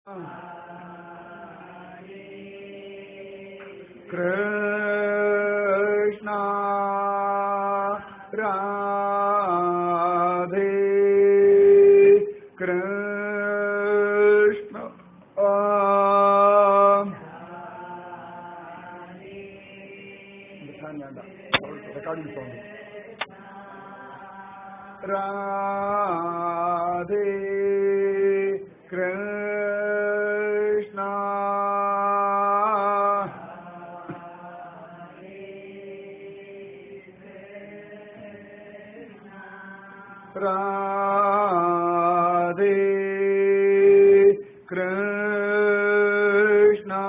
Krishna Radhe Krishna recording sound Radhe Krishna Radhe Krishna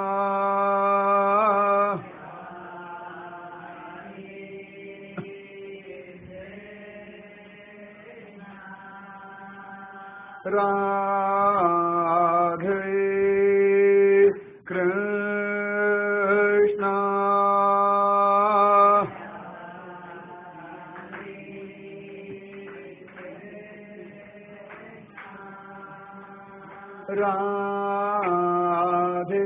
Radhe Krishna Radhe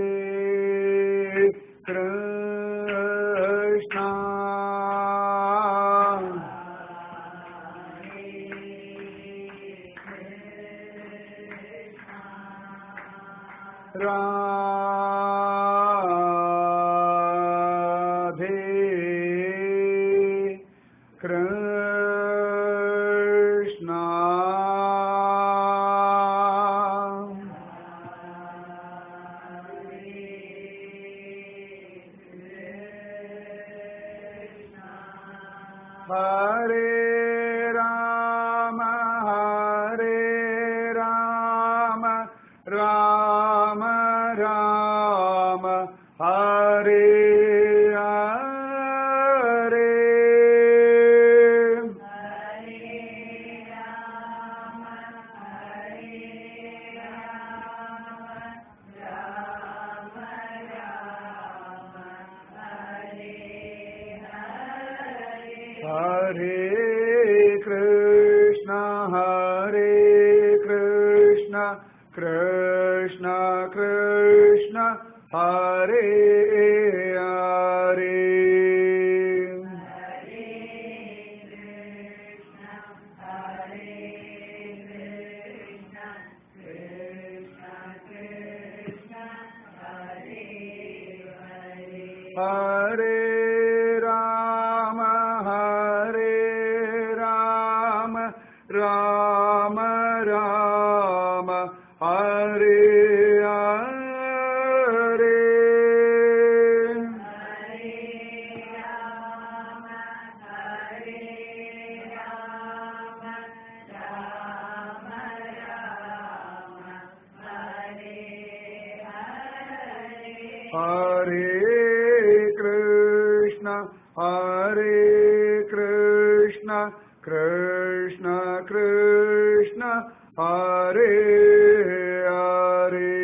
Krishna Radhe Krishna Hare Rama Hare Rama Rama Rama Hare Hare Hare Krishna, Hare Krishna, Krishna Krishna, Hare Hare. Hare Rama, Hare Rama, Rama Rama, Hare Hare. Hare Krishna, Hare Krishna, Krishna Krishna, Hare Hare.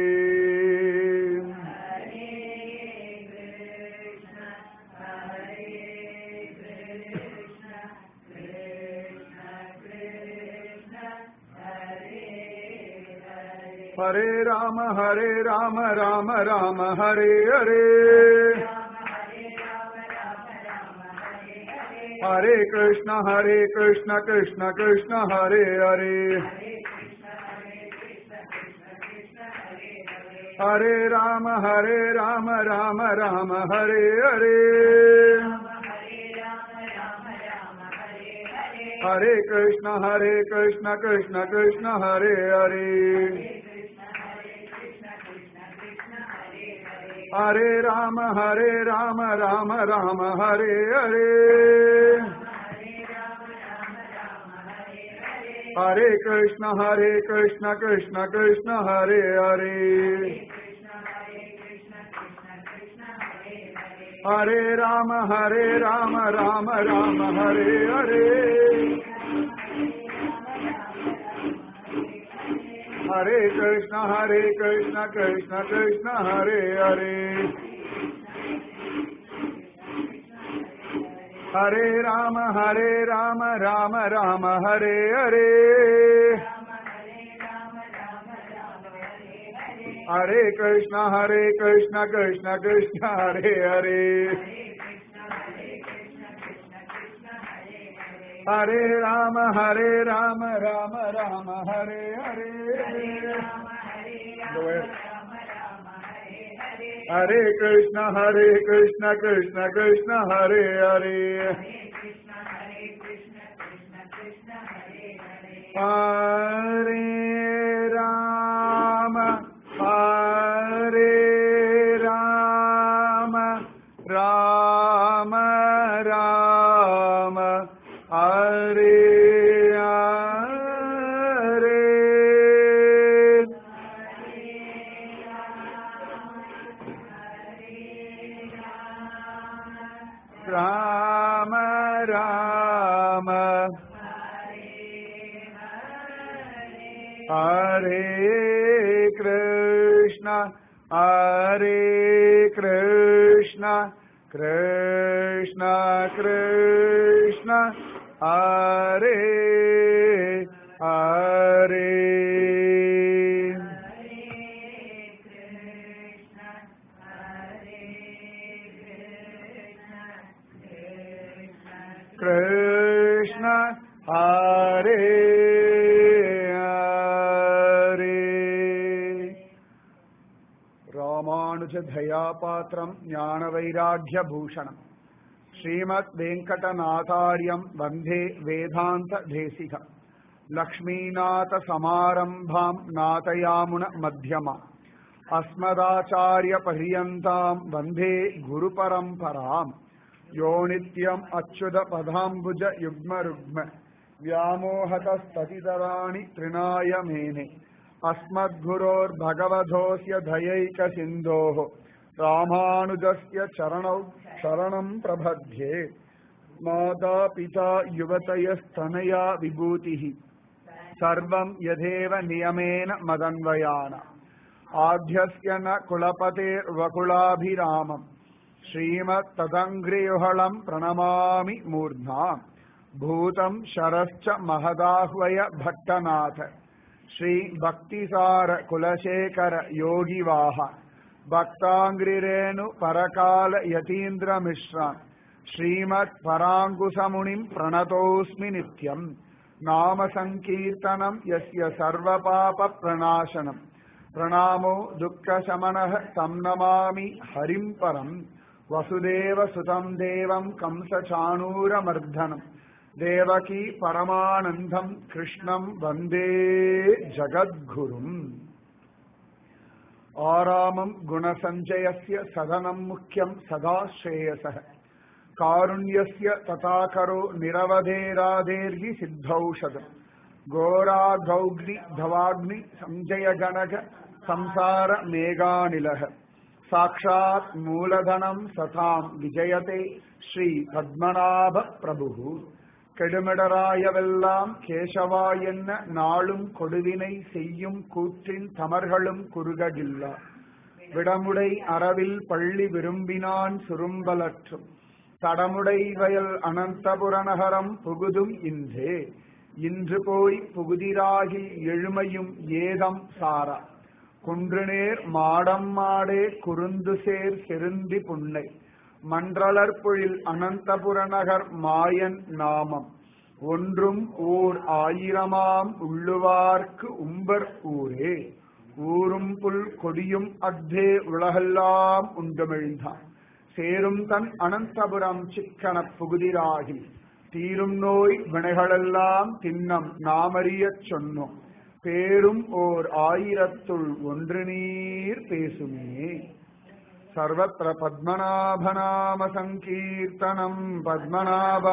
Hare Rama, Hare Rama, Rama Rama, Hare Hare. Hare Krishna, Hare Krishna, Krishna Krishna, Hare Hare. Hare Rama, Hare Rama, Rama Rama, Hare Hare. Hare Krishna, Hare Krishna, Krishna Krishna, Hare Hare. Hare Rama, Hare Rama, Rama Rama, Hare Hare. Hare Krishna, Hare Krishna, Krishna Krishna, Hare Hare. Hare Rama, Hare Rama, Rama Rama, Hare Hare. Hare Krishna, Hare Krishna, Krishna Krishna, Hare Hare. Hare Rama, Hare Rama, Rama Rama, Hare Hare. Hare Krishna Hare Krishna Krishna Krishna Hare Hare Hare Rama Hare Rama Rama Rama Hare Hare Hare Krishna Hare Krishna Krishna Krishna Hare Hare Hare Rama Hare Rama Rama Rama Hare Hare Rama Rama Hare Krishna Hare Krishna Krishna Krishna Hare Hare Krishna Hare Hare ராமானுஜதயாபாத்திரம் ஞானவைராக்கியபூஷணம் ஸ்ரீமத் வெங்கடநாதாரியம் வந்தே வேதாந்த தேசிகம் லக்ஷ்மீநாத சமாரம்பாம் நாதயாமுன மத்தியமா அஸ்மதாச்சாரிய பரியந்தாம் வந்தே குரு பரம்பராம் யோ நித்யம் அச்சுத பதாம்புஜ யுக்ம ருக்ம व्यामोहतस्ततितराणि तृणाय मेने अस्मद्गुरोर्भगवधोऽस्य धयैकसिन्धोः रामानुजस्य चरणौ शरणम् प्रपद्ये माता पिता युवतयस्तनया विभूतिः सर्वम् यथेव नियमेन मदन्वयान आद्यस्य न कुलपतेर्वकुलाभिरामम् श्रीमत्तदङ्घ्रियुहळम् प्रणमामि मूर्ध्ना भूतम् शरश्च महदाह्वय भट्टनाथ श्री भक्तिसार कुलशेखर योगिवाह भक्ताङ्ग्रिरेणु परकाल यतीन्द्र मिश्रान् श्रीमत् पराङ्कुशमुनिम् प्रणतोऽस्मि नित्यम् नाम सङ्कीर्तनम् यस्य सर्वपाप प्रणाशनम् प्रणामो दुःखशमनः तम् नमामि हरिम् परम् वसुदेव सुतम् देवम् कंसचाणूरमर्दनम् देवकी परमानन्दम् कृष्णम् वन्दे जगद्गुरुम् आरामम् गुणसञ्चयस्य सदनम् मुख्यम् सदा श्रेयसः कारुण्यस्य तथाकरो निरवधेराधेर्हि सिद्धौषधम् घोराघौग्नि धवाग्नि सञ्जयगणक संसार मेघानिलः साक्षात् मूलधनम् सताम् विजयते ஸ்ரீ பத்மநாப பிரபு கெடுமிடராயவெல்லாம் கேசவா என்ன நாளும் கொடுவினை செய்யும் கூற்றின் தமர்களும் குறுககில்லா விடமுடை அறவில் பள்ளி விரும்பினான் சுரும்பலற்றும் தடமுடை வயல் அனந்தபுரநகரம் புகுதும் இன்றே இன்று போய் புகுதிராகி எழுமையும் ஏதம் சாரா குன்றுநேர் மாடம் மாடே குறுந்து சேர் செருந்தி புன்னை மன்றலர்பொழில் அனந்தபுரநகர் மாயன் நாமம் ஒன்றும் ஓர் ஆயிரமாம் உள்ளுவார்க்கு உம்பர் ஊரே ஊரும் புல் கொடியும் அக்தே உலகெல்லாம் உண்டுமிழ்ந்தான் சேரும் தன் அனந்தபுரம் சிக்கனப் புகுதிராகி தீரும் நோய் வினைகளெல்லாம் தின்னம் நாமறியச் சொன்னோம் பேரும் ஓர் ஆயிரத்துள் ஒன்று நீர் பேசுமே सर्वत्र पद्मनाभनाम सङ्कीर्तनम् पद्मनाभा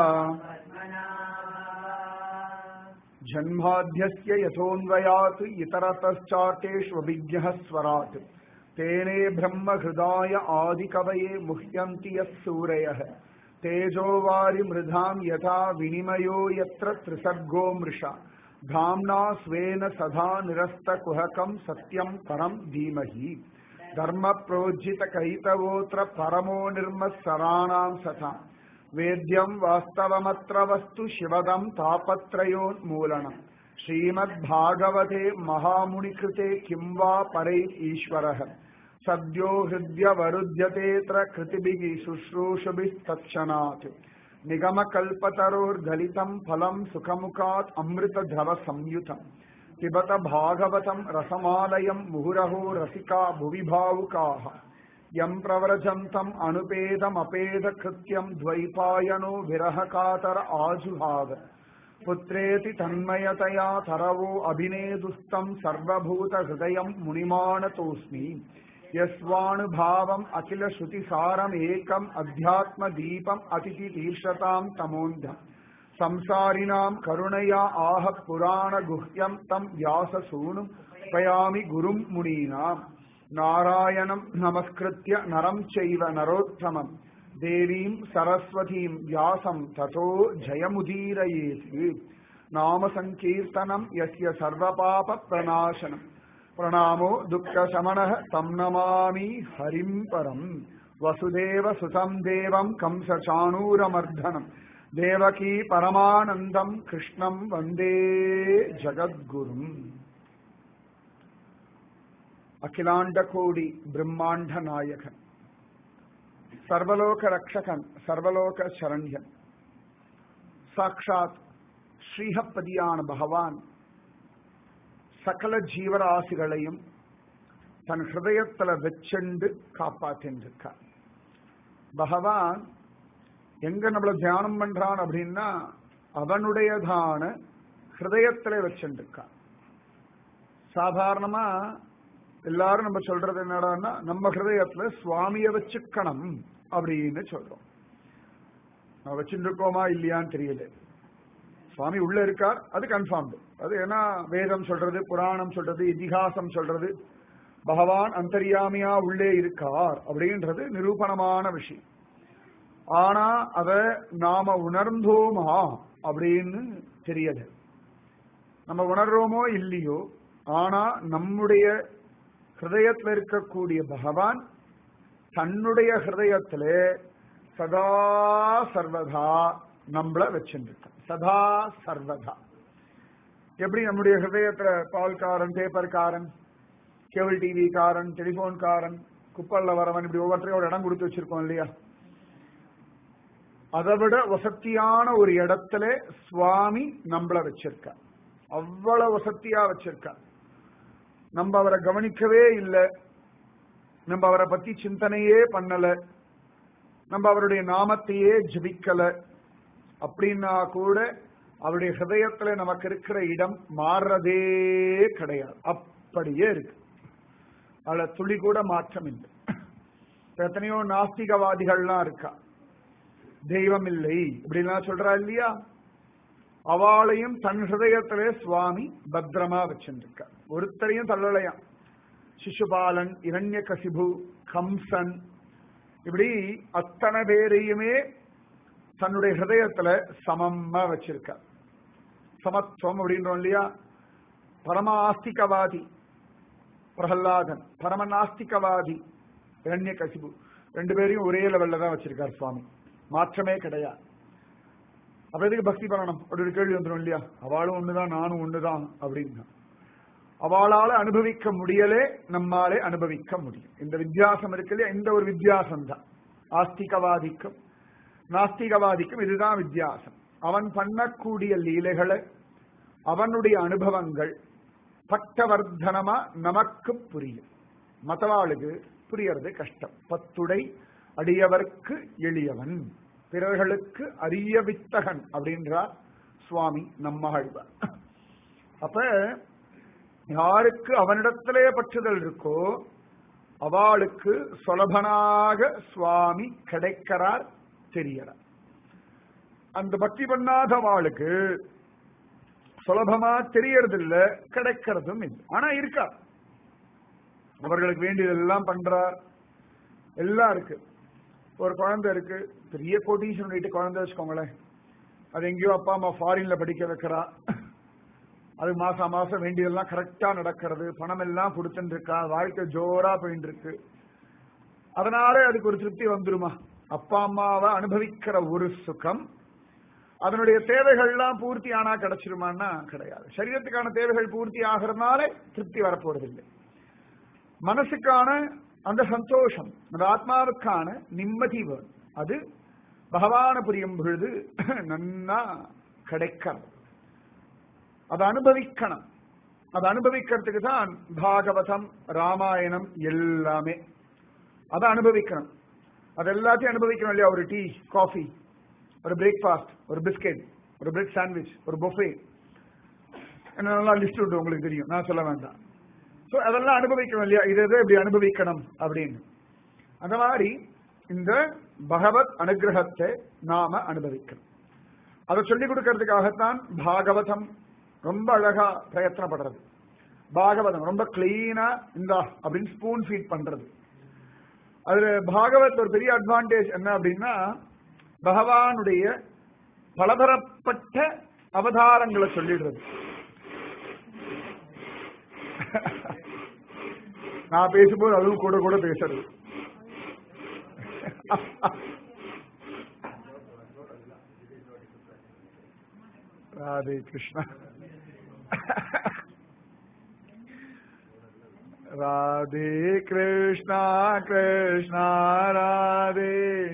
जन्माद्यस्य यथोऽन्वयात् इतरतश्चार्तेष्वभिज्ञः स्वराट् तेने ब्रह्महृदाय आदिकवये मुह्यन्ति यः सूरयः तेजोवारि मृधाम् यथा विनिमयो यत्र त्रिसर्गो मृषा धाम्ना स्वेन सदा निरस्तकुहकम् सत्यम् परम् धीमहि धर्म प्रोज्झित कैतवोऽत्र परमो निर्मत्सराणाम् सथा वेद्यम् वास्तवमत्र वस्तु शिवदम् तापत्रयोन्मूलनम् श्रीमद्भागवते महामुनिकृते किं वा परै ईश्वरः सद्यो हृद्यवरुध्यतेऽत्र कृतिभिः शुश्रूषुभिस्तत्क्षणात् निगमकल्पतरोर्गलितम् फलम् सुखमुखात् अमृतधवसंयुतम् पिबत भागवतम् रसमालयम् मुहुरहो रसिका भुवि भावुकाः यम् प्रव्रजन्तम् अनुपेदमपेदकृत्यम् द्वैपायनो विरहकातर आजुहाव पुत्रेति तन्मयतया तरवो अभिनेदुस्तम् सर्वभूतहृदयम् मुनिमानतोऽस्मि यस्वानुभावम् अखिलश्रुतिसारमेकम् अध्यात्मदीपम् अतिथितीर्षताम् तमोन्धम् संसारिणाम् करुणया आह पुराणगुह्यम् तम् व्याससूनुम् पयामि गुरुम् मुनीनाम् नारायणम् नमस्कृत्य नरम् चैव नरोत्तमम् देवीम् सरस्वतीम् व्यासम् ततो जयमुदीरयेत् नाम सङ्कीर्तनम् यस्य सर्वपापप्रणाशनम् प्रणामो दुःखशमनः तम् नमामि हरिम् परम् वसुदेव सुतम् देवम् कंसचाणूरमर्दनम् देवकी परमानन्दम् कृष्णम् वन्दे जगद्गुरुम् அகிலாண்டகோடி பிரம்மாண்ட நாயகன் சர்வலோக ரக்ஷகன் சர்வலோக சரண்யன் சாக்ஷாத் ஸ்ரீஹப்பதியான பகவான் சகல ஜீவராசிகளையும் தன் ஹிருதயத்துல வச்செண்டு காப்பாற்றின்றிருக்கார் பகவான் எங்க நம்மள தியானம் பண்றான் அப்படின்னா அவனுடையதான ஹிருதயத்துல வச்சுருக்கான் சாதாரணமா எல்லாரும் நம்ம சொல்றது என்னடான்னா நம்ம ஹிருதயத்துல சுவாமிய வச்சுக்கணும் அப்படின்னு சொல்றோம் நான் வச்சுருக்கோமா இல்லையான்னு தெரியல சுவாமி உள்ள இருக்கார் அது கன்ஃபார்ம் அது ஏன்னா வேதம் சொல்றது புராணம் சொல்றது இதிகாசம் சொல்றது பகவான் அந்தரியாமியா உள்ளே இருக்கார் அப்படின்றது நிரூபணமான விஷயம் ஆனா அத நாம உணர்ந்தோமா அப்படின்னு தெரியல நம்ம உணர்றோமோ இல்லையோ ஆனா நம்முடைய ஹிருதயத்தில் இருக்கக்கூடிய பகவான் தன்னுடைய ஹிருதயத்துல சதா சர்வதா நம்மள வச்சுருக்க சதா சர்வதா எப்படி நம்முடைய ஹிருதயத்துல பால்காரன் பேப்பர்காரன் கேபிள் டிவி காரன் டெலிபோன் காரன் குப்பல்ல வரவன் இப்படி ஒவ்வொருத்தரையும் ஒரு இடம் கொடுத்து வச்சிருக்கோம் இல்லையா அதை விட வசத்தியான ஒரு இடத்துல சுவாமி நம்மள வச்சிருக்க அவ்வளவு வசத்தியா வச்சிருக்க நம்ம அவரை கவனிக்கவே இல்லை நம்ம அவரை பத்தி சிந்தனையே பண்ணல நம்ம அவருடைய நாமத்தையே ஜபிக்கல அப்படின்னா கூட அவருடைய ஹிருதயத்துல நமக்கு இருக்கிற இடம் மாறுறதே கிடையாது அப்படியே இருக்கு அதுல துளி கூட மாற்றம் இல்லை எத்தனையோ நாஸ்திகவாதிகள்லாம் இருக்கா தெய்வம் இல்லை இப்படிலாம் சொல்றா இல்லையா அவளையும் தன் ஹிருதயத்திலே சுவாமி பத்திரமா வச்சிருக்க ஒருத்தரையும் தள்ளலையாம் சிசுபாலன் இரண்ய கசிபு கம்சன் இப்படி அத்தனை பேரையுமே தன்னுடைய ஹிருதயத்துல சமமா வச்சிருக்க சமத்துவம் அப்படின்றோம் இல்லையா பரம ஆஸ்திகவாதி பிரகலாதன் பரம நாஸ்திகவாதி இரண்ய கசிபு ரெண்டு பேரையும் ஒரே லெவல்ல தான் வச்சிருக்கார் சுவாமி மாற்றமே கிடையாது அப்ப எதுக்கு பக்தி பண்ணணும் அப்படி ஒரு கேள்வி வந்துடும் இல்லையா அவளும் ஒண்ணுதான் நானும் ஒண்ணுதான் அப்படின்னா அவளால அனுபவிக்க முடியலே நம்மாலே அனுபவிக்க முடியும் இந்த வித்தியாசம் இருக்கு இல்லையா இந்த ஒரு வித்தியாசம் தான் ஆஸ்திகவாதிக்கும் நாஸ்திகவாதிக்கும் இதுதான் வித்தியாசம் அவன் பண்ணக்கூடிய லீலைகளை அவனுடைய அனுபவங்கள் பட்டவர்தனமா நமக்கு புரியும் மத்தவாளுக்கு புரியறது கஷ்டம் பத்துடை அடியவர்க்கு எளியவன் பிறர்களுக்கு அரிய வித்தகன் அப்படின்றார் சுவாமி நம்மாழ்வார் அப்ப யாருக்கு அவனிடத்திலே பற்றுதல் இருக்கோ அவளுக்கு சுலபனாக சுவாமி கிடைக்கிறார் தெரியறார் அந்த பக்தி பண்ணாதவாளுக்கு சுலபமா தெரியறதில்ல கிடைக்கிறதும் இல்லை ஆனா இருக்கா அவர்களுக்கு வேண்டியதெல்லாம் பண்றார் எல்லாம் இருக்கு ஒரு குழந்தை இருக்கு பெரிய கோட்டீஸ்வரன் வீட்டு குழந்தை வச்சுக்கோங்களேன் அது எங்கேயோ அப்பா அம்மா ஃபாரின்ல படிக்க வைக்கிறா அது மாசம் மாசம் வேண்டியதெல்லாம் கரெக்டா நடக்கிறது பணம் எல்லாம் கொடுத்துட்டு இருக்கா வாழ்க்கை ஜோரா போயிட்டு இருக்கு அதனால அதுக்கு ஒரு திருப்தி வந்துருமா அப்பா அம்மாவை அனுபவிக்கிற ஒரு சுகம் அதனுடைய தேவைகள்லாம் பூர்த்தி ஆனா கிடைச்சிருமான்னா கிடையாது சரீரத்துக்கான தேவைகள் பூர்த்தி ஆகிறதுனால திருப்தி வரப்போறதில்லை மனசுக்கான அந்த சந்தோஷம் அந்த ஆத்மாவுக்கான நிம்மதி வேணும் அது பகவான புரியும் பொழுது நன்னா கிடைக்கணும் அதை அனுபவிக்கணும் அதை அனுபவிக்கிறதுக்கு தான் பாகவதம் ராமாயணம் எல்லாமே அதை அனுபவிக்கணும் அது எல்லாத்தையும் அனுபவிக்கணும் இல்லையா ஒரு டீ காஃபி ஒரு பிரேக்ஃபாஸ்ட் ஒரு பிஸ்கெட் ஒரு பிரெட் சாண்ட்விச் ஒரு பொஃபே என்னென்னலாம் லிஸ்ட் விட்டு உங்களுக்கு தெரியும் நான் சொல்ல வேண்டாம் ஸோ அதெல்லாம் அனுபவிக்கணும் இல்லையா இது எதை இப்படி அனுபவிக்கணும் அப்படின்னு அந்த மாதிரி இந்த பகவத் அனுகிரகத்தை நாம அனுபவிக்கணும் அதை சொல்லிக் கொடுக்கறதுக்காகத்தான் பாகவதம் ரொம்ப அழகா பிரயத்தனப்படுறது பாகவதம் ரொம்ப கிளீனா இந்தா அப்படின்னு ஸ்பூன் ஃபீட் பண்றது அதுல பாகவத் ஒரு பெரிய அட்வான்டேஜ் என்ன அப்படின்னா பகவானுடைய பலதரப்பட்ட அவதாரங்களை சொல்லிடுறது நான் பேசும்போது அதுவும் கூட கூட பேசுறது ராதே கிருஷ்ணா ராதே கிருஷ்ணா கிருஷ்ணா ராதே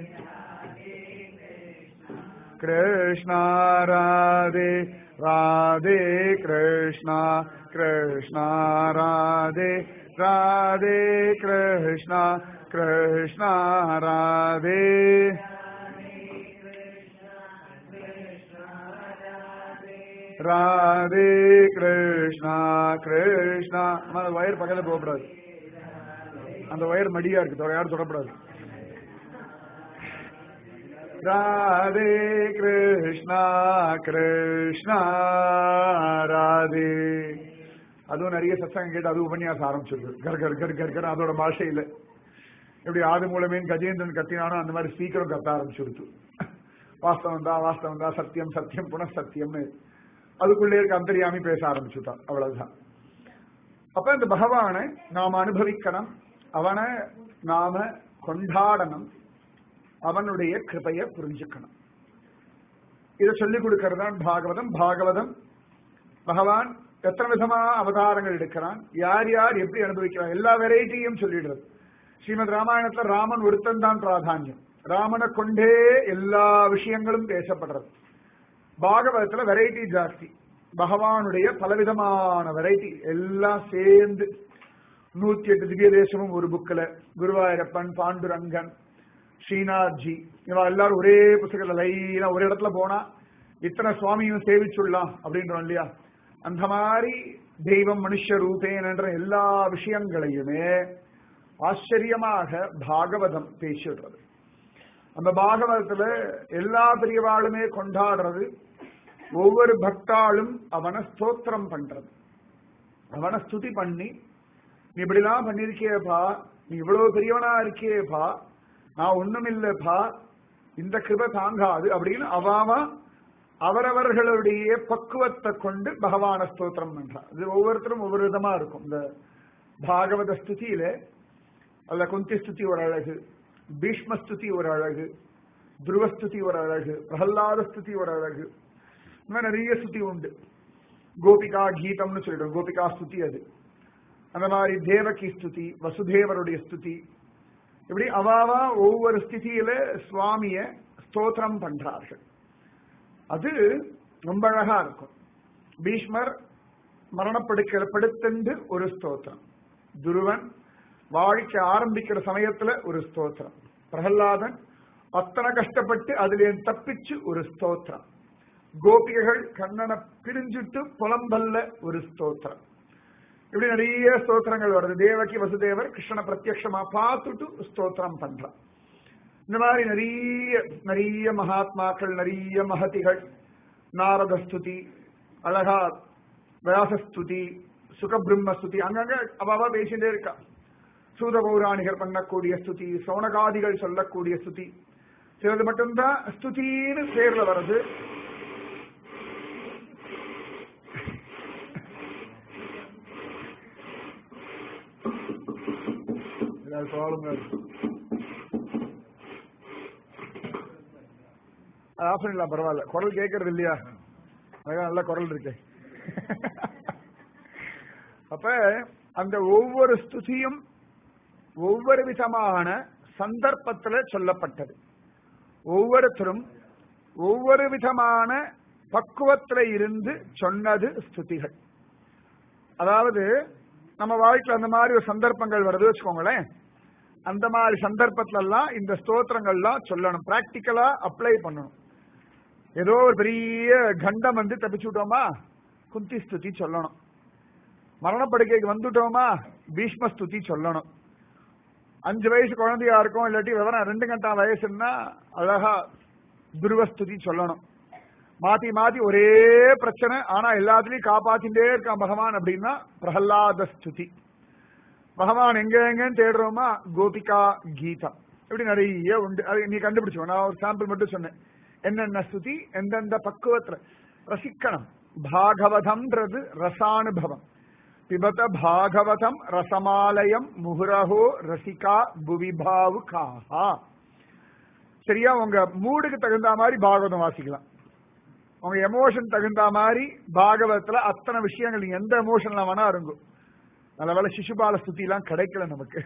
கிருஷ்ணா ராதே ராதே கிருஷ்ணா கிருஷ்ணா ராதே ராதே கிருஷ்ணா கிருஷ்ணா ராதே ராதே கிருஷ்ணா கிருஷ்ணா ஆனா அந்த வயர் பக்கத்துல போகக்கூடாது அந்த வயர் மடியா இருக்கு தொட- யாரும் தொடக்கூடாது ராதே கிருஷ்ணா கிருஷ்ணா ராதே அதுவும் நிறைய சத்தம் கேட்டு அது உபன்யாசம் ஆரம்பிச்சிருக்கு கர் கர் கர் கர் கர் அதோட பாஷையில எப்படி ஆது மூலமேன் கஜேந்திரன் கத்தினானோ அந்த மாதிரி ஸ்பீக்கரும் கத்த ஆரம்பிச்சுடுத்து வாஸ்தவம் தான் வாஸ்தவம் தான் சத்தியம் சத்தியம் புன சத்தியம்னு அதுக்குள்ளே இருக்க அந்தரியாமி பேச ஆரம்பிச்சுட்டான் அவ்வளவுதான் அப்ப இந்த பகவானை நாம அனுபவிக்கணும் அவனை நாம கொண்டாடணும் அவனுடைய கிருபைய புரிஞ்சுக்கணும் இதை சொல்லிக் கொடுக்கறதுதான் பாகவதம் பாகவதம் பகவான் எத்தனை விதமா அவதாரங்கள் எடுக்கிறான் யார் யார் எப்படி அனுபவிக்கிறான் எல்லா வெரைட்டியும் சொல்லிடுறது ஸ்ரீமத் ராமாயணத்துல ராமன் ஒருத்தன் தான் பிராதானியம் ராமனை கொண்டே எல்லா விஷயங்களும் பேசப்படுறது பாகவதத்துல வெரைட்டி ஜாஸ்தி பகவானுடைய பலவிதமான வெரைட்டி எல்லாம் சேர்ந்து நூத்தி எட்டு திவ்ய தேசமும் ஒரு புக்ல குருவாயூரப்பன் பாண்டுரங்கன் ஸ்ரீநாத்ஜி இவா எல்லாரும் ஒரே புத்தகத்துல லைனா ஒரு இடத்துல போனா இத்தனை சுவாமியும் சேவிச்சுடலாம் அப்படின்றோம் இல்லையா அந்த மாதிரி தெய்வம் மனுஷ ரூபேன் என்ற எல்லா விஷயங்களையுமே ஆச்சரியமாக பாகவதம் பேசிடுறது அந்த பாகவதத்துல எல்லா பெரியவாளுமே கொண்டாடுறது ஒவ்வொரு பக்தாளும் அவனை ஸ்தோத்திரம் பண்றது அவனை ஸ்துதி பண்ணி நீ இப்படிலாம் பண்ணிருக்கியேப்பா நீ இவ்வளவு பெரியவனா இருக்கியேப்பா நான் ஒண்ணும் இல்லப்பா இந்த கிருபை தாங்காது அப்படின்னு அவாவா அவரவர்களுடைய பக்குவத்தை கொண்டு பகவான ஸ்தோத்திரம் பண்றார் இது ஒவ்வொருத்தரும் ஒவ்வொரு விதமா இருக்கும் இந்த பாகவத ஸ்துதியில அல்ல குந்தி ஸ்துதி ஒரு அழகு பீஷ்ம ஸ்துதி ஒரு அழகு துருவஸ்துதி ஒரு அழகு பிரகல்லாத ஸ்துதி ஒரு அழகு இந்த மாதிரி நிறைய ஸ்துதி உண்டு கோபிகா கீதம்னு சொல்லிடும் கோபிகா ஸ்துதி அது அந்த மாதிரி தேவகி ஸ்துதி வசுதேவருடைய ஸ்துதி இப்படி அவாவா ஒவ்வொரு ஸ்திதியில சுவாமிய ஸ்தோத்திரம் பண்றார்கள் அது ரொம்ப அழகா இருக்கும் பீஷ்மர் மரணப்படுக்கிற படுத்துண்டு ஒரு ஸ்தோத்திரம் துருவன் வாழ்க்கை ஆரம்பிக்கிற சமயத்துல ஒரு ஸ்தோத்திரம் பிரகலாதன் அத்தனை கஷ்டப்பட்டு அதுல தப்பிச்சு ஒரு ஸ்தோத்திரம் கோபிகைகள் கண்ணனை பிரிஞ்சுட்டு புலம்பல்ல ஒரு ஸ்தோத்திரம் இப்படி நிறைய ஸ்தோத்திரங்கள் வருது தேவகி வசுதேவர் கிருஷ்ணனை பிரத்யக்ஷமா பார்த்துட்டு ஸ்தோத்திரம் பண்றான் இந்த மாதிரி நிறைய நிறைய மகாத்மாக்கள் நிறைய மகதிகள் நாரத ஸ்துதி அழகா வியாசஸ்துதி சுகபிரம்ம ஸ்துதி அங்கங்க அவாவா பேசிட்டே இருக்கா சூத பௌராணிகர் பண்ணக்கூடிய ஸ்துதி சௌனகாதிகள் சொல்லக்கூடிய ஸ்துதி சிலது மட்டும்தான் ஸ்துதின்னு பேர்ல வருது ஏதாவது ப்ராப்ளம் ஆஃப் பண்ணிடலாம் பரவாயில்ல குரல் கேட்கறது இல்லையா அழகா நல்ல குரல் இருக்கு அப்ப அந்த ஒவ்வொரு ஸ்துதியும் ஒவ்வொரு விதமான சந்தர்ப்பத்துல சொல்லப்பட்டது ஒவ்வொருத்தரும் ஒவ்வொரு விதமான பக்குவத்துல இருந்து சொன்னது ஸ்துதிகள் அதாவது நம்ம வாழ்க்கையில் அந்த மாதிரி ஒரு சந்தர்ப்பங்கள் வருது வச்சுக்கோங்களேன் அந்த மாதிரி சந்தர்ப்பத்துல எல்லாம் இந்த ஸ்தோத்திரங்கள்லாம் சொல்லணும் பிராக்டிக்கலா அப்ளை பண்ணணும் ஏதோ ஒரு பெரிய கண்டம் வந்து தப்பிச்சு விட்டோமா குந்தி ஸ்துதி சொல்லணும் மரணப்படுக்கைக்கு வந்துட்டோமா பீஷ்ம ஸ்துதி சொல்லணும் அஞ்சு வயசு குழந்தையா இருக்கும் இல்லாட்டி விவரம் ரெண்டு கண்டா வயசுன்னா அழகா துருவஸ்துதி சொல்லணும் மாத்தி மாத்தி ஒரே பிரச்சனை ஆனா எல்லாத்துலயும் காப்பாத்திட்டே இருக்கான் பகவான் அப்படின்னா பிரகலாத ஸ்துதி பகவான் எங்க எங்கன்னு தேடுறோமா கோபிகா கீதா இப்படி நிறைய உண்டு அது நீ கண்டுபிடிச்சோம் நான் ஒரு சாம்பிள் மட்டும் சொன்னேன் என்னென்ன ஸ்துதி எந்தெந்த பக்குவத்துல ரசிக்கணும் பாகவதம்ன்றது ரசானுபவம் பிபத பாகவதம் ரசமாலயம் முகுரஹோ ரசிகா புவிபாவு காஹா சரியா உங்க மூடுக்கு தகுந்த மாதிரி பாகவதம் வாசிக்கலாம் உங்க எமோஷன் தகுந்த மாதிரி பாகவதத்துல அத்தனை விஷயங்கள் நீங்க எந்த எமோஷன்ல வேணா இருங்கும் நல்ல வேலை சிசுபால ஸ்துதி எல்லாம் கிடைக்கல நமக்கு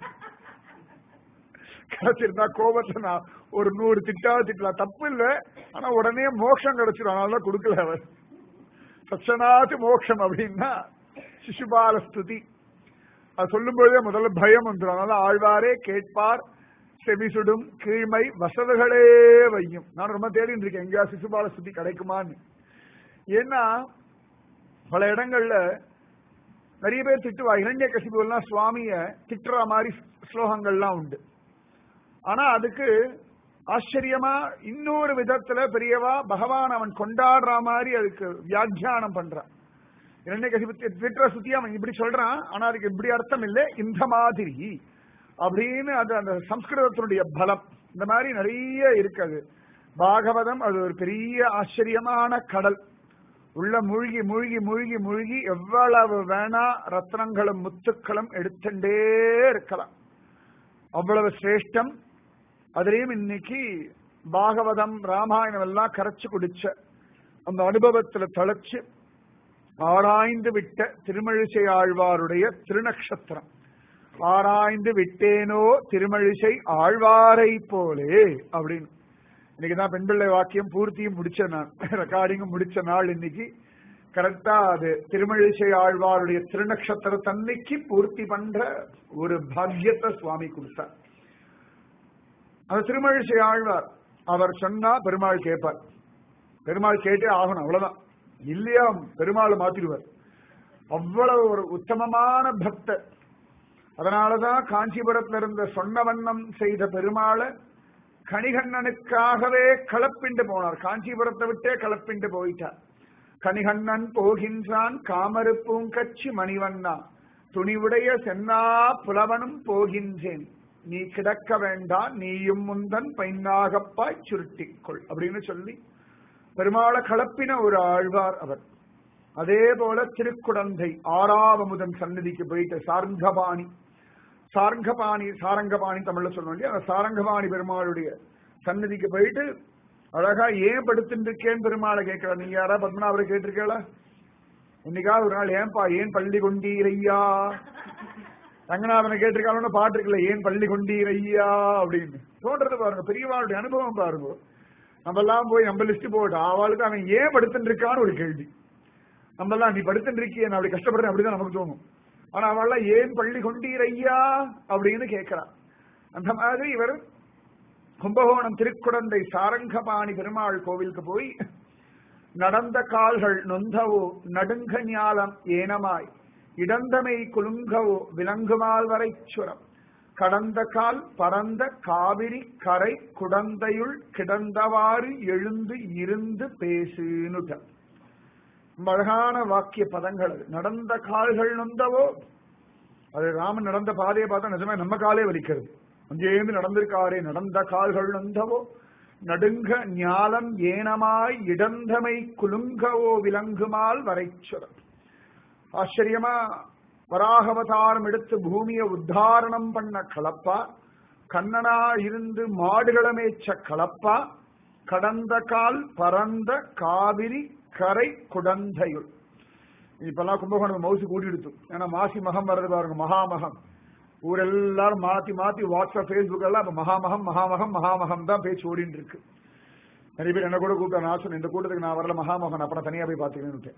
கிடைச்சிருந்தா கோபத்துல நான் ஒரு நூறு திட்டாவது திட்டலாம் தப்பு இல்ல ஆனா உடனே மோட்சம் கிடைச்சிடும் அதனால கொடுக்கல அவர் சச்சனாத்து மோட்சம் அப்படின்னா சிசுபால ஸ்துதி அது சொல்லும் பொழுதே முதல்ல பயம் வந்துடும் அதனால ஆழ்வாரே கேட்பார் செவிசுடும் கீழ்மை வசவுகளே வையும் நான் ரொம்ப தேடிட்டு இருக்கேன் எங்கேயா சிசுபால ஸ்துதி கிடைக்குமான்னு ஏன்னா பல இடங்கள்ல நிறைய பேர் திட்டுவா இரண்ய கசிபு எல்லாம் சுவாமிய திட்டுற மாதிரி ஸ்லோகங்கள்லாம் உண்டு ஆனா அதுக்கு ஆச்சரியமா இன்னொரு விதத்துல பெரியவா பகவான் அவன் கொண்டாடுற மாதிரி அதுக்கு வியாக்கியானம் பண்றான் இரண்டே கசிபு திட்டுற சுத்தி அவன் இப்படி சொல்றான் ஆனா அதுக்கு இப்படி அர்த்தம் இல்லை இந்த மாதிரி அப்படின்னு அது அந்த சம்ஸ்கிருதத்தினுடைய பலம் இந்த மாதிரி நிறைய இருக்குது பாகவதம் அது ஒரு பெரிய ஆச்சரியமான கடல் உள்ள மூழ்கி மூழ்கி மூழ்கி மூழ்கி எவ்வளவு வேணா ரத்னங்களும் முத்துக்களும் எடுத்துட்டே இருக்கலாம் அவ்வளவு சிரேஷ்டம் அதுலயும் இன்னைக்கு பாகவதம் ராமாயணம் எல்லாம் கரைச்சு குடிச்ச அந்த அனுபவத்துல தழைச்சு ஆராய்ந்து விட்ட திருமழிசை ஆழ்வாருடைய திருநக்ஷத்திரம் ஆராய்ந்து விட்டேனோ திருமழிசை ஆழ்வாரை போலே அப்படின்னு இன்னைக்குதான் பெண் பிள்ளை வாக்கியம் பூர்த்தியும் முடிச்ச நான் ரெக்கார்டிங்கும் முடிச்ச நாள் இன்னைக்கு கரெக்டா அது திருமழிசை ஆழ்வாருடைய திருநக்ஷத்திர தன்னைக்கு பூர்த்தி பண்ற ஒரு பாக்கியத்தை சுவாமி கொடுத்தார் அந்த திருமழிசை ஆழ்வார் அவர் சொன்னா பெருமாள் கேட்பார் பெருமாள் கேட்டே ஆகணும் அவ்வளவுதான் இல்லையா பெருமாளை மாத்திடுவார் அவ்வளவு ஒரு உத்தமமான பக்தர் அதனாலதான் காஞ்சிபுரத்துல இருந்த சொன்ன வண்ணம் செய்த பெருமாளை கணிகண்ணனுக்காகவே களப்பிண்டு போனார் காஞ்சிபுரத்தை விட்டே களப்பிண்டு போயிட்டார் கணிகண்ணன் போகின்றான் காமரு பூங்கச்சி மணிவண்ணா துணிவுடைய சென்னா புலவனும் போகின்றேன் நீ கிடக்க வேண்டாம் நீயும் முந்தன் பைன்னாகப்பாய் சுருட்டிக்கொள் அப்படின்னு சொல்லி பெருமாளை கலப்பின ஒரு ஆழ்வார் அவர் அதே போல திருக்குடந்தை ஆறாவமுதன் சன்னதிக்கு போயிட்டு சார்ங்கபாணி சார்ங்கபாணி சாரங்கபாணி தமிழ்ல சொல்ல வேண்டிய அந்த சாரங்கபாணி பெருமாளுடைய சன்னதிக்கு போயிட்டு அழகா ஏன் படுத்துட்டு இருக்கேன் பெருமாளை கேட்கிற நீ யாரா பத்மநாபரை கேட்டிருக்கா இன்னைக்காவது ஒரு நாள் ஏன்பா ஏன் பள்ளி கொண்டீரையா ரங்கநாதனை கேட்டிருக்காலும் பாட்டு இருக்குல்ல ஏன் பள்ளி கொண்டீரையா அப்படின்னு தோன்றது பாருங்க பெரியவாளுடைய அனுபவம் பாருங்க நம்ம எல்லாம் போய் நம்ம லிஸ்ட் போட்டு அவளுக்கு அவன் ஏன் படுத்துட்டு இருக்கான்னு ஒரு கேள்வி நம்ம எல்லாம் நீ படுத்துட்டு இருக்கிய நான் அப்படி கஷ்டப்படுறேன் அப்படிதான் நமக்கு தோணும் ஆனா அவள் ஏன் பள்ளி கொண்டீர் ஐயா அப்படின்னு கேட்கிறான் அந்த மாதிரி இவர் கும்பகோணம் திருக்குடந்தை சாரங்கபாணி பெருமாள் கோவிலுக்கு போய் நடந்த கால்கள் நொந்தவோ நடுங்க ஞாலம் ஏனமாய் இடந்தமை குலுங்கவோ விலங்குமால் வரை சுரம் கடந்த கால் பரந்த காவிரி கரை குடந்தையுள் கிடந்தவாறு எழுந்து இருந்து பேசுனுட்ட ரொம்ப அழகான வாக்கிய பதங்கள் அது நடந்த கால்கள் நொந்தவோ அது ராமன் நடந்த பாதையை பார்த்தா நிஜமே நம்ம காலே வலிக்கிறது அங்கேருந்து நடந்திருக்காரே நடந்த கால்கள் நொந்தவோ நடுங்க ஞாலம் ஏனமாய் இடந்தமை குலுங்கவோ விலங்குமால் வரைச்சுரம் ஆச்சரியமா வராகவதாரம் எடுத்து பூமியை உத்தாரணம் பண்ண கலப்பா கண்ணனா இருந்து மாடுகளமேச்ச கலப்பா கடந்த கால் பரந்த காவிரி கரை குடந்தையுள் இப்பெல்லாம் கும்பகோணம் மவுசு கூட்டிடுத்து ஏன்னா மாசி மகம் வர்றது பாருங்க மகாமகம் ஊரெல்லாரும் மாத்தி மாத்தி வாட்ஸ்அப் ஃபேஸ்புக் எல்லாம் இப்ப மகாமகம் மகாமகம் மகாமகம் தான் பேச்சு ஓடிட்டு இருக்கு நிறைய பேர் என்ன கூட கூப்பிட்டா நான் சொன்னேன் இந்த கூட்டத்துக்கு நான் வரல மகாமகன் அப்புறம் தனியா போய் பாத்துக்கணும்னு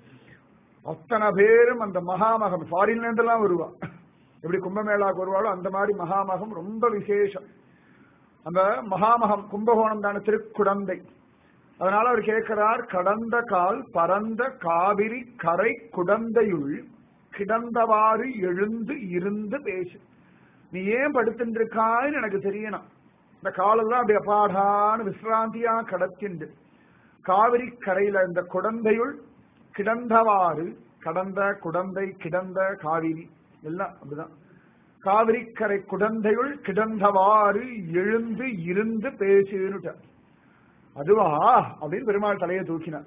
அத்தனை பேரும் அந்த மகாமகம் ஃபாரின்ல இருந்தெல்லாம் வருவா எப்படி கும்பமேளாக்கு வருவாளோ அந்த மாதிரி மகாமகம் ரொம்ப விசேஷம் அந்த மகாமகம் கும்பகோணம் தானே திருக்குடந்தை அதனால அவர் கேட்கிறார் கடந்த கால் பரந்த காவிரி கரை குடந்தையுள் கிடந்தவாறு எழுந்து இருந்து பேசு நீ ஏன் படுத்துட்டு இருக்கான்னு எனக்கு தெரியணும் இந்த காலெல்லாம் அப்படி அப்பாடான்னு விசிராந்தியா கடத்திண்டு காவிரி கரையில இந்த குடந்தையுள் கிடந்தவாறு கடந்த குடந்தை கிடந்த காவிரி எல்லாம் அப்படிதான் காவிரி கரை குடந்தையுள் கிடந்தவாறு எழுந்து இருந்து பேசுன்னுட்டார் அதுவா அப்படின்னு பெருமாள் தலையை தூக்கினார்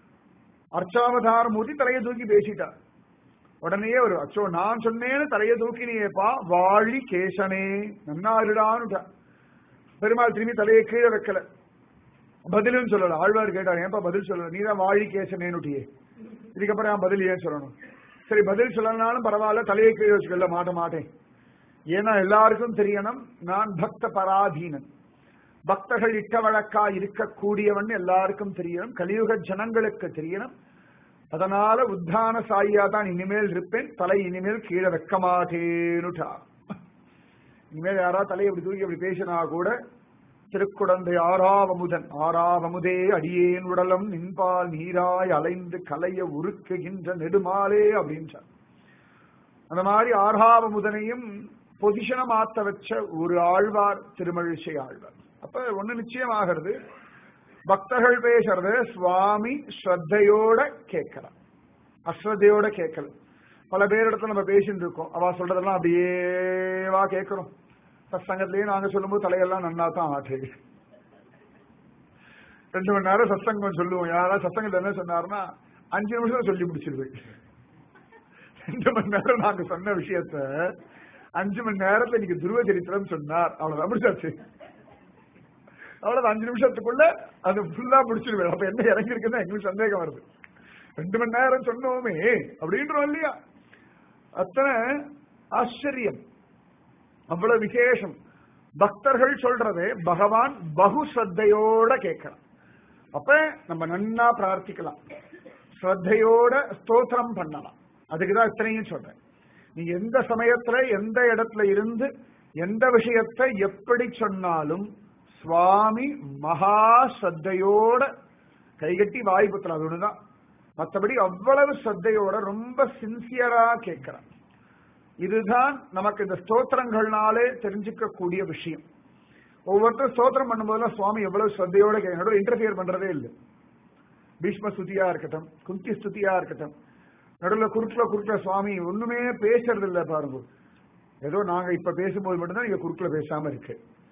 அர்ச்சாவதார மூர்த்தி தலையை தூக்கி பேசிட்டார் உடனே ஒரு அச்சோ நான் சொன்னேன்னு தலையை தூக்கினியேப்பா வாழி கேசனே நன்னாருடான்னு பெருமாள் திரும்பி தலையை கீழே வைக்கல பதிலும் சொல்லல ஆழ்வார் கேட்டார் ஏன்பா பதில் சொல்லல நீதான் வாழி கேசனேனுட்டியே இதுக்கப்புறம் நான் பதில் ஏன் சொல்லணும் சரி பதில் சொல்லனாலும் பரவாயில்ல தலையை கீழே வச்சுக்கல மாட்ட மாட்டேன் ஏன்னா எல்லாருக்கும் தெரியணும் நான் பக்த பராதீனன் பக்தர்கள் இட்ட வழக்கா இருக்கக்கூடியவன் எல்லாருக்கும் தெரியணும் கலியுக ஜனங்களுக்கு தெரியணும் அதனால உத்தான சாயியா தான் இனிமேல் இருப்பேன் தலை இனிமேல் கீழே வைக்க மாட்டேனுட்டா இனிமேல் யாராவது தலையை இப்படி தூக்கி அப்படி பேசினா கூட திருக்குடந்தை ஆறாவமுதன் ஆறாவமுதே அடியேன் உடலம் நின்பால் நீராய் அலைந்து கலைய உருக்குகின்ற நெடுமாலே அப்படின்றார் அந்த மாதிரி ஆறாவமுதனையும் பொசிஷனை மாத்த வச்ச ஒரு ஆழ்வார் திருமழிசை ஆழ்வார் அப்ப ஒண்ணு நிச்சயமாகிறது பக்தர்கள் பேசுறது சுவாமி ஸ்ரத்தையோட கேட்கலாம் அஸ்ரத்தையோட கேட்கல பல பேரிடத்துல நம்ம பேசிட்டு இருக்கோம் அவ சொல்றதெல்லாம் அப்படியேவா கேட்கிறோம் சத்சங்கத்திலேயே நாங்க சொல்லும்போது தலையெல்லாம் நன்னா தான் ஆட்டுது ரெண்டு மணி நேரம் சத்சங்கம் சொல்லுவோம் யாராவது சத்சங்கத்தில் என்ன சொன்னாருன்னா அஞ்சு நிமிஷம் சொல்லி முடிச்சிருவேன் ரெண்டு மணி நேரம் நாங்க சொன்ன விஷயத்த அஞ்சு மணி நேரத்துல நீங்க துருவ சரித்திரம் சொன்னார் அவ்வளவுதான் முடிச்சாச்சு அவ்வளவு அஞ்சு நிமிஷத்துக்குள்ள அது ஃபுல்லா முடிச்சிருவேன் அப்ப என்ன இறங்கி இருக்குன்னு எங்களுக்கு சந்தேகம் வருது ரெண்டு மணி நேரம் சொன்னோமே அப்படின்றோம் இல்லையா அத்தனை ஆச்சரியம் அவ்வளவு விசேஷம் பக்தர்கள் சொல்றதே பகவான் பகு ஸ்ரத்தையோட கேட்கலாம் அப்ப நம்ம நன்னா பிரார்த்திக்கலாம் ஸ்ரத்தையோட ஸ்தோத்திரம் பண்ணலாம் அதுக்குதான் இத்தனையும் சொல்றேன் நீங்க எந்த சமயத்துல எந்த இடத்துல இருந்து எந்த விஷயத்தை எப்படி சொன்னாலும் சுவாமி மகா ஸ்ரத்தையோட கைகட்டி வாய் புத்தலாம் அது ஒண்ணுதான் மற்றபடி அவ்வளவு ஸ்ரத்தையோட ரொம்ப சின்சியரா கேட்கிறான் இதுதான் நமக்கு இந்த ஸ்தோத்திரங்கள்னாலே தெரிஞ்சுக்க கூடிய விஷயம் ஒவ்வொருத்தரும் ஸ்தோத்திரம் பண்ணும்போதெல்லாம் சுவாமி எவ்வளவு ஸ்ரத்தையோட கேட்கணும் இன்டர்ஃபியர் பண்றதே இல்லை பீஷ்ம ஸ்துதியா இருக்கட்டும் குந்தி ஸ்துதியா இருக்கட்டும் நடுவில் குறுக்குல குறுக்குல சுவாமி ஒண்ணுமே பேசுறது இல்ல பாருங்க ஏதோ நாங்க இப்ப பேசும்போது மட்டும்தான் நீங்க குறுக்குல பேசாம இருக்கு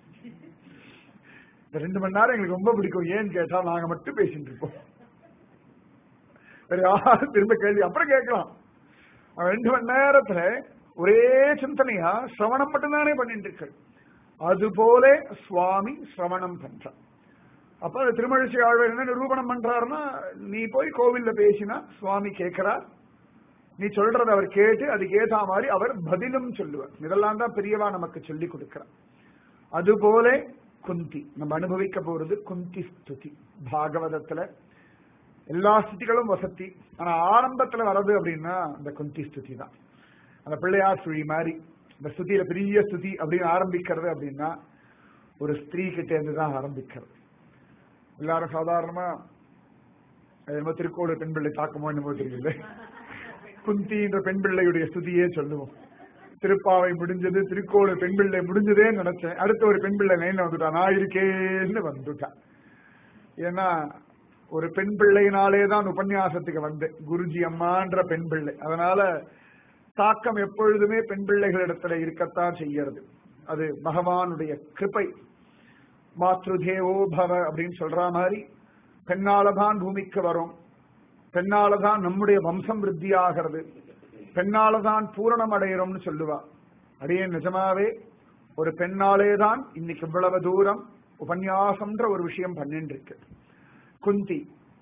இந்த ரெண்டு மணி நேரம் எங்களுக்கு ரொம்ப பிடிக்கும் ஏன்னு கேட்டா நாங்க மட்டும் பேசிட்டு இருப்போம் வேற யாரும் திரும்ப கேள்வி அப்புறம் கேட்கலாம் அவன் ரெண்டு மணி நேரத்துல ஒரே சிந்தனையா சிரவணம் மட்டும்தானே பண்ணிட்டு இருக்கு அது போல சுவாமி சிரவணம் பண்றான் அப்ப அந்த திருமழிசை ஆழ்வார் என்ன நிரூபணம் பண்றாருன்னா நீ போய் கோவில்ல பேசினா சுவாமி கேட்கிறார் நீ சொல்றத அவர் கேட்டு அதுக்கு ஏத்த மாதிரி அவர் பதிலும் சொல்லுவார் இதெல்லாம் தான் பெரியவா நமக்கு சொல்லி கொடுக்கிறார் அதுபோல குந்தி நம்ம அனுபவிக்க போறது குந்தி ஸ்துதி பாகவதத்துல எல்லா ஸ்துதிகளும் வசதி ஆனா ஆரம்பத்துல வர்றது அப்படின்னா அந்த குந்தி ஸ்துதி தான் அந்த பிள்ளையார் சுழி மாதிரி இந்த ஸ்துதியில பெரிய ஸ்துதி அப்படின்னு ஆரம்பிக்கிறது அப்படின்னா ஒரு ஸ்திரீ கிட்ட இருந்து தான் ஆரம்பிக்கிறது எல்லாரும் சாதாரணமா என்னமோ திருக்கோடு பெண் பிள்ளை தாக்கமோ என்னமோ தெரியல குந்தி என்ற பெண் பிள்ளையுடைய ஸ்துதியே சொல்லுவோம் திருப்பாவை முடிஞ்சது திருக்கோடு பெண் பிள்ளை முடிஞ்சதேன்னு நினைச்சேன் அடுத்த ஒரு பெண் பிள்ளை லைன்ல வந்துட்டா நான் இருக்கேன்னு வந்துட்டான் ஏன்னா ஒரு பெண் பிள்ளையினாலே தான் உபன்யாசத்துக்கு வந்தேன் குருஜி அம்மான்ற பெண் பிள்ளை அதனால தாக்கம் எப்பொழுதுமே பெண் பிள்ளைகளிடத்துல இருக்கத்தான் செய்யறது அது பகவானுடைய கிருப்பை மாத்ருதேவோ பவ அப்படின்னு சொல்ற மாதிரி பெண்ணாலதான் பூமிக்கு வரும் பெண்ணாலதான் நம்முடைய வம்சம் விருத்தி ஆகிறது பெண்ணாலதான் பூரணம் அடையிறோம்னு சொல்லுவா அடியே நிஜமாவே ஒரு பெண்ணாலே தான் இன்னைக்கு இவ்வளவு தூரம் உபன்யாசம்ன்ற ஒரு விஷயம் பண்ணிட்டு இருக்கு குந்தி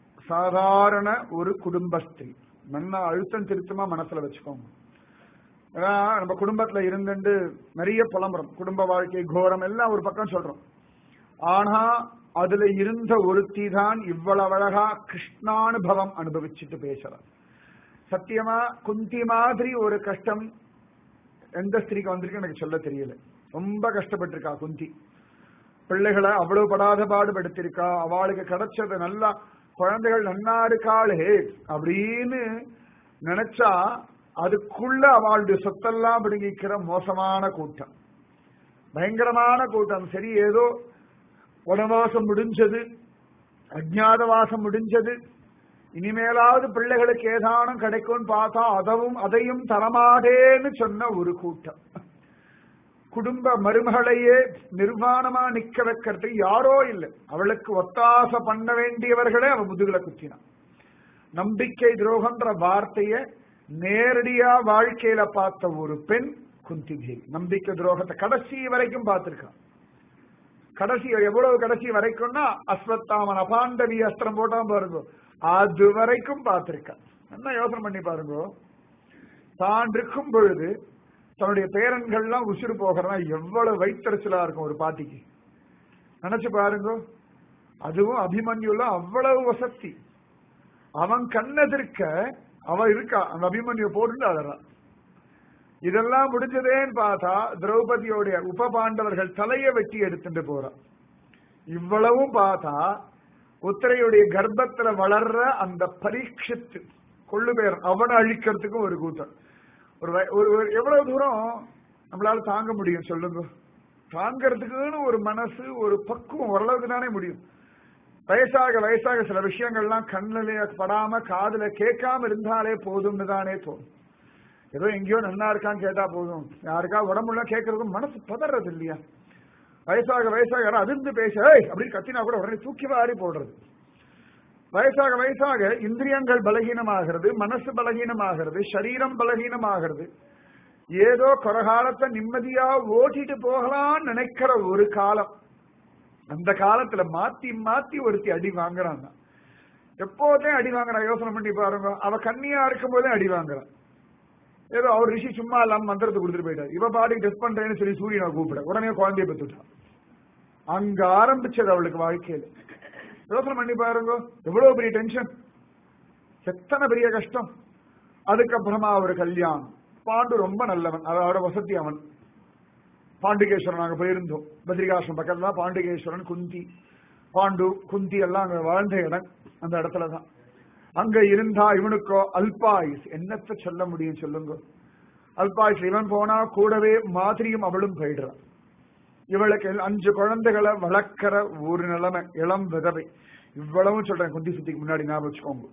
சாதாரண ஒரு குடும்பஸ்திரி நல்லா அழுத்தம் திருத்தமா மனசுல வச்சுக்கோங்க ஏன்னா நம்ம குடும்பத்துல இருந்துட்டு நிறைய புலம்புறோம் குடும்ப வாழ்க்கை கோரம் எல்லாம் ஒரு பக்கம் சொல்றோம் ஆனா அதுல இருந்த ஒருத்தி தான் இவ்வளவு அழகா கிருஷ்ணானுபவம் அனுபவிச்சுட்டு பேசுறான் சத்தியமா குந்தி மாதிரி ஒரு கஷ்டம் எந்த ஸ்திரீக்கு வந்திருக்கு எனக்கு சொல்ல தெரியல ரொம்ப கஷ்டப்பட்டிருக்கா குந்தி பிள்ளைகளை அவ்வளவு படாத பாடுபடுத்திருக்கா அவளுக்கு கிடைச்சது நல்லா குழந்தைகள் நன்னா இருக்காளே அப்படின்னு நினைச்சா அதுக்குள்ள அவளுடைய சொத்தெல்லாம் பிடுங்கிக்கிற மோசமான கூட்டம் பயங்கரமான கூட்டம் சரி ஏதோ வனவாசம் முடிஞ்சது அஜ்ஞாதவாசம் முடிஞ்சது இனிமேலாவது பிள்ளைகளுக்கு ஏதானும் கிடைக்கும்னு பார்த்தா அதவும் அதையும் தரமாட்டேன்னு சொன்ன ஒரு கூட்டம் குடும்ப மருமகளையே நிர்வாணமா நிக்க வைக்கிறதுக்கு யாரோ இல்லை அவளுக்கு ஒத்தாச பண்ண வேண்டியவர்களே அவன் முதுகுல குத்தினான் நம்பிக்கை துரோகன்ற வார்த்தைய நேரடியா வாழ்க்கையில பார்த்த ஒரு பெண் குந்தி தேவி நம்பிக்கை துரோகத்தை கடைசி வரைக்கும் பார்த்திருக்கான் கடைசி எவ்வளவு கடைசி வரைக்கும்னா அஸ்வத்தாமன் அபாண்டவி அஸ்திரம் போட்டான் பாருங்க அது வரைக்கும் பார்த்திருக்கான் என்ன யோசனை பண்ணி பாருங்க தான் இருக்கும் பொழுது தன்னுடைய பேரன்கள்லாம் உசுறு போகிறதா எவ்வளவு வைத்தறிச்சலா இருக்கும் ஒரு பாட்டிக்கு நினைச்சு பாருங்க அதுவும் அபிமன்யுல அவ்வளவு வசதி அவன் கண்ணெதிர்க்க அவ இருக்கா அந்த அபிமன்யு போட்டு அதெல்லாம் இதெல்லாம் முடிஞ்சதேன்னு பார்த்தா திரௌபதியோடைய உப பாண்டவர்கள் தலையை வெட்டி எடுத்துட்டு போறான் இவ்வளவும் பார்த்தா உத்திரையுடைய கர்ப்பத்துல வளர்ற அந்த பரீட்சித்து கொள்ளு பேர் அவனை அழிக்கிறதுக்கும் ஒரு கூட்டம் ஒரு வய- ஒரு ஒரு எவ்வளவு தூரம் நம்மளால தாங்க முடியும் சொல்லுங்க தாங்கறதுக்குன்னு ஒரு மனசு ஒரு பக்குவம் ஓரளவுக்கு தானே முடியும் வயசாக வயசாக சில விஷயங்கள்லாம் கண்ணிலே படாம காதுல கேட்காம இருந்தாலே போதும்னு தானே தோணும் ஏதோ எங்கேயோ நன்னா இருக்கான்னு கேட்டா போதும் யாருக்கா உடம்புலாம் கேட்கறதுக்கும் மனசு பதறது இல்லையா வயசாக வயசாக யாரும் அதிர்ந்து பேச "ஏய்" அப்படின்னு கத்தினா கூட உடனே தூக்கி வாரி போடுறது வயசாக வயசாக இந்திரியங்கள் பலகீனமாகிறது மனசு பலகீனமாகிறது சரீரம் பலகீனமாகிறது ஏதோ கொரகாலத்தை நிம்மதியா ஓட்டிட்டு போகலாம்னு நினைக்கிற ஒரு காலம் அந்த காலத்துல மாத்தி மாத்தி ஒருத்தி அடி வாங்குறாங்க எப்போதே அடி வாங்குறா யோசனை பண்ணி பாருங்க அவ கன்னியா இருக்கும் போதே அடி வாங்குறான் ஏதோ அவர் ரிஷி சும்மா இல்லாம மந்திரத்தை கொடுத்துட்டு போயிட்டார் இவ பாடி டெஸ்ட் பண்றேன்னு சொல்லி சூரியனை கூப்பிட உடனே குழந்தைய பெற்றுட்டான் அங்க ஆரம்பிச்சது அவளுக்கு வாழ்க்கையில யோசனை பண்ணி பாருங்க எவ்வளவு பெரிய டென்ஷன் எத்தனை பெரிய கஷ்டம் அதுக்கப்புறமா ஒரு கல்யாணம் பாண்டு ரொம்ப நல்லவன் அதோட வசதி அவன் பாண்டுகேஸ்வரன் நாங்க போயிருந்தோம் பத்ரிகாசிரம் பக்கத்துல தான் பாண்டுகேஸ்வரன் குந்தி பாண்டு குந்தி எல்லாம் அங்க வாழ்ந்த இடம் அந்த இடத்துல தான் அங்க இருந்தா இவனுக்கோ அல்பாயுஸ் என்னத்த சொல்ல முடியும் சொல்லுங்க அல்பாயுஸ் இவன் போனா கூடவே மாதிரியும் அவளும் போயிடுறான் இவளுக்கு அஞ்சு குழந்தைகளை வளர்க்கிற ஒரு நிலைமை இளம் விதவை இவ்வளவும் சொல்றேன் குந்தி சுத்திக்கு முன்னாடி ஞாபகம் வச்சுக்கோங்க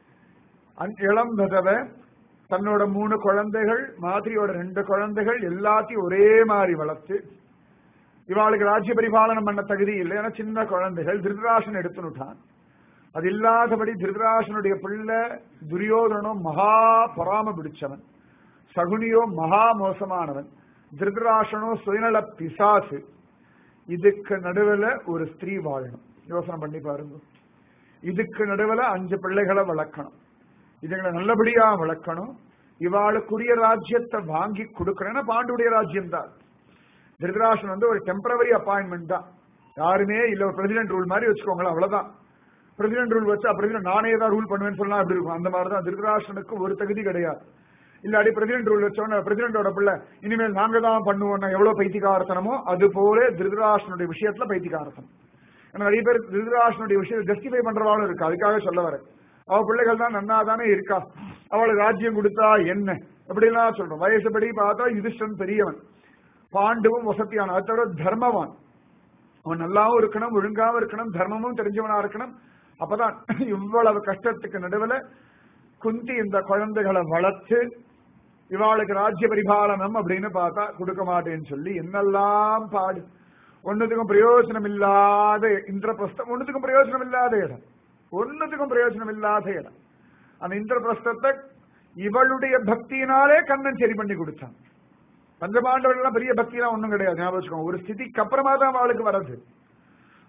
அந் இளம் விதவை தன்னோட மூணு குழந்தைகள் மாதிரியோட ரெண்டு குழந்தைகள் எல்லாத்தையும் ஒரே மாதிரி வளர்த்து இவாளுக்கு ராஜ்ய பரிபாலனம் பண்ண தகுதி இல்லை ஏன்னா சின்ன குழந்தைகள் திருதராசன் எடுத்துனுட்டான் அது இல்லாதபடி திருதராசனுடைய பிள்ளை துரியோதனோ மகா பொறாம பிடிச்சவன் சகுனியோ மகா மோசமானவன் திருதராசனோ சுயநல பிசாசு இதுக்கு நடுவுல ஒரு ஸ்திரீ வாழணும் யோசனை பண்ணி பாருங்க இதுக்கு நடுவுல அஞ்சு பிள்ளைகளை வளர்க்கணும் இதுங்களை நல்லபடியா வளர்க்கணும் இவாளுக்குரிய ராஜ்யத்தை வாங்கி கொடுக்கணும் ஏன்னா பாண்டுடைய ராஜ்யம் தான் திருதராசன் வந்து ஒரு டெம்பரவரி அப்பாயின்மெண்ட் தான் யாருமே இல்ல ஒரு பிரசிடென்ட் ரூல் மாதிரி வச்சுக்கோங்களேன் அவ்வளவுதான் பிரசிடென்ட் ரூல் வச்சா பிரசிடென்ட் நானே தான் ரூல் பண்ணுவேன்னு சொன்னா அப்படி இருக்கும் அந்த மாதிரி தான் திருதராசனுக்கு ஒரு தகுதி கிடையாது இல்லாடி பிரசிடென்ட் ரூல் வச்சோன்னா பிரசிடென்டோட பிள்ளை இனிமேல் நாங்க தான் பண்ணுவோம்னா எவ்வளவு பைத்தியகாரத்தனமோ அது போல திருதராசனுடைய விஷயத்துல பைத்தியகாரத்தனம் ஏன்னா நிறைய பேர் திருதராசனுடைய விஷயத்தை ஜஸ்டிஃபை பண்றவாளும் இருக்கு அதுக்காக சொல்ல வரேன் அவ பிள்ளைகள் தான் நன்னா தானே இருக்கா அவளுக்கு ராஜ்யம் கொடுத்தா என்ன எப்படிலாம் சொல்றோம் வயசுபடி பார்த்தா யுதிஷ்டன் பெரியவன் பாண்டுவும் வசதியான அது தவிர தர்மவான் அவன் நல்லாவும் இருக்கணும் ஒழுங்காவும் இருக்கணும் தர்மமும் தெரிஞ்சவனா இருக்கணும் அப்பதான் இவ்வளவு கஷ்டத்துக்கு நடுவுல குந்தி இந்த குழந்தைகளை வளர்த்து இவாளுக்கு ராஜ்ய பரிபாலனம் அப்படின்னு பார்த்தா கொடுக்க மாட்டேன்னு சொல்லி என்னெல்லாம் பாடு ஒன்னுத்துக்கும் பிரயோஜனம் இல்லாத இந்திரபிரஸ்தம் ஒன்னுத்துக்கும் பிரயோஜனம் இல்லாத இடம் ஒன்னுத்துக்கும் பிரயோஜனம் இல்லாத இடம் அந்த இந்திரபிரஸ்தத்தை இவளுடைய பக்தியினாலே கண்ணன் சரி பண்ணி கொடுத்தான் பஞ்சபாண்டவர்கள் எல்லாம் பெரிய பக்தியெல்லாம் ஒண்ணும் கிடையாது ஞாபகம் வச்சுக்கோங்க ஒரு ஸ்திதிக்கு அப்புறமா தான் அவளுக்கு வர்றது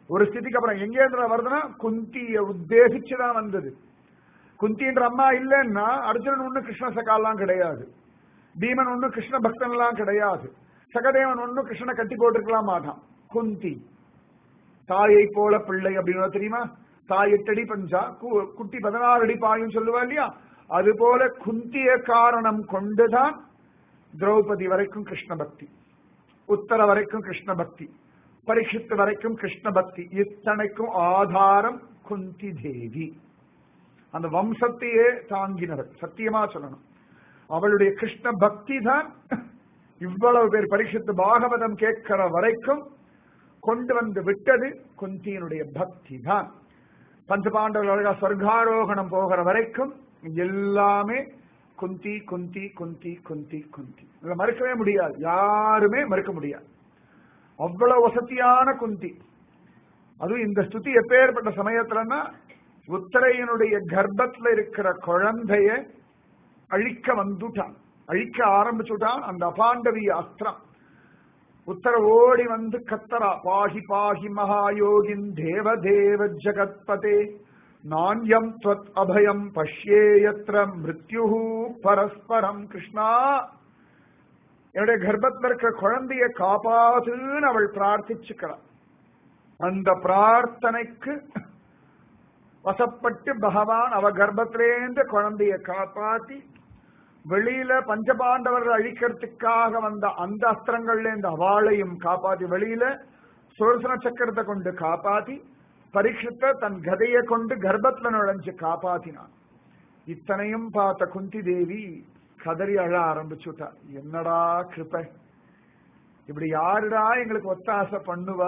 ஒரு ஸ்திதிக்கு அப்புறம் எங்கே இருந்து வருதுன்னா குந்திய உத்தேசிச்சுதான் வந்தது குந்தின்ற அம்மா இல்லைன்னா அர்ஜுனன் ஒண்ணு கிருஷ்ண சகாலாம் கிடையாது பீமன் ஒண்ணு கிருஷ்ண பக்தன் எல்லாம் கிடையாது சகதேவன் ஒன்னும் கிருஷ்ணனை கட்டி போட்டிருக்கலாம் மாட்டான் குந்தி தாயை போல பிள்ளை அப்படின்னு தெரியுமா தாய் எட்டடி பஞ்சா கு- குட்டி பதினாறு அடி பாயும் சொல்லுவா இல்லையா அது போல குந்திய காரணம் கொண்டுதான் திரௌபதி வரைக்கும் கிருஷ்ண பக்தி உத்தர வரைக்கும் கிருஷ்ண பக்தி பரீட்சித்து வரைக்கும் கிருஷ்ண பக்தி இத்தனைக்கும் ஆதாரம் குந்தி தேவி அந்த வம்சத்தையே தாங்கினவர் சத்தியமா சொல்லணும் அவளுடைய கிருஷ்ண பக்தி தான் இவ்வளவு பேர் பரீட்சித்து பாகவதம் கேட்கிற வரைக்கும் கொண்டு வந்து விட்டது குந்தியினுடைய பக்தி தான் பஞ்சபாண்டவர்கள் அழகா சொர்க்காரோகணம் போகிற வரைக்கும் எல்லாமே குந்தி குந்தி குந்தி குந்தி குந்தி இதை மறுக்கவே முடியாது யாருமே மறுக்க முடியாது அவ்வளவு வசதியான குந்தி அதுவும் இந்த ஸ்துதி எப்பேற்பட்ட சமயத்துலன்னா உத்தரையனுடைய கர்ப்பத்துல இருக்கிற குழந்தைய அழிக்க வந்துட்டான் அழிக்க ஆரம்பிச்சுட்டான் அந்த அபாண்டவி அஸ்திரம் உத்தர ஓடி வந்து கத்தரா பாஹி பாஹி மகாயோகின் தேவ தேவ ஜகத்பதே நாண்யம் त्वत् அபயம் பஷ்யேயத்ர மிருத்யு பரஸ்பரம் கிருஷ்ணா என்னுடைய கர்ப்பத்தில் இருக்கிற குழந்தைய காப்பாத்துன்னு அவள் பிரார்த்திச்சுக்கிறாள் அந்த பிரார்த்தனைக்கு வசப்பட்டு பகவான் அவ கர்ப்பத்திலேந்து குழந்தைய காப்பாத்தி வெளியில பஞ்சபாண்டவர்கள் அழிக்கிறதுக்காக வந்த அந்த அஸ்திரங்கள்ல இருந்து அவளையும் காப்பாத்தி வெளியில சுரசன சக்கரத்தை கொண்டு காப்பாத்தி பரீட்சித்த தன் கதையை கொண்டு கர்ப்பத்துல நுழைஞ்சு காப்பாத்தினான் இத்தனையும் பார்த்த குந்தி தேவி கதறி அழ ஆரம்பிச்சுட்டா என்னடா கிருபை இப்படி யாருடா எங்களுக்கு ஒத்தாசை பண்ணுவா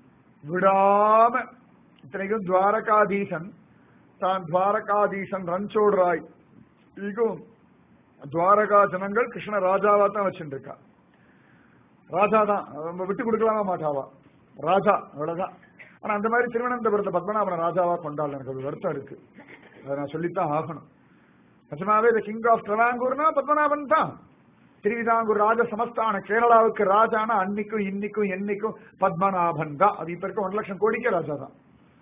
விடாம இத்தனைக்கும் துவாரகாதீசன் தான் துவாரகாதீசன் ரன்சோடுறாய் ஈகும் துவாரகா ஜனங்கள் கிருஷ்ண ராஜாவா தான் வச்சுருக்கா ராஜா தான் நம்ம விட்டு கொடுக்கலாமா மாட்டாவா ராஜா அவ்வளவுதான் ஆனா அந்த மாதிரி திருவனந்தபுரத்தை பத்மநாபன ராஜாவா கொண்டாடல எனக்கு ஒரு வருத்தம் இருக்கு அதை நான் சொல்லித்தான் ஆகணும் நிஜமாவே இந்த கிங் ஆஃப் ட்ரவாங்கூர்னா பத்மநாபன் தான் திருவிதாங்கூர் ராஜ சமஸ்தான கேரளாவுக்கு ராஜானா அன்னைக்கும் இன்னைக்கும் என்னைக்கும் பத்மநாபன் தான் அது இப்ப இருக்க ஒன்று லட்சம் கோடிக்கே ராஜா தான்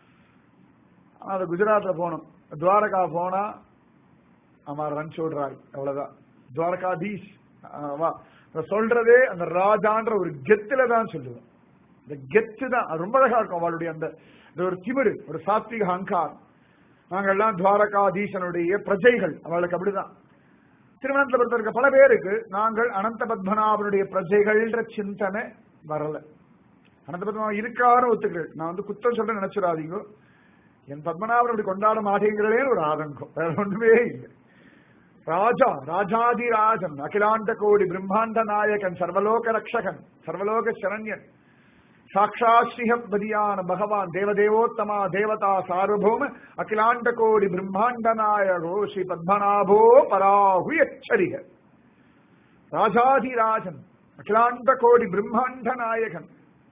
ஆனா அது குஜராத்ல போகணும் துவாரகா போனா ஆமா ரன்சோட் ராய் அவ்வளவுதான் துவாரகாதீஷ் வா சொல்றதே அந்த ராஜான்ற ஒரு கெத்துல தான் சொல்லுவேன் இந்த கெத்து தான் அது ரொம்ப அழகா இருக்கும் அவளுடைய அந்த இந்த ஒரு திமிரு ஒரு சாத்விக அகங்காரம் நாங்கள்லாம் துவாரகாதீசனுடைய பிரஜைகள் அவளுக்கு அப்படிதான் திருவனந்தபுரத்தில் இருக்க பல பேருக்கு நாங்கள் அனந்த பத்மநாபனுடைய பிரஜைகள்ன்ற சிந்தனை வரல அனந்த பத்மநாபன் இருக்காருன்னு ஒத்துக்கிறேன் நான் வந்து குத்தம் சொல்ல நினைச்சிடாதீங்க என் பத்மநாபன் அப்படி கொண்டாட மாட்டேங்கிறதே ஒரு ஆதங்கம் வேற ஒண்ணுமே இல்லை ராஜா ராஜாதி ராஜன் அகிலாண்ட கோடி பிரம்மாண்ட நாயகன் சர்வலோக ரக்ஷகன் சர்வலோக சரண்யன் சாட்சாத் ஸ்ரீஹபதியான பகவான் தேவதேவோத்தமா தேவதா சார்வபௌம அகிலாண்ட கோடி பிரம்மாண்ட நாயகோ ஸ்ரீ பத்மநாபோ பராஹு எச்சரிக ராஜாதிராஜன் அகிலாண்ட கோடி பிரம்மாண்ட நாயகன்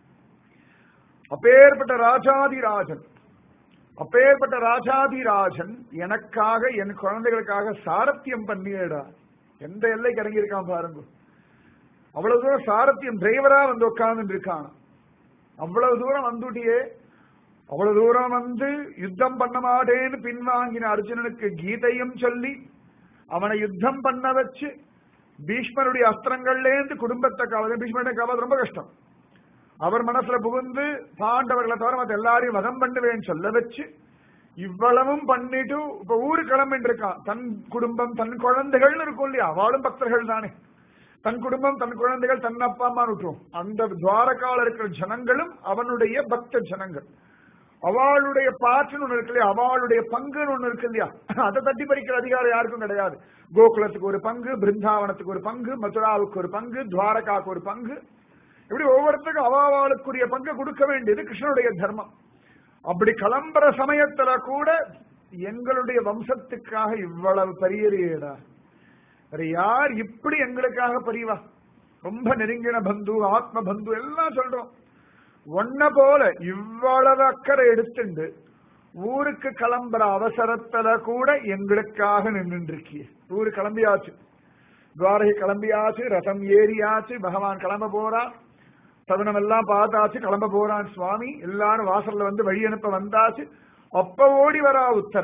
அப்பேற்பட்ட ராஜாதிராஜன் அப்பேற்பட்ட ராஜாதிராஜன் எனக்காக என் குழந்தைகளுக்காக சாரத்தியம் பண்ணியடா எந்த எல்லைக்கு இறங்கியிருக்கான் பாருங்க அவ்வளவு தூரம் சாரத்தியம் டிரைவரா வந்து உட்கார்ந்து இருக்கான் அவ்வளவு தூரம் வந்துட்டியே அவ்வளவு தூரம் வந்து யுத்தம் பண்ண மாட்டேன்னு பின்வாங்கின அர்ஜுனனுக்கு கீதையும் சொல்லி அவனை யுத்தம் பண்ண வச்சு பீஷ்மருடைய அஸ்திரங்கள்லேருந்து குடும்பத்தை காவது பீஷ்மருடைய காவது ரொம்ப கஷ்டம் அவர் மனசுல புகுந்து பாண்டவர்களை தவிர மத்த எல்லாரையும் வதம் பண்ணுவேன்னு சொல்ல வச்சு இவ்வளவும் பண்ணிட்டு இப்ப ஊரு கிளம்பிட்டு இருக்கான் தன் குடும்பம் தன் குழந்தைகள்னு இருக்கும் இல்லையா அவளும் பக்தர்கள் தானே தன் குடும்பம் தன் குழந்தைகள் தன் அப்பா அம்மா விட்டுரும் அந்த துவாரகால இருக்கிற ஜனங்களும் அவனுடைய பக்த ஜனங்கள் அவளுடைய பாற்றுன்னு ஒண்ணு இருக்கு இல்லையா அவளுடைய பங்குன்னு ஒண்ணு இருக்கு இல்லையா அதை தட்டி பறிக்கிற அதிகாரம் யாருக்கும் கிடையாது கோகுலத்துக்கு ஒரு பங்கு பிருந்தாவனத்துக்கு ஒரு பங்கு மதுராவுக்கு ஒரு பங்கு துவாரகாவுக்கு ஒரு பங்கு இப்படி ஒவ்வொருத்தருக்கும் அவாவாளுக்குரிய பங்கு கொடுக்க வேண்டியது கிருஷ்ணனுடைய தர்மம் அப்படி கிளம்புற சமயத்துல கூட எங்களுடைய வம்சத்துக்காக இவ்வளவு பரியறியடா வேற யார் இப்படி எங்களுக்காக பரிவா ரொம்ப நெருங்கின பந்து ஆத்ம பந்து எல்லாம் சொல்றோம் ஒன்ன போல இவ்வளவு அக்கறை எடுத்துண்டு ஊருக்கு கிளம்புற அவசரத்துல கூட எங்களுக்காக நின்று இருக்கிய ஊரு கிளம்பியாச்சு துவாரகை கிளம்பியாச்சு ரதம் ஏறியாச்சு பகவான் கிளம்ப போறா சகுனம் எல்லாம் பார்த்தாச்சு கிளம்ப போறான் சுவாமி எல்லாரும் வாசல்ல வந்து வழி அனுப்ப வந்தாச்சு அப்ப ஓடி வரா உத்தர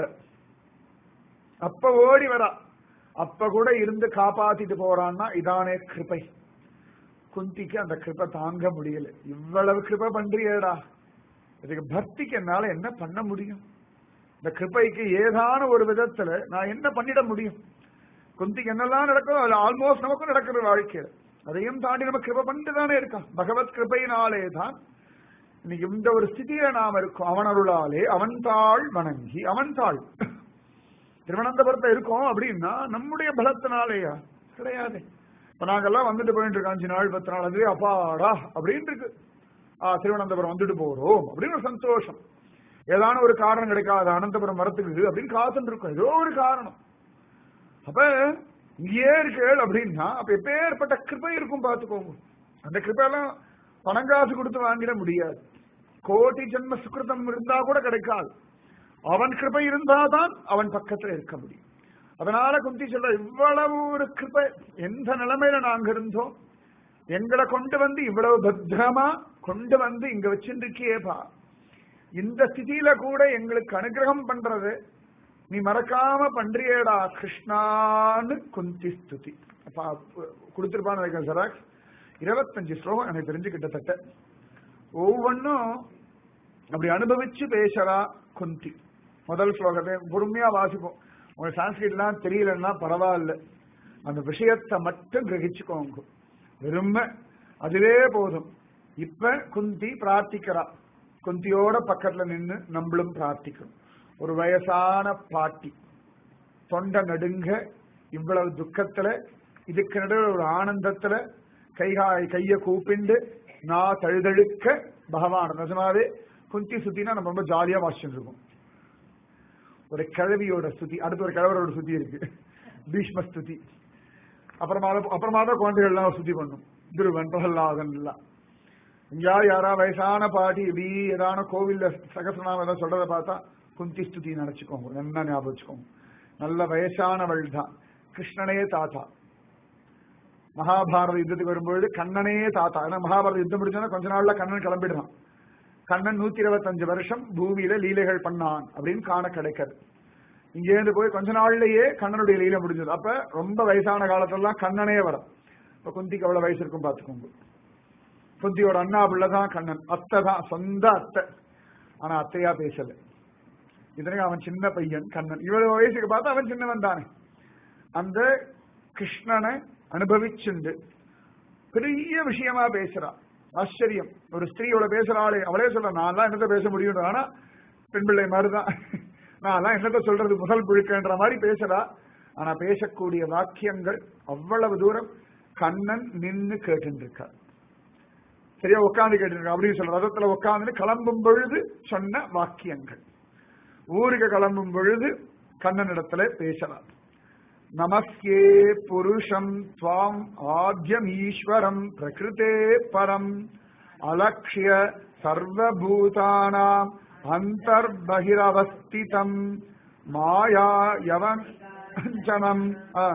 அப்ப ஓடி வரா அப்ப கூட இருந்து காப்பாத்திட்டு போறான்னா இதானே கிருபை குந்திக்கு அந்த கிருபை தாங்க முடியல இவ்வளவு கிருபை பண்றியேடா இதுக்கு பக்திக்கு என்னால என்ன பண்ண முடியும் இந்த கிருபைக்கு ஏதான ஒரு விதத்துல நான் என்ன பண்ணிட முடியும் குந்திக்கு என்னெல்லாம் நடக்கும் அது ஆல்மோஸ்ட் நமக்கும் நடக்கிற வாழ்க்கையில அதையும் தாண்டி நம்ம கிருபை பண்ணிட்டு தானே இருக்கோம் பகவத் கிருபையினாலே தான் இன்னைக்கு இந்த ஒரு ஸ்திதியில நாம இருக்கோம் அவன் அருளாலே அவன் தாள் வணங்கி அவன் தாள் திருவனந்தபுரத்துல இருக்கோம் அப்படின்னா நம்முடைய பலத்தினாலேயா கிடையாது இப்ப நாங்கெல்லாம் வந்துட்டு போயிட்டு இருக்கோம் அஞ்சு நாள் பத்து நாள் அதுவே அப்பாடா அப்படின்னு இருக்கு ஆ திருவனந்தபுரம் வந்துட்டு போறோம் அப்படின்னு ஒரு சந்தோஷம் ஏதான ஒரு காரணம் கிடைக்காது அனந்தபுரம் வரத்துக்கு அப்படின்னு காத்துட்டு இருக்கோம் ஏதோ ஒரு காரணம் அப்ப இங்கேயே இருக்கேள் அப்படின்னா அப்ப எப்பேற்பட்ட கிருபை இருக்கும் பார்த்துக்கோங்க அந்த கிருபையெல்லாம் பணங்காசு கொடுத்து வாங்கிட முடியாது கோடி ஜென்ம சுக்கிருதம் இருந்தா கூட கிடைக்காது அவன் கிருபை இருந்தாதான் அவன் பக்கத்துல இருக்க முடியும் அதனால குந்தி சொல்ல இவ்வளவு ஒரு கிருபை எந்த நிலைமையில நாங்க இருந்தோம் எங்களை கொண்டு வந்து இவ்வளவு பத்திரமா கொண்டு வந்து இங்க வச்சிருக்கியேப்பா இந்த ஸ்திதியில கூட எங்களுக்கு அனுகிரகம் பண்றது நீ மறக்காம பண்றியேடா கிருஷ்ணான்னு குந்தி ஸ்துதி அப்ப கொடுத்திருப்பான்னு நினைக்கிறேன் சராக்ஸ் இருபத்தஞ்சு ஸ்லோகம் எனக்கு தெரிஞ்சு கிட்டத்தட்ட ஒவ்வொன்னும் அப்படி அனுபவிச்சு பேசுறா குந்தி முதல் ஸ்லோகத்தை பொறுமையா வாசிப்போம் உங்களுக்கு சான்ஸ்கிரிட்லாம் தெரியலன்னா பரவாயில்ல அந்த விஷயத்தை மட்டும் கிரகிச்சுக்கோங்க வெறும அதுவே போதும் இப்ப குந்தி பிரார்த்திக்கிறா குந்தியோட பக்கத்துல நின்னு நம்மளும் பிரார்த்திக்கணும் ஒரு வயசான பாட்டி தொண்டை நடுங்க இவ்வளவு துக்கத்துல இதுக்கு நடுவில் ஒரு ஆனந்தத்துல கைகாய் கைய கூப்பிண்டு நான் தழுதழுக்க பகவான் நிஜமாவே குந்தி சுத்தினா நம்ம ரொம்ப ஜாலியா வாசிச்சுட்டு இருக்கோம் ஒரு கிழவியோட ஸ்துதி அடுத்து ஒரு கிழவரோட ஸ்துதி இருக்கு பீஷ்ம ஸ்துதி அப்புறமா அப்புறமா தான் குழந்தைகள்லாம் ஸ்துதி பண்ணும் துருவன் பிரகல்லாதன் எல்லாம் எங்கேயாவது யாரா வயசான பாட்டி இப்படி ஏதான கோவில்ல சகசநாமம் ஏதாவது சொல்றதை பார்த்தா குந்தி ஸ்துதி நினைச்சுக்கோங்க என்ன ஞாபகம் வச்சுக்கோங்க நல்ல வயசானவள் தான் கிருஷ்ணனே தாத்தா மகாபாரத யுத்தத்துக்கு வரும்பொழுது கண்ணனே தாத்தா ஏன்னா மகாபாரத யுத்தம் முடிச்சோன்னா கொஞ்ச நாள்ல கண்ணன் கிளம்பிடுறான் கண்ணன் நூத்தி இருபத்தஞ்சு வருஷம் பூமியில லீலைகள் பண்ணான் அப்படின்னு காண கிடைக்காது இங்கேருந்து போய் கொஞ்ச நாள்லயே கண்ணனுடைய லீலை முடிஞ்சது அப்ப ரொம்ப வயசான காலத்தெல்லாம் கண்ணனே வரும் இப்ப குந்திக்கு அவ்வளவு வயசு இருக்கும் பாத்துக்கோங்க குந்தியோட அண்ணா பிள்ளைதான் கண்ணன் அத்தை தான் சொந்த அத்தை ஆனா அத்தையா பேசல இதனையும் அவன் சின்ன பையன் கண்ணன் இவ்வளவு வயசுக்கு பார்த்தா அவன் சின்னவன் தானே அந்த கிருஷ்ணனை அனுபவிச்சுண்டு பெரிய விஷயமா பேசுறான் ஆச்சரியம் ஒரு ஸ்திரீயோட பேசுறாளே அவளே சொல்ற நான் என்னத்த பேச முடியும் ஆனா பெண் பிள்ளை மாதிரிதான் நான் என்னத்த சொல்றது முதல் புழுக்கன்ற மாதிரி பேசுறா ஆனா பேசக்கூடிய வாக்கியங்கள் அவ்வளவு தூரம் கண்ணன் நின்னு கேட்டு சரியா உட்காந்து கேட்டு அப்படின்னு சொல்ற ரதத்துல உட்காந்து கிளம்பும் பொழுது சொன்ன வாக்கியங்கள் ஊருக்கு கிளம்பும் பொழுது கண்ணனிடத்துல பேசலாம் நமஸ்கே புருஷம் துவாம் ஆத்யம் ஈஸ்வரம் பிரகிருதே பரம் அலக்ஷ்ய சர்வபூதானாம் அந்தர்பகிரவஸ்திதம் மாயா யவஞ்சனம்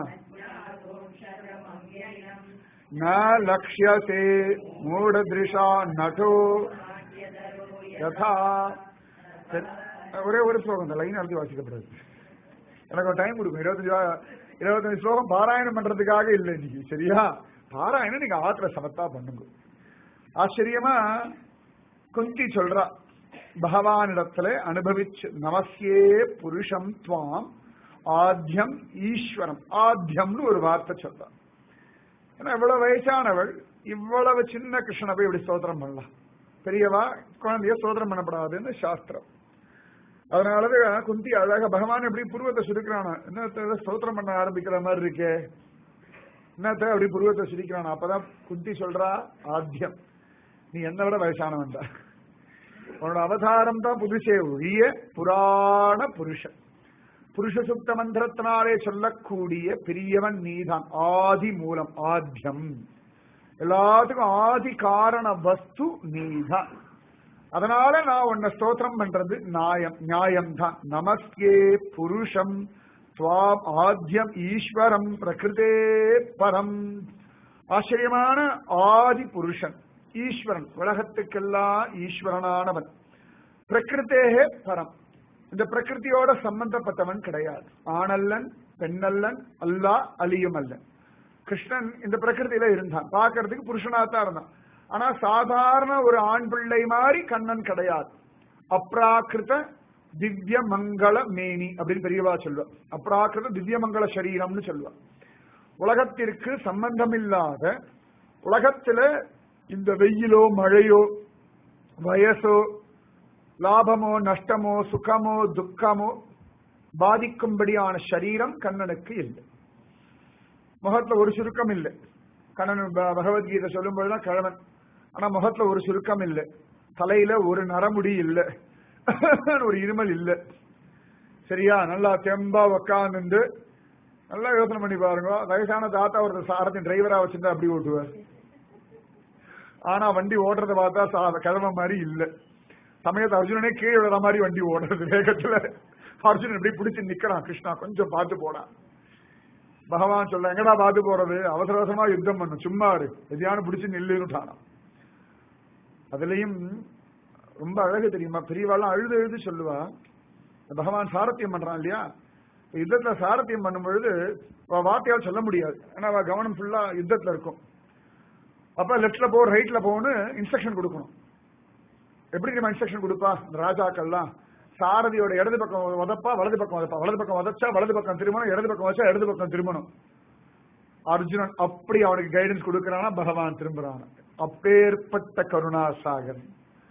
ந லக்ஷ்யசே மூடதிருஷா நட்டோ யதா ஒரே ஒரு ஸ்லோகம் இந்த லைன் அழுத்தி வாசிக்கப்படுது எனக்கு ஒரு டைம் கொடுக்கும் இருபத்தஞ்சு இருபத்தஞ்சு ஸ்லோகம் பாராயணம் பண்றதுக்காக இல்லை இன்னைக்கு சரியா பாராயணம் நீங்க ஆத்திர சமத்தா பண்ணுங்க ஆச்சரியமா குந்தி சொல்றா பகவானிடத்துல அனுபவிச்சு நமஸ்யே புருஷம் துவாம் ஆத்தியம் ஈஸ்வரம் ஆத்தியம்னு ஒரு வார்த்தை சொல்றா ஏன்னா இவ்வளவு வயசானவள் இவ்வளவு சின்ன கிருஷ்ணனை போய் இப்படி ஸ்தோத்திரம் பண்ணலாம் பெரியவா குழந்தைய ஸ்தோத்திரம் பண்ணப்படாதுன்னு சாஸ்திரம் அதனாலதான் குந்தி அழகாக பகவான் எப்படி புருவத்தை சுருக்கிறானா என்ன ஸ்தோத்திரம் பண்ண ஆரம்பிக்கிற மாதிரி இருக்கே என்னத்த அப்படி புருவத்தை சுருக்கிறானா அப்பதான் குந்தி சொல்றா ஆத்தியம் நீ என்ன விட வயசானவன் தான் உன்னோட அவதாரம் தான் புதுசே ஒழிய புராண புருஷன் புருஷ சுத்த மந்திரத்தினாலே சொல்லக்கூடிய பெரியவன் நீதான் ஆதி மூலம் ஆத்தியம் எல்லாத்துக்கும் ஆதி காரண வஸ்து நீதான் அதனால நான் உன்னை ஸ்தோத்திரம் பண்றது நியாயம் நியாயம் தான் நமஸ்கே புருஷம் துவாம் ஆத்தியம் ஈஸ்வரம் பிரகிருதே பரம் ஆச்சரியமான ஆதி புருஷன் ஈஸ்வரன் உலகத்துக்கெல்லாம் ஈஸ்வரனானவன் பிரகிருத்தேகே பரம் இந்த பிரகிருதியோட சம்பந்தப்பட்டவன் கிடையாது ஆணல்லன் பெண்ணல்லன் அல்லா அலியும் அல்லன் கிருஷ்ணன் இந்த பிரகிருதியில இருந்தான் பார்க்கறதுக்கு புருஷனாத்தான் இருந்தான் ஆனா சாதாரண ஒரு ஆண் பிள்ளை மாதிரி கண்ணன் கிடையாது அப்ராக்கிருத திவ்ய மங்கள மேனி அப்படின்னு பெரியவா சொல்லுவா அப்ராக்கிருத திவ்ய மங்கள சரீரம்னு சொல்லுவா உலகத்திற்கு சம்பந்தமில்லாத உலகத்துல இந்த வெயிலோ மழையோ வயசோ லாபமோ நஷ்டமோ சுகமோ துக்கமோ பாதிக்கும்படியான சரீரம் கண்ணனுக்கு இல்லை முகத்துல ஒரு சுருக்கம் இல்லை கண்ணன் ப- பகவத்கீதை சொல்லும் பொழுதுதான் கிழவன் ஆனா முகத்துல ஒரு சுருக்கம் இல்லை தலையில ஒரு நரமுடி இல்லை ஒரு இருமல் இல்லை சரியா நல்லா தெம்பா உக்காந்து நல்லா யோசனை பண்ணி பாருங்க வயசான தாத்தா ஒரு சாரத்தின் டிரைவரா வச்சிருந்தா அப்படி ஓட்டுவார் ஆனா வண்டி ஓட்டுறத பார்த்தா சா- கிழமை மாதிரி இல்ல சமயத்து அர்ஜுனனே கீழே விழுற மாதிரி வண்டி ஓடுறது வேகத்துல அர்ஜுனன் இப்படி பிடிச்சு நிக்கிறான் கிருஷ்ணா கொஞ்சம் பார்த்து போடா பகவான் சொல்ல எங்கடா பார்த்து போறது அவசர அவசரமா யுத்தம் பண்ணும் சும்மா இரு எதையான பிடிச்சு நில்லுட்டானா அதுலயும் ரொம்ப அழகு தெரியுமா பெரியவாள்லாம் அழுது எழுது சொல்லுவா பகவான் சாரத்தியம் பண்றான் இல்லையா யுத்தத்துல சாரத்தியம் பண்ணும் பொழுது அவ வார்த்தையால் சொல்ல முடியாது ஏன்னா அவ கவனம் ஃபுல்லா யுத்தத்துல இருக்கும் அப்ப லெப்ட்ல போ ரைட்ல போன்னு இன்ஸ்ட்ரக்ஷன் கொடுக்கணும் எப்படி நம்ம இன்ஸ்ட்ரக்ஷன் கொடுப்பா இந்த ராஜாக்கள்லாம் சாரதியோட இடது பக்கம் உதப்பா வலது பக்கம் உதப்பா வலது பக்கம் உதச்சா வலது பக்கம் திரும்பணும் இடது பக்கம் வச்சா இடது பக்கம் திரும்பணும் அர்ஜுனன் அப்படி அவனுக்கு கைடன்ஸ் கொடுக்கறானா பகவான் திரும்புறான் அப்பேற்பட்ட கருணாசாகர்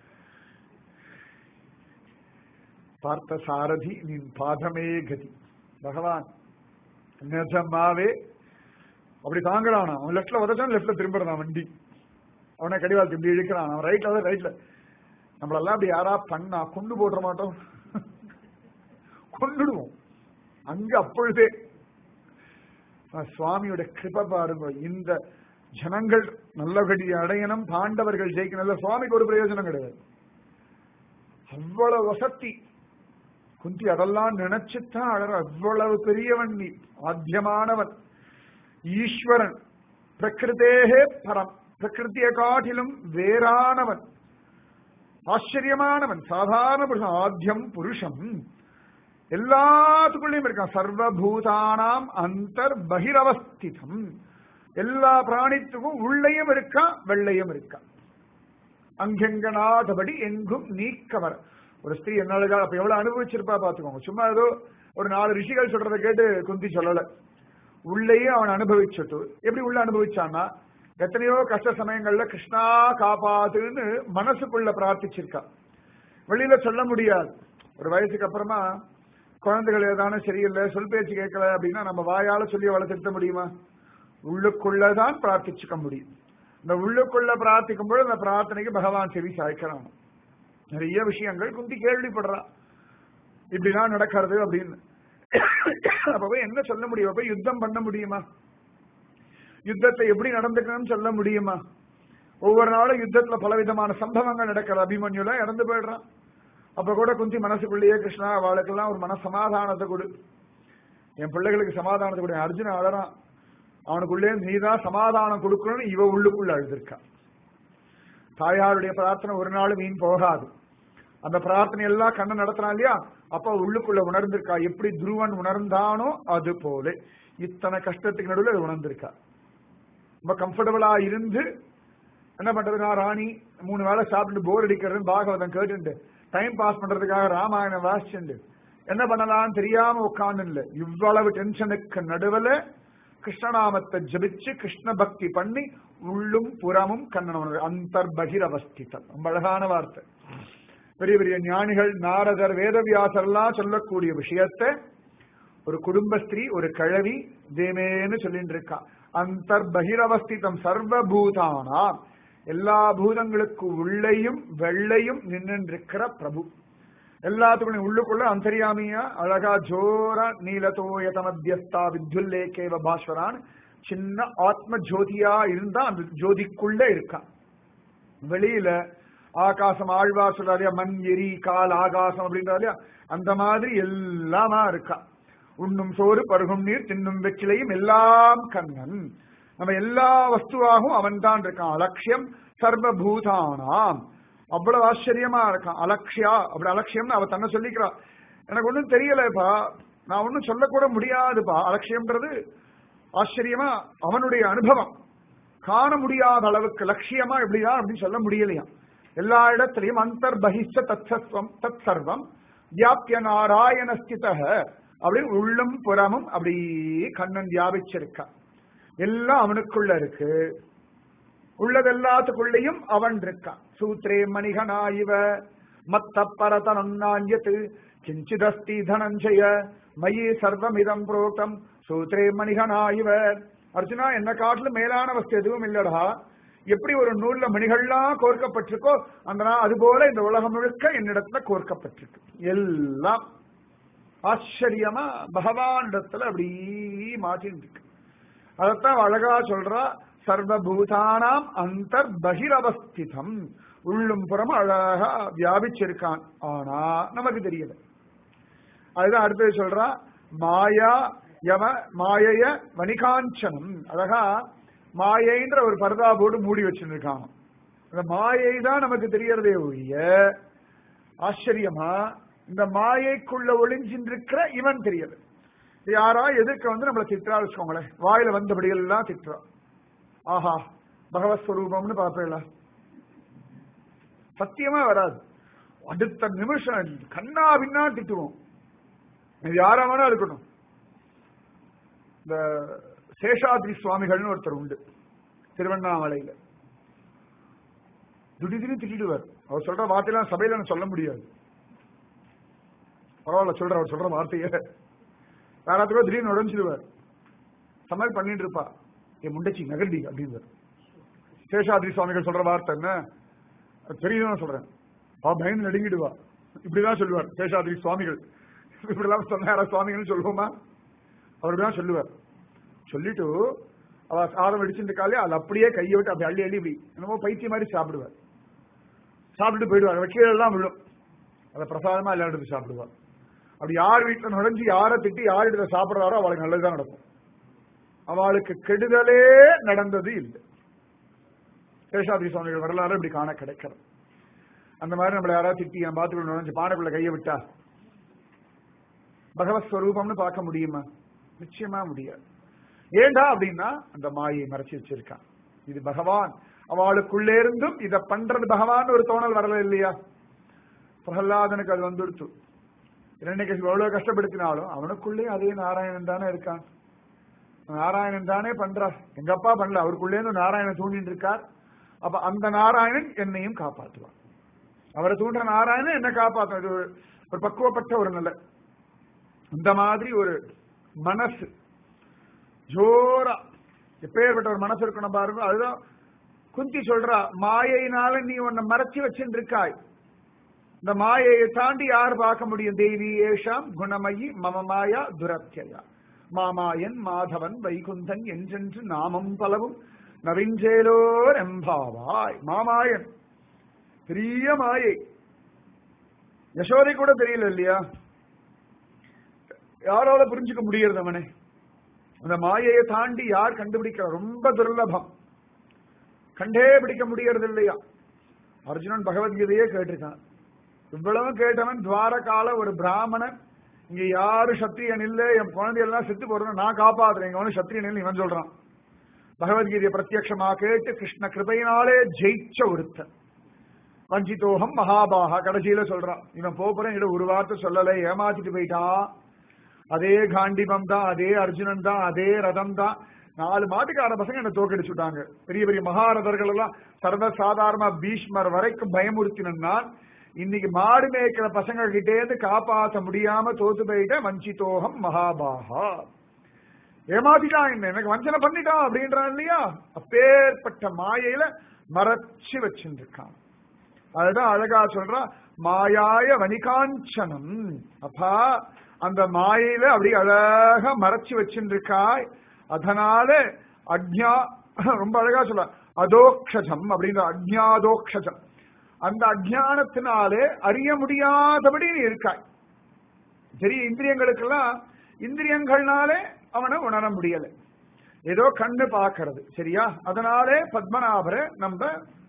பார்த்த சாரதி நின் பாதமே கதி பகவான் நிஜமாவே அப்படி தாங்குறான் அவன் லெஃப்ட்ல உதச்சான் லெஃப்ட்ல திரும்புறான் வண்டி அவனை கடிவாளத்து இப்படி இழுக்கிறான் அவன் ரைட்ல வந்து ரைட்ல நம்மளெல்லாம் அப்படி யாரா பண்ணா கொண்டு போட்டுற மாட்டோம் கொண்டுடுவோம் அங்க அப்பொழுதே ஆஹ், சுவாமியோட கிருப பாருங்க இந்த ஜனங்கள் நல்லபடி அடையணும் பாண்டவர்கள் ஜெயிக்கணும் இல்ல சுவாமிக்கு ஒரு பிரயோஜனம் கிடையாது அவ்வளவு வசதி குந்தி அதெல்லாம் நினைச்சுத்தான் அழற அவ்வளவு பெரியவன் நீ ஆத்தியமானவன் ஈஸ்வரன் பிரகிருதேகே பரம் பிரகிருத்தியை காட்டிலும் வேறானவன் ஆச்சரியமானவன் சாதாரண புருஷன் ஆத்தியம் புருஷம் எல்லாத்துக்குள்ளேயும் இருக்கான் சர்வபூதானாம் அந்தர் பகிரவஸ்திதம் எல்லா பிராணித்துக்கும் உள்ளேயும் இருக்கான் வெள்ளையும் இருக்கான் அங்கெங்கனாதபடி எங்கும் நீக்கவர் ஒரு ஸ்திரீ என்ன அழகா அப்ப எவ்வளவு அனுபவிச்சிருப்பா பாத்துக்கோங்க சும்மா ஏதோ ஒரு நாலு ரிஷிகள் சொல்றதை கேட்டு குந்தி சொல்லல உள்ளேயே அவன் அனுபவிச்சுட்டு எப்படி உள்ள அனுபவிச்சான்னா எத்தனையோ கஷ்ட சமயங்கள்ல கிருஷ்ணா காப்பாத்துன்னு மனசுக்குள்ள பிரார்த்திச்சிருக்கா வெளியில சொல்ல முடியாது ஒரு வயசுக்கு அப்புறமா குழந்தைகள் ஏதானு சரியில்லை சொல் பேச்சு கேட்கல அப்படின்னா நம்ம வாயால சொல்லி வளர்த்திருத்த முடியுமா உள்ளுக்குள்ளதான் பிரார்த்திச்சுக்க முடியும் இந்த உள்ளுக்குள்ள பிரார்த்திக்கும் பொழுது அந்த பிரார்த்தனைக்கு பகவான் செவி சாய்க்கிறான் நிறைய விஷயங்கள் குந்தி கேள்விப்படுறான் இப்படிதான் நடக்கிறது அப்படின்னு அப்ப போய் என்ன சொல்ல முடியும் அப்ப யுத்தம் பண்ண முடியுமா யுத்தத்தை எப்படி நடந்துக்கணும்னு சொல்ல முடியுமா ஒவ்வொரு நாளும் யுத்தத்துல பலவிதமான சம்பவங்கள் நடக்கிற அபிமன்யுல இறந்து போயிடுறான் அப்ப கூட குந்தி மனசுக்குள்ளேயே கிருஷ்ணா அவளுக்கெல்லாம் ஒரு மன சமாதானத்தை கொடு என் பிள்ளைகளுக்கு சமாதானத்தை கொடு அர்ஜுன அழறான் அவனுக்குள்ளே நீதான் சமாதானம் கொடுக்கணும்னு இவ உள்ளுக்குள்ள அழுதிருக்கா தாயாருடைய பிரார்த்தனை ஒரு நாள் வீண் போகாது அந்த பிரார்த்தனை எல்லாம் கண்ணன் நடத்துறான் இல்லையா அப்ப உள்ளுக்குள்ள உணர்ந்திருக்கா எப்படி துருவன் உணர்ந்தானோ அது போல இத்தனை கஷ்டத்துக்கு நடுவில் அது உணர்ந்திருக்கா ரொம்ப கம்ஃபர்டபுளா இருந்து என்ன பண்றது நான் ராணி மூணு வேளை சாப்பிட்டு போர் அடிக்கிறதுன்னு பாகவதம் கேட்டுண்டு டைம் பாஸ் பண்றதுக்காக ராமாயணம் வாசிச்சுண்டு என்ன பண்ணலாம்னு தெரியாம உட்கார்ந்து இல்ல இவ்வளவு டென்ஷனுக்கு நடுவுல கிருஷ்ணநாமத்தை ஜபிச்சு கிருஷ்ண பக்தி பண்ணி உள்ளும் புறமும் கண்ணன் அந்தர் பகிரவஸ்திதம் ரொம்ப அழகான வார்த்தை பெரிய பெரிய ஞானிகள் நாரதர் வேதவியாசர் எல்லாம் சொல்லக்கூடிய விஷயத்தை ஒரு குடும்பஸ்திரீ ஒரு கழவி தேமேன்னு சொல்லிட்டு இருக்கா அந்தர் பகிரவஸ்திதம் சர்வபூதானாம் எல்லா பூதங்களுக்கு உள்ளேயும் வெள்ளையும் நின்றிருக்கிற பிரபு எல்லாத்துக்கும் உள்ளுக்குள்ள அந்தரியாமியா அழகா ஜோரா நீலதோயத மத்தியஸ்தா வித்யுல்லேகேவ பாஸ்வரான் சின்ன ஆத்ம ஜோதியா இருந்தா அந்த ஜோதிக்குள்ள இருக்கான் வெளியில ஆகாசம் ஆழ்வார் சொல்றாரு மண் எரி கால் ஆகாசம் அப்படின்றா இல்லையா அந்த மாதிரி எல்லாமா இருக்கா உண்ணும் சோறு பருகும் நீர் தின்னும் வெற்றிலையும் எல்லாம் கண்ணன் நம்ம எல்லா வஸ்துவாகவும் அவன் தான் இருக்கான் அலட்சியம் சர்வபூதானாம் அவ்வளவு ஆச்சரியமா இருக்கான் அலக்ஷியா அப்படி அலட்சியம்னு அவ தன்னை சொல்லிக்கிறா எனக்கு ஒன்றும் தெரியலப்பா நான் ஒன்றும் சொல்லக்கூட முடியாதுப்பா அலட்சியம்ன்றது ஆச்சரியமா அவனுடைய அனுபவம் காண முடியாத அளவுக்கு லட்சியமா எப்படிதான் அப்படின்னு சொல்ல முடியலையா எல்லா இடத்திலையும் அந்தர் பகிஷ்ட தத்சத்வம் தத் சர்வம் வியாபிய நாராயண ஸ்தித அப்படின்னு உள்ளும் புறமும் அப்படி கண்ணன் வியாபிச்சிருக்கா எல்லாம் அவனுக்குள்ள இருக்கு உள்ளதெல்லாத்துக்குள்ளேயும் அவன் இருக்கான் சூத்ரே மணிகனாயிவ மத்த பரதனம் நாண்யத்து கிஞ்சிதஸ்தி தனஞ்சய மயி சர்வமிதம் புரோக்தம் சூத்ரே மணிகனாயிவ அர்ஜுனா என்ன காட்டிலும் மேலான வஸ்து எதுவும் இல்லடா எப்படி ஒரு நூல்ல மணிகள்லாம் கோர்க்கப்பட்டிருக்கோ அந்த நா- அது போல இந்த உலகம் முழுக்க என்னிடத்துல கோர்க்கப்பட்டிருக்கு எல்லாம் ஆச்சரியமா பகவானிடத்துல அப்படி மாட்டின்னு இருக்கு அதத்தான் அவ அழகா சொல்றா சர்வபூதானாம் அந்தர் பகிரவஸ்திதம் உள்ளும் புறம் அழகா வியாபிச்சிருக்கான் ஆனா நமக்கு தெரியல அதுதான் அடுத்தது சொல்றா மாயா யம மாயைய வணிகாஞ்சனம் அழகா மாயைன்ற ஒரு பரதா போட்டு மூடி வச்சிருக்கான் அந்த மாயை தான் நமக்கு தெரியறதே ஒழிய ஆச்சரியமா இந்த மாயைக்குள்ள ஒளிஞ்சின்றிருக்கிற இவன் தெரியல யாரா எதிர்க்க வந்து நம்மளை திட்டா வச்சுக்கோங்களேன் வாயில வந்தபடியெல்லாம் திட்டுறா ஆஹா பகவத் ஸ்வரூபம்னு பார்ப்பேல சத்தியமா வராது அடுத்த நிமிஷம் கண்ணா பின்னா திட்டுவோம் இது யாரா வேணா இருக்கட்டும் இந்த சேஷாத்ரி சுவாமிகள்னு ஒருத்தர் உண்டு திருவண்ணாமலையில திடீர்னு திட்டிடுவார் அவர் சொல்ற வார்த்தையெல்லாம் சபையில நான் சொல்ல முடியாது பரவாயில்ல சொல்ற அவர் சொல்ற வார்த்தையை யாராத்துக்கோ திடீர்னு உடஞ்சிடுவார் சமையல் பண்ணிட்டு இருப்பா என் முண்டச்சி நகர்டி அப்படின்னு சேஷாத்ரி சுவாமிகள் சொல்ற வார்த்தை என்ன அது தெரியும் சொல்றேன் அவ பயந்து நடுங்கிடுவா இப்படிதான் சொல்லுவார் சேஷாத்ரி சுவாமிகள் இப்படிலாம் சொன்ன யாரா சுவாமிகள் சொல்லுவோமா அவருதான் சொல்லுவார் சொல்லிட்டு அவ சாதம் வெடிச்சுட்டு இருக்காளே அது அப்படியே கையை விட்டு அப்படி அள்ளி அள்ளி இப்படி என்னமோ பைத்தியம் மாதிரி சாப்பிடுவார் சாப்பிட்டு போயிடுவார் கீழே எல்லாம் விழும் அதை பிரசாதமா எல்லா இடத்துல சாப்பிடுவார் அப்படி யார் வீட்டுல நுழைஞ்சு யாரை திட்டி யார் இடத்துல சாப்பிடுறாரோ அவளுக்கு நல்லதுதான் நடக்கும் அவளுக்கு கெடுதலே நடந்தது இல்லை சேஷாதிரி சுவாமிகள் வரலாறு இப்படி காண கிடைக்கிறது அந்த மாதிரி நம்மள யாராவது திட்டி என் பாத்துக்குள்ள நுழைஞ்சு பானைக்குள்ள கையை விட்டா பகவத் ஸ்வரூபம்னு பார்க்க முடியுமா நிச்சயமா முடியாது ஏண்டா அப்படின்னா அந்த மாயை மறைச்சு வச்சிருக்கான் இது பகவான் அவளுக்குள்ளே இருந்தும் இத பண்றது பகவான் ஒரு தோணல் வரல இல்லையா பிரகலாதனுக்கு அது வந்துடுத்து இரண்டைக்கு எவ்வளவு கஷ்டப்படுத்தினாலும் அவனுக்குள்ளே அதே நாராயணன் தானே இருக்கான் நாராயணன் தானே பண்றார் எங்க அப்பா பண்ணல அவருக்குள்ளே இருந்து நாராயணன் தூண்டிட்டு இருக்கார் அப்ப அந்த நாராயணன் என்னையும் காப்பாற்றுவார் அவரை தூண்டுற நாராயணன் என்ன காப்பாற்றும் இது ஒரு- ஒரு பக்குவப்பட்ட ஒரு நிலை இந்த மாதிரி ஒரு மனசு ஜோரா எப்பேற்பட்ட ஒரு மனசு இருக்கணும் பாருங்க அதுதான் குந்தி சொல்றா மாயையினால நீ உன்னை மறைச்சு வச்சுட்டு இருக்காய் இந்த மாயையை தாண்டி யார் பார்க்க முடியும் தேவி ஏஷாம் குணமயி மம மாயா துரத்தியா மாமாயன் மாதவன் வைகுந்தன் என்றென்று நாமம் பலவும் நவிஞ்சேலோர் எம்பாவாய் மாமாயன் பெரிய மாயை யசோதை கூட தெரியல இல்லையா யாரால புரிஞ்சுக்க முடியறது அவனே அந்த மாயையை தாண்டி யார் கண்டுபிடிக்கிற ரொம்ப துர்லபம் கண்டே பிடிக்க முடியறது இல்லையா அர்ஜுனன் பகவத்கீதையே கேட்டிருக்கான் இவ்வளவு கேட்டவன் துவாரகால ஒரு பிராமணன் இங்க யாரு சத்திரியன் இல்ல என் குழந்தையெல்லாம் செத்து போறேன் நான் காப்பாத்துறேன் இங்க ஒண்ணு சத்திரியன் இல்லை இவன் சொல்றான் பகவத்கீதையை பிரத்யட்சமா கேட்டு கிருஷ்ண கிருபையினாலே ஜெயிச்ச ஒருத்தன் வஞ்சிதோகம் மகாபாகா கடைசியில சொல்றான் இவன் போறேன் இட ஒரு வார்த்தை சொல்லல ஏமாத்திட்டு போயிட்டான் அதே காண்டிபம் தான் அதே அர்ஜுனன் தான் அதே ரதம் தான் நாலு மாட்டுக்கார பசங்க என்ன தோக்கடிச்சுட்டாங்க பெரிய பெரிய மகாரதர்கள் எல்லாம் சர்வசாதாரண பீஷ்மர் வரைக்கும் பயமுறுத்தினா இன்னைக்கு மாடு மேய்க்கிற பசங்க கிட்டே இருந்து காப்பாற்ற முடியாம தோத்து போயிட்டேன் வஞ்சிதோகம் மகாபாகா ஏமாத்திட்டான் என்ன எனக்கு வஞ்சனை பண்ணிட்டான் அப்படின்றான் இல்லையா அப்பேற்பட்ட மாயையில மறைச்சு வச்சுட்டு இருக்கான் அதுதான் அழகா சொல்றான் மாயாய வணிகாஞ்சனம் அப்பா அந்த மாயையில அப்படி அழகா மறைச்சு வச்சுட்டு இருக்காய் அதனால அக்ஞா ரொம்ப அழகா சொல்ல அதோக்ஷஜம் அப்படின்ற அக்ஞாதோக்ஷஜம் அந்த அஜானத்தினாலே அறிய முடியாதபடி நீ இருக்காய் பெரிய இந்திரியங்களுக்கெல்லாம் இந்திரியங்கள்னாலே அவனை உணர முடியல ஏதோ கண்ணு பார்க்கறது சரியா அதனாலே பத்மநாபரை நம்ம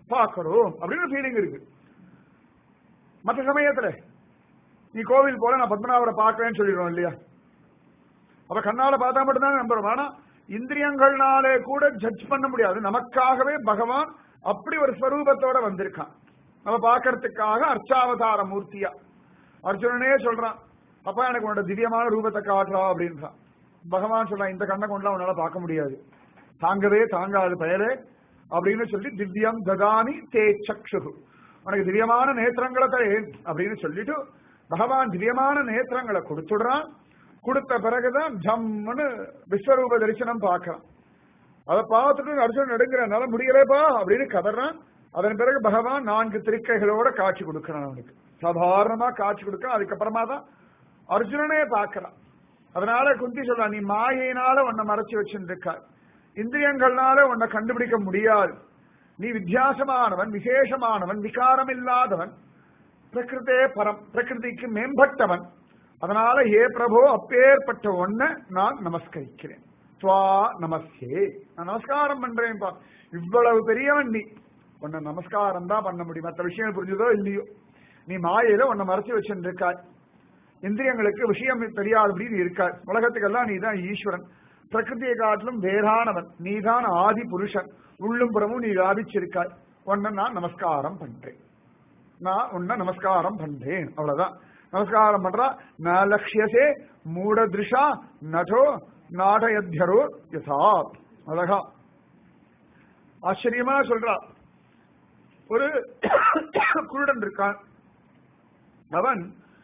பார்க்கிறோம் அப்படின்னு ஃபீலிங் இருக்கு மற்ற சமயத்துல நீ கோவில் போல நான் பத்மநாபரை பார்க்கிறேன்னு சொல்லிடுறோம் இல்லையா அப்ப கண்ணால பார்த்தா மட்டும்தான் நம்புறோம் ஆனா இந்திரியங்கள்னாலே கூட ஜட்ஜ் பண்ண முடியாது நமக்காகவே பகவான் அப்படி ஒரு ஸ்வரூபத்தோட வந்திருக்கான் நம்ம பார்க்கறதுக்காக அர்ச்சாவதார மூர்த்தியா அர்ஜுனனே சொல்றான் அப்பா எனக்கு உன்னோட திவ்யமான ரூபத்தை காட்டுறா அப்படின்றான் பகவான் சொல்றான் இந்த கண்ணை கொண்டுலாம் உன்னால பார்க்க முடியாது தாங்கவே தாங்காது பெயரே அப்படின்னு சொல்லி திவ்யம் ததாமி தே சக்ஷு உனக்கு திவ்யமான நேத்திரங்களை தரேன் அப்படின்னு சொல்லிட்டு பகவான் திவ்யமான நேத்திரங்களை கொடுத்துடுறான் கொடுத்த பிறகுதான் ஜம்முன்னு விஸ்வரூப தரிசனம் பார்க்கறான் அதை பார்த்துட்டு அர்ஜுனன் நடுங்கிறனால முடியலேப்பா அப்படின்னு கதறான் அதன் பிறகு பகவான் நான்கு திருக்கைகளோட காட்சி கொடுக்கிறான் அவனுக்கு சாதாரணமா காட்சி கொடுக்க அதுக்கப்புறமா தான் அர்ஜுனனே பார்க்கறான் அதனால குந்தி சொல்றா நீ மாயினால உன்னை மறைச்சு வச்சுருக்க இந்திரியங்கள்னால உன்னை கண்டுபிடிக்க முடியாது நீ வித்தியாசமானவன் விசேஷமானவன் விகாரம் இல்லாதவன் பிரகிருதே பரம் பிரகிருதிக்கு மேம்பட்டவன் அதனால ஏ பிரபோ அப்பேற்பட்ட ஒன்ன நான் நமஸ்கரிக்கிறேன் துவா நமஸ்கே நான் நமஸ்காரம் பண்றேன்பா இவ்வளவு பெரியவன் நீ உன்னை நமஸ்காரம் தான் பண்ண முடியும் மற்ற விஷயங்கள் புரிஞ்சதோ இல்லையோ நீ மாயையில உன்னை மறைச்சு வச்சிருக்காய் இந்திரியங்களுக்கு விஷயம் தெரியாதபடி நீ இருக்காய் உலகத்துக்கெல்லாம் நீ தான் ஈஸ்வரன் பிரகிருதியை காட்டிலும் வேறானவன் நீதான் ஆதி புருஷன் உள்ளும் புறமும் நீ வியாபிச்சிருக்காய் உன்னை நான் நமஸ்காரம் பண்றேன் நான் உன்னை நமஸ்காரம் பண்றேன் அவ்வளவுதான் நமஸ்காரம் பண்றா ந லட்சியசே மூட திருஷா நடோ நாடயத்யரோ யசா அழகா ஆச்சரியமா சொல்றா ஒரு குருடன் இருக்கான் அவன்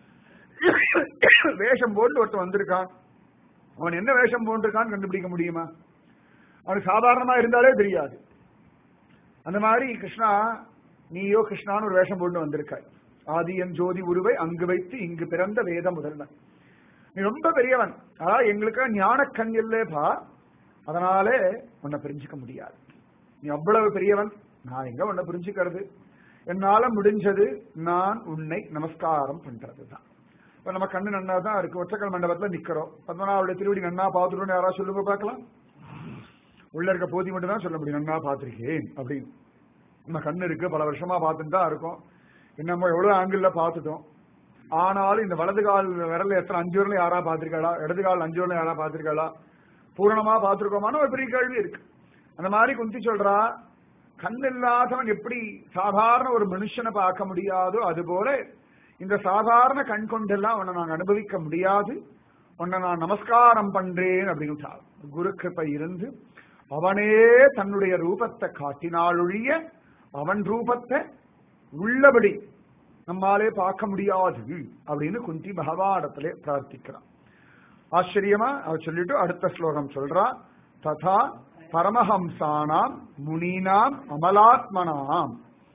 வேஷம் போட்டு ஒருத்தன் வந்திருக்கான் அவன் என்ன வேஷம் போட்டிருக்கான்னு கண்டுபிடிக்க முடியுமா அவனுக்கு சாதாரணமா இருந்தாலே தெரியாது அந்த மாதிரி கிருஷ்ணா நீயோ கிருஷ்ணான்னு ஒரு வேஷம் போட்டு வந்திருக்காய் ஆதியன் ஜோதி உருவை அங்கு வைத்து இங்கு பிறந்த வேத முதல்வன் நீ ரொம்ப பெரியவன் அதாவது எங்களுக்கு ஞான கண் இல்லேப்பா அதனாலே உன்னை புரிஞ்சுக்க முடியாது நீ அவ்வளவு பெரியவன் நான் எங்க உன்னை புரிஞ்சுக்கிறது என்னால முடிஞ்சது நான் உன்னை நமஸ்காரம் பண்றதுதான் இப்ப நம்ம கண்ணு நன்னா தான் இருக்கு ஒற்றக்கல் மண்டபத்துல நிக்கிறோம் பத்மநாபுடைய திருவடி நன்னா பார்த்துட்டு யாராவது சொல்லுங்க பார்க்கலாம் உள்ள இருக்க போதி மட்டும் தான் சொல்ல முடியும் நன்னா பார்த்திருக்கேன் அப்படின்னு நம்ம கண்ணு இருக்கு பல வருஷமா பார்த்துட்டு தான் இருக்கோம் நம்ம எவ்வளவு ஆங்கிள் பார்த்துட்டோம் ஆனாலும் இந்த வலது கால் விரல் எத்தனை அஞ்சு விரல யாரா பார்த்திருக்காளா இடது கால் அஞ்சு விரல யாரா பார்த்திருக்காளா பூரணமா பார்த்திருக்கோமான ஒரு பெரிய கேள்வி இருக்கு அந்த மாதிரி குந்தி சொல்றா கண் இல்லாதவன் எப்படி சாதாரண ஒரு மனுஷனை பார்க்க முடியாதோ அதுபோல இந்த சாதாரண கண் கொண்டெல்லாம் உன்னை நான் அனுபவிக்க முடியாது உன்னை நான் நமஸ்காரம் பண்றேன் அப்படின்னு குரு கிருப்பை இருந்து அவனே தன்னுடைய ரூபத்தை காட்டினாலொழிய அவன் ரூபத்தை உள்ளபடி நம்மாலே பார்க்க முடியாது அப்படின்னு குந்தி பகவானிடத்திலே பிரார்த்திக்கிறான் ஆச்சரியமா அவ சொல்லிட்டு அடுத்த ஸ்லோகம் சொல்றா ததா பரமஹம்சானாம் முனீனாம் அமலாத்மனாம்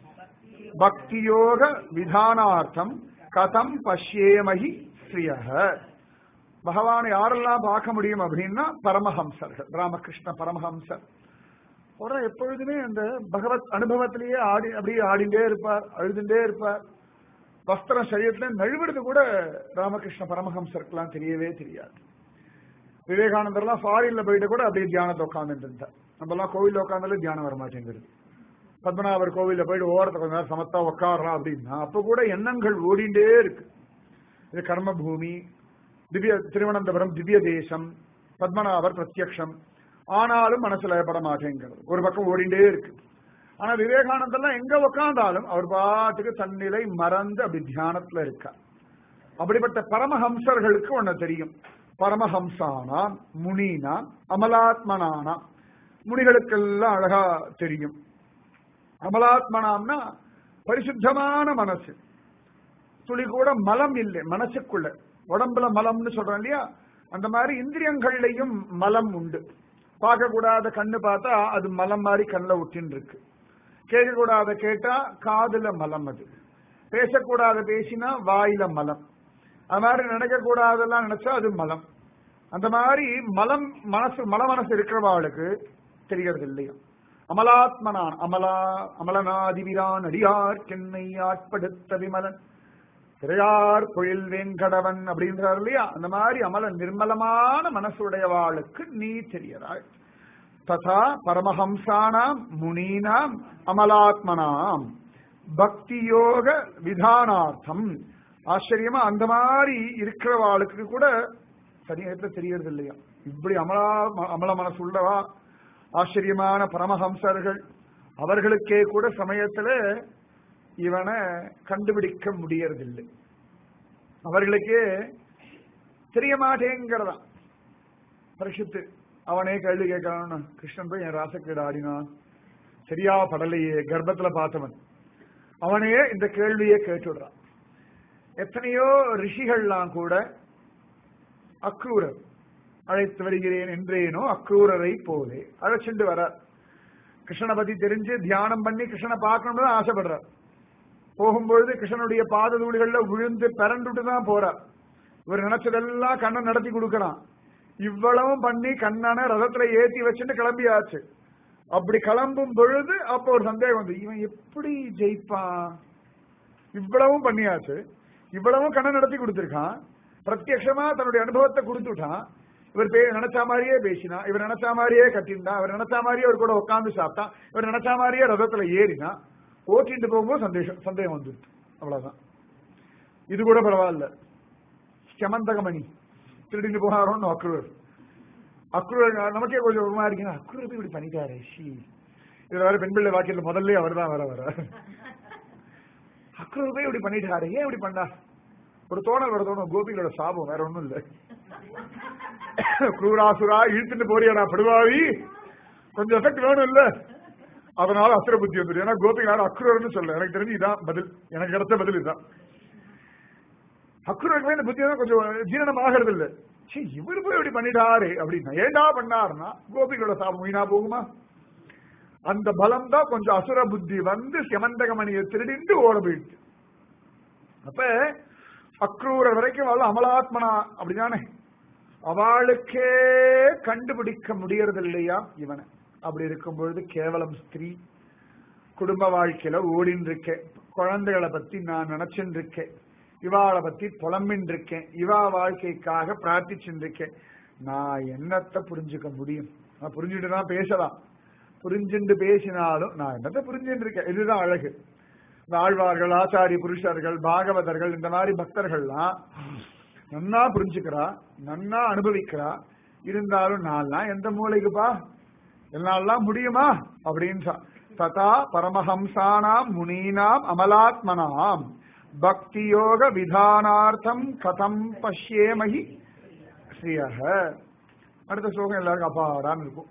பக்தியோக விதானார்த்தம் கதம் பஷ்யேமஹி ஸ்ரீயக பகவானை யாரெல்லாம் பார்க்க முடியும் அப்படின்னா பரமஹம்சர்கள் ராமகிருஷ்ண பரமஹம்சர் ஒரு எப்பொழுதுமே அந்த பகவத் அனுபவத்திலேயே ஆடி அப்படியே ஆடிண்டே இருப்பார் அழுதுண்டே இருப்பார் வஸ்திரம் சரீரத்துல நழுவிடுது கூட ராமகிருஷ்ண பரமஹம்சருக்கெல்லாம் தெரியவே தெரியாது விவேகானந்தர்லாம் ஃபாரின்ல போயிட்டு கூட அப்படியே தியானத்தை உட்காந்துட்டு இருந்தார் நம்ம எல்லாம் கோவில்ல உட்காந்தாலே தியானம் வர மாட்டேங்குது பத்மநாபர் கோவில்ல போயிட்டு ஓரத்தை கொஞ்ச நேரம் சமத்தா உட்காரலாம் அப்படின்னா அப்ப கூட எண்ணங்கள் ஓடிண்டே இருக்கு இது கர்ம பூமி திவ்ய திருவனந்தபுரம் திவ்ய தேசம் பத்மநாபர் பிரத்யக்ஷம் ஆனாலும் மனசுல பட மாட்டேங்கிறது ஒரு பக்கம் ஓடிண்டே இருக்கு ஆனா விவேகானந்தர்லாம் எங்க உட்கார்ந்தாலும் அவர் பாட்டுக்கு தன்னிலை மறந்து அப்படி தியானத்துல இருக்கார் அப்படிப்பட்ட பரமஹம்சர்களுக்கு ஒண்ணு தெரியும் பரமஹம்சானாம் முனினாம் அமலாத்மனானாம் முனிகளுக்கெல்லாம் அழகா தெரியும் அமலாத்மனாம்னா பரிசுத்தமான மனசு துளி கூட மலம் இல்லை மனசுக்குள்ள உடம்புல மலம்னு சொல்றோம் இல்லையா அந்த மாதிரி இந்திரியங்கள்லையும் மலம் உண்டு பார்க்க கூடாத கண்ணு பார்த்தா அது மலம் மாதிரி கண்ணில் ஒட்டின்னு இருக்கு கேட்க கூடாத கேட்டா காதுல மலம் அது பேசக்கூடாத பேசினா வாயில மலம் அது மாதிரி நினைக்க கூடாதெல்லாம் நினைச்சா அது மலம் அந்த மாதிரி மலம் மனசு மல மனசு இருக்கிறவாளுக்கு தெரியறது இல்லையா அமலாத்மனான் அமலா அமலனாதிவிரான் அடியார் சென்னை ஆட்படுத்த விமலன் திரையார் பொழில் வேங்கடவன் அப்படின்றார் இல்லையா அந்த மாதிரி அமல நிர்மலமான மனசுடையவாளுக்கு நீ தெரியறாள் ததா பரமஹம்சானாம் முனீனாம் அமலாத்மனாம் பக்தி யோக விதானார்த்தம் ஆச்சரியமா அந்த மாதிரி இருக்கிறவாளுக்கு கூட சரீரத்துல தெரியறது இல்லையா இப்படி அமலா அமல மனசு உள்ளவா ஆச்சரியமான பரமஹம்சர்கள் அவர்களுக்கே கூட சமயத்துல இவனை கண்டுபிடிக்க முடியறதில்லை அவர்களுக்கே தெரிய மாட்டேங்கிறதா பரிசுத்து அவனே கேள்வி கேட்கறான் கிருஷ்ணன் போய் என் ராசக்கீடு ஆடினான் சரியா படலையே கர்ப்பத்துல பார்த்தவன் அவனே இந்த கேள்வியை கேட்டுடுறான் எத்தனையோ ரிஷிகள்லாம் கூட அக்ரூரர் அழைத்து வருகிறேன் என்றேனோ அக்ரூரரை போலே அழைச்சிட்டு வர கிருஷ்ணனை பத்தி தெரிஞ்சு தியானம் பண்ணி கிருஷ்ணனை பார்க்கணும்னு தான் ஆசைப்படுறார் போகும்பொழுது கிருஷ்ணனுடைய பாத தூளிகள்ல விழுந்து பிறண்டுட்டு தான் போறார் இவர் நினைச்சதெல்லாம் கண்ணன் நடத்தி கொடுக்கறான் இவ்வளவும் பண்ணி கண்ணனை ரதத்துல ஏத்தி வச்சுட்டு கிளம்பியாச்சு அப்படி கிளம்பும் பொழுது அப்போ ஒரு சந்தேகம் வந்து இவன் எப்படி ஜெயிப்பான் இவ்வளவும் பண்ணியாச்சு இவ்வளவும் கண்ணன் நடத்தி கொடுத்திருக்கான் பிரத்யட்சமா தன்னுடைய அனுபவத்தை கொடுத்துட்டான் இவர் பே நினைச்ச மாதிரியே பேசினா இவர் நினைச்ச மாதிரியே கட்டினா இவர் நினைச்ச மாதிரியே அவர் கூட உட்காந்து சாப்பிட்டான் இவர் நினைச்ச மாதிரியே ரதத்துல ஏறினா ஓட்டிட்டு போகும்போது சந்தேஷம் சந்தேகம் வந்துருச்சு அவ்வளவுதான் இது கூட பரவாயில்ல செமந்தகமணி திருடிட்டு போனாரோன்னு அக்ரூர் அக்ரூர் நமக்கே கொஞ்சம் ஒரு மாதிரி இருக்குன்னா அக்ரூர் போய் இப்படி பண்ணிட்டாரு ஷி இதுல வேற பெண் பிள்ளை வாக்கியத்துல முதல்ல அவர் தான் வர வர அக்ரூர் போய் இப்படி பண்ணிட்டாரு ஏன் இப்படி பண்ணா ஒரு தோணல் வர தோணும் கோபிகளோட சாபம் வேற ஒண்ணும் இல்ல குரூராசுரா இழுத்துட்டு போறியாடா படுவாவி கொஞ்சம் எஃபெக்ட் வேணும் இல்ல அதனால அசுர புத்தி வந்துடும் ஏன்னா கோபிகளார் அக்ரூர்னு சொல்ல எனக்கு தெரிஞ்சு இதான் பதில் எனக்கு கிடைச்ச பதில் இதுதான் அக்ரூருக்கு இந்த புத்தி தான் கொஞ்சம் ஜீரணம் ஆகிறது இல்ல சீ இவர் போய் இப்படி பண்ணிட்டாரு அப்படின்னா ஏண்டா பண்ணாருன்னா கோபிகளோட சாபம் வீணா போகுமா அந்த பலம் தான் கொஞ்சம் அசுர புத்தி வந்து செமந்தகமணியை திருடிண்டு ஓட போயிடுச்சு அப்ப அக்ரூரர் வரைக்கும் அவள் அமலாத்மனா அப்படிதானே அவளுக்கே கண்டுபிடிக்க முடியறது இல்லையா இவனை அப்படி இருக்கும் பொழுது கேவலம் ஸ்திரீ குடும்ப வாழ்க்கையில ஓடின்னு இருக்கேன் குழந்தைகளை பத்தி நான் நினைச்சுட்டு இருக்கேன் இவாளை பத்தி புலம்பின்னு இருக்கேன் இவா வாழ்க்கைக்காக பிரார்த்திச்சுட்டு இருக்கேன் நான் என்னத்தை புரிஞ்சுக்க முடியும் நான் புரிஞ்சுட்டு தான் பேசலாம் புரிஞ்சுண்டு பேசினாலும் நான் என்னத்தை புரிஞ்சுட்டு இருக்கேன் இதுதான் அழகு இந்த ஆழ்வார்கள் ஆச்சாரி புருஷர்கள் பாகவதர்கள் இந்த மாதிரி பக்தர்கள்லாம் நன்னா புரிஞ்சுக்கிறா நன்னா அனுபவிக்கிறா இருந்தாலும் நான்லாம் எந்த மூளைக்குப்பா என்னாலாம் முடியுமா அப்படின்னு ததா பரமஹம்சானாம் முனீனாம் அமலாத்மனாம் பக்தி யோக விதானார்த்தம் கதம் பஷ்யேமகி ஸ்ரீயக அடுத்த ஸ்லோகம் எல்லாருக்கும் அப்பாடான்னு இருக்கும்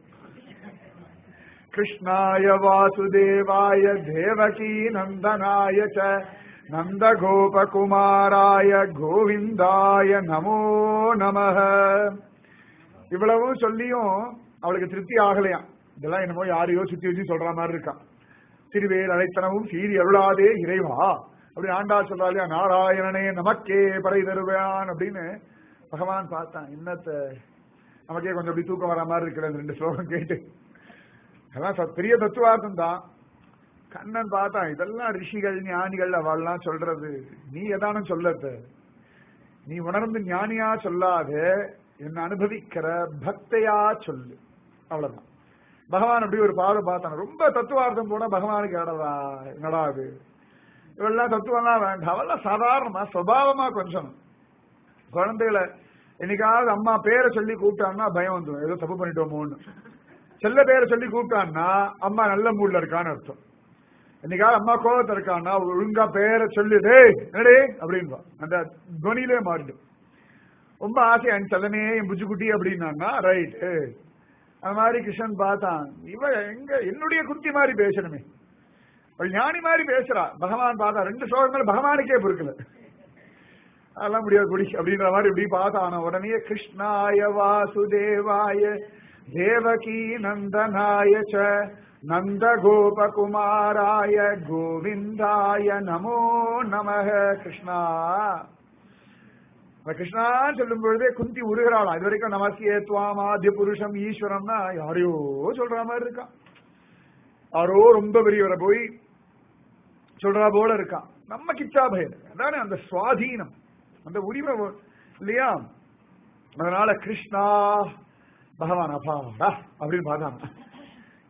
கிருஷ்ணாய வாசுதேவாய தேவகி நந்தனாய ச நந்த கோபகுமாராய கோவிந்தாய நமோ நமக இவ்வளவும் சொல்லியும் அவளுக்கு திருப்தி ஆகலையாம் இதெல்லாம் என்னமோ யாரையோ சுத்தி வச்சு சொல்ற மாதிரி இருக்கான் திருவேல் அழைத்தனவும் சீரி அருளாதே இறைவா அப்படி ஆண்டா சொல்றா இல்லையா நாராயணனே நமக்கே படை தருவான் அப்படின்னு பகவான் பார்த்தான் இன்னத்தை நமக்கே கொஞ்சம் அப்படி தூக்கம் வர மாதிரி இருக்கிற ரெண்டு ஸ்லோகம் கேட்டு அதான் பெரிய தத்துவார்த்தம் தான் கண்ணன் பார்த்தான் இதெல்லாம் ரிஷிகள் ஞானிகள் அவள்லாம் சொல்றது நீ எதானும் சொல்லத்த நீ உணர்ந்து ஞானியா சொல்லாத என்ன அனுபவிக்கிற பக்தையா சொல்லு அவ்வளவுதான் பகவான் அப்படி ஒரு பாதை பார்த்தான் ரொம்ப தத்துவார்த்தம் போனா பகவானுக்கு இடவா என்னடா அது இவெல்லாம் தத்துவம்லாம் வேண்டாம் அவெல்லாம் சாதாரணமா சுவாவமா கொஞ்சம் குழந்தைகளை என்னைக்காவது அம்மா பேரை சொல்லி கூப்பிட்டான்னா பயம் வந்துடும் ஏதோ தப்பு பண்ணிட்டோமோன்னு செல்ல பேரை சொல்லி கூப்பிட்டான்னா அம்மா நல்ல மூட்ல இருக்கான்னு அர்த்தம் என்னைக்காவது அம்மா கோபத்தை இருக்கான்னா ஒழுங்கா பேரை சொல்லி டேய் என்னடே அப்படின்பா அந்த துவனிலே மாறிடும் ரொம்ப ஆசை என் செல்லனே என் புஜுக்குட்டி அப்படின்னான்னா ரைட் அந்த மாதிரி கிருஷ்ணன் பார்த்தான் இவ எங்க என்னுடைய குட்டி மாதிரி பேசணுமே அவள் ஞானி மாதிரி பேசுறா பகவான் பார்த்தா ரெண்டு ஸ்லோகங்கள் பகவானுக்கே பொறுக்கல அதெல்லாம் முடியாது குடி அப்படின்ற மாதிரி இப்படி பார்த்தான உடனே கிருஷ்ணாய வாசுதேவாய தேவகி நந்தனாய ச நந்த கோபகுமாராய கோவிந்தாய நமோ நமக கிருஷ்ணா கிருஷ்ணான்னு சொல்லும் பொழுதே குந்தி உருகிறாளாம் இது வரைக்கும் நமசியே துவாம் ஆத்திய புருஷம் ஈஸ்வரம்னா யாரையோ சொல்ற மாதிரி இருக்கான் யாரோ ரொம்ப பெரியவரை போய் சொல்றா போல இருக்கான் நம்ம கிச்சா பயம் அதானே அந்த சுவாதீனம் அந்த உரிமை இல்லையா அதனால கிருஷ்ணா பகவான் அபாடா அப்படின்னு பார்த்தாங்க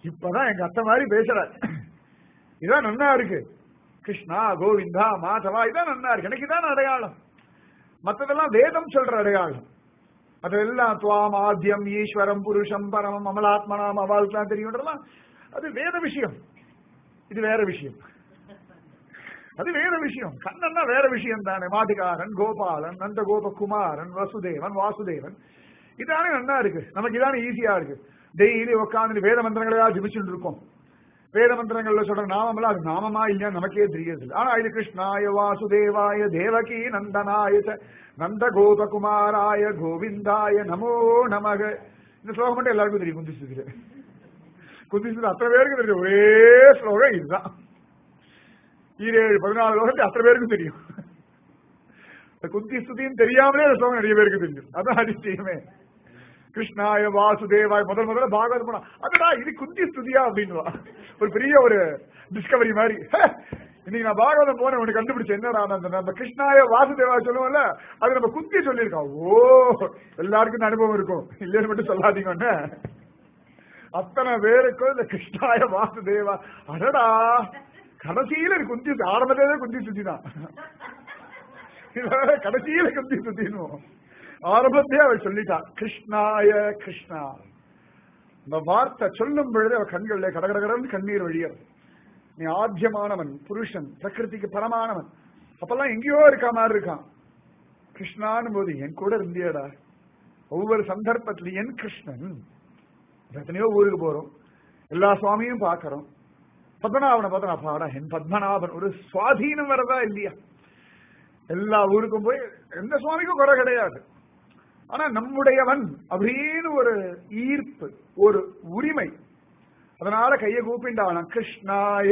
இப்பதான் எங்க அத்தை மாதிரி பேசுற இதான் நன்னா இருக்கு கிருஷ்ணா கோவிந்தா மாதவா இதான் நன்னா இருக்கு எனக்கு இதான் அடையாளம் மத்ததெல்லாம் வேதம் சொல்ற அடையாளம் அதெல்லாம் துவாம் ஆத்தியம் ஈஸ்வரம் புருஷம் பரமம் அமலாத்மனாம் அவாளுக்கெல்லாம் தெரியும்ன்றதெல்லாம் அது வேத விஷயம் இது வேற விஷயம் அது வேற விஷயம் கண்ணன்னா வேற விஷயம் தானே மாட்டுக்காரன் கோபாலன் நந்த கோபகுமாரன் வசுதேவன் வாசுதேவன் இதானே நன்னா இருக்கு நமக்கு இதானே ஈஸியா இருக்கு டெய்லி உட்காந்து வேத மந்திரங்களா ஜிபிச்சுட்டு இருக்கோம் வேத மந்திரங்கள்ல சொல்ற நாமம்லாம் அது நாமமா இல்லையா நமக்கே தெரியறது ஆனா இது கிருஷ்ணாய வாசுதேவாய தேவகி நந்தனாய ச நந்த கோபகுமாராய கோவிந்தாய நமோ நமக இந்த ஸ்லோகம் மட்டும் எல்லாருக்கும் தெரியும் குந்தி சுத்திர குந்தி சுத்திர அத்தனை பேருக்கு தெரியும் ஒரே ஸ்லோகம் இதுதான் ஈரேழு பதினாலு லோகத்தை அத்தனை பேருக்கும் தெரியும் குந்தி ஸ்துதின்னு தெரியாமலே அந்த ஸ்லோகம் நிறைய பேருக்கு தெரியும் அதான் அதிசயமே கிருஷ்ணாய வாசுதேவாய் முதல் முதல்ல பாகவத போனா அடடா இது குந்தி ஸ்துதியா அப்படின்னுவா ஒரு பெரிய ஒரு டிஸ்கவரி மாதிரி இன்னைக்கு நான் பாகவதம் போன உனக்கு கண்டுபிடிச்சேன் என்னடா அந்த நம்ம கிருஷ்ணாய வாசுதேவா சொல்லுவோம்ல அது நம்ம குந்தி சொல்லியிருக்கோம் ஓ எல்லாருக்கும் இந்த அனுபவம் இருக்கும் இல்லைன்னு மட்டும் சொல்லாதீங்க அத்தனை பேருக்கும் இந்த கிருஷ்ணாய வாசுதேவா அடடா கடைசியில இது குந்தி ஆரம்பத்திலே குந்தி சுத்தி தான் கடைசியில குந்தி சுத்தினுவோம் ஆரம்பத்தையே அவள் சொல்லிட்டா கிருஷ்ணாய கிருஷ்ணா இந்த வார்த்தை சொல்லும் பொழுது அவ கண்கள்ல கடகடகடன்னு கண்ணீர் வழியது நீ ஆத்தியமானவன் புருஷன் பிரகிருதிக்கு பரமானவன் அப்பெல்லாம் எங்கேயோ இருக்கா மாதிரி இருக்கான் கிருஷ்ணான்னு போது என் கூட இருந்தியடா ஒவ்வொரு சந்தர்ப்பத்திலும் என் கிருஷ்ணன் எத்தனையோ ஊருக்கு போறோம் எல்லா சுவாமியும் பாக்குறோம் பத்மநாபனை பார்த்தா பாடா என் பத்மநாபன் ஒரு சுவாதீனம் வரதா இல்லையா எல்லா ஊருக்கும் போய் எந்த சுவாமிக்கும் குறை கிடையாது ஆனா நம்முடையவன் அப்படின்னு ஒரு ஈர்ப்பு ஒரு உரிமை அதனால கைய கூப்பிண்டான் கிருஷ்ணாய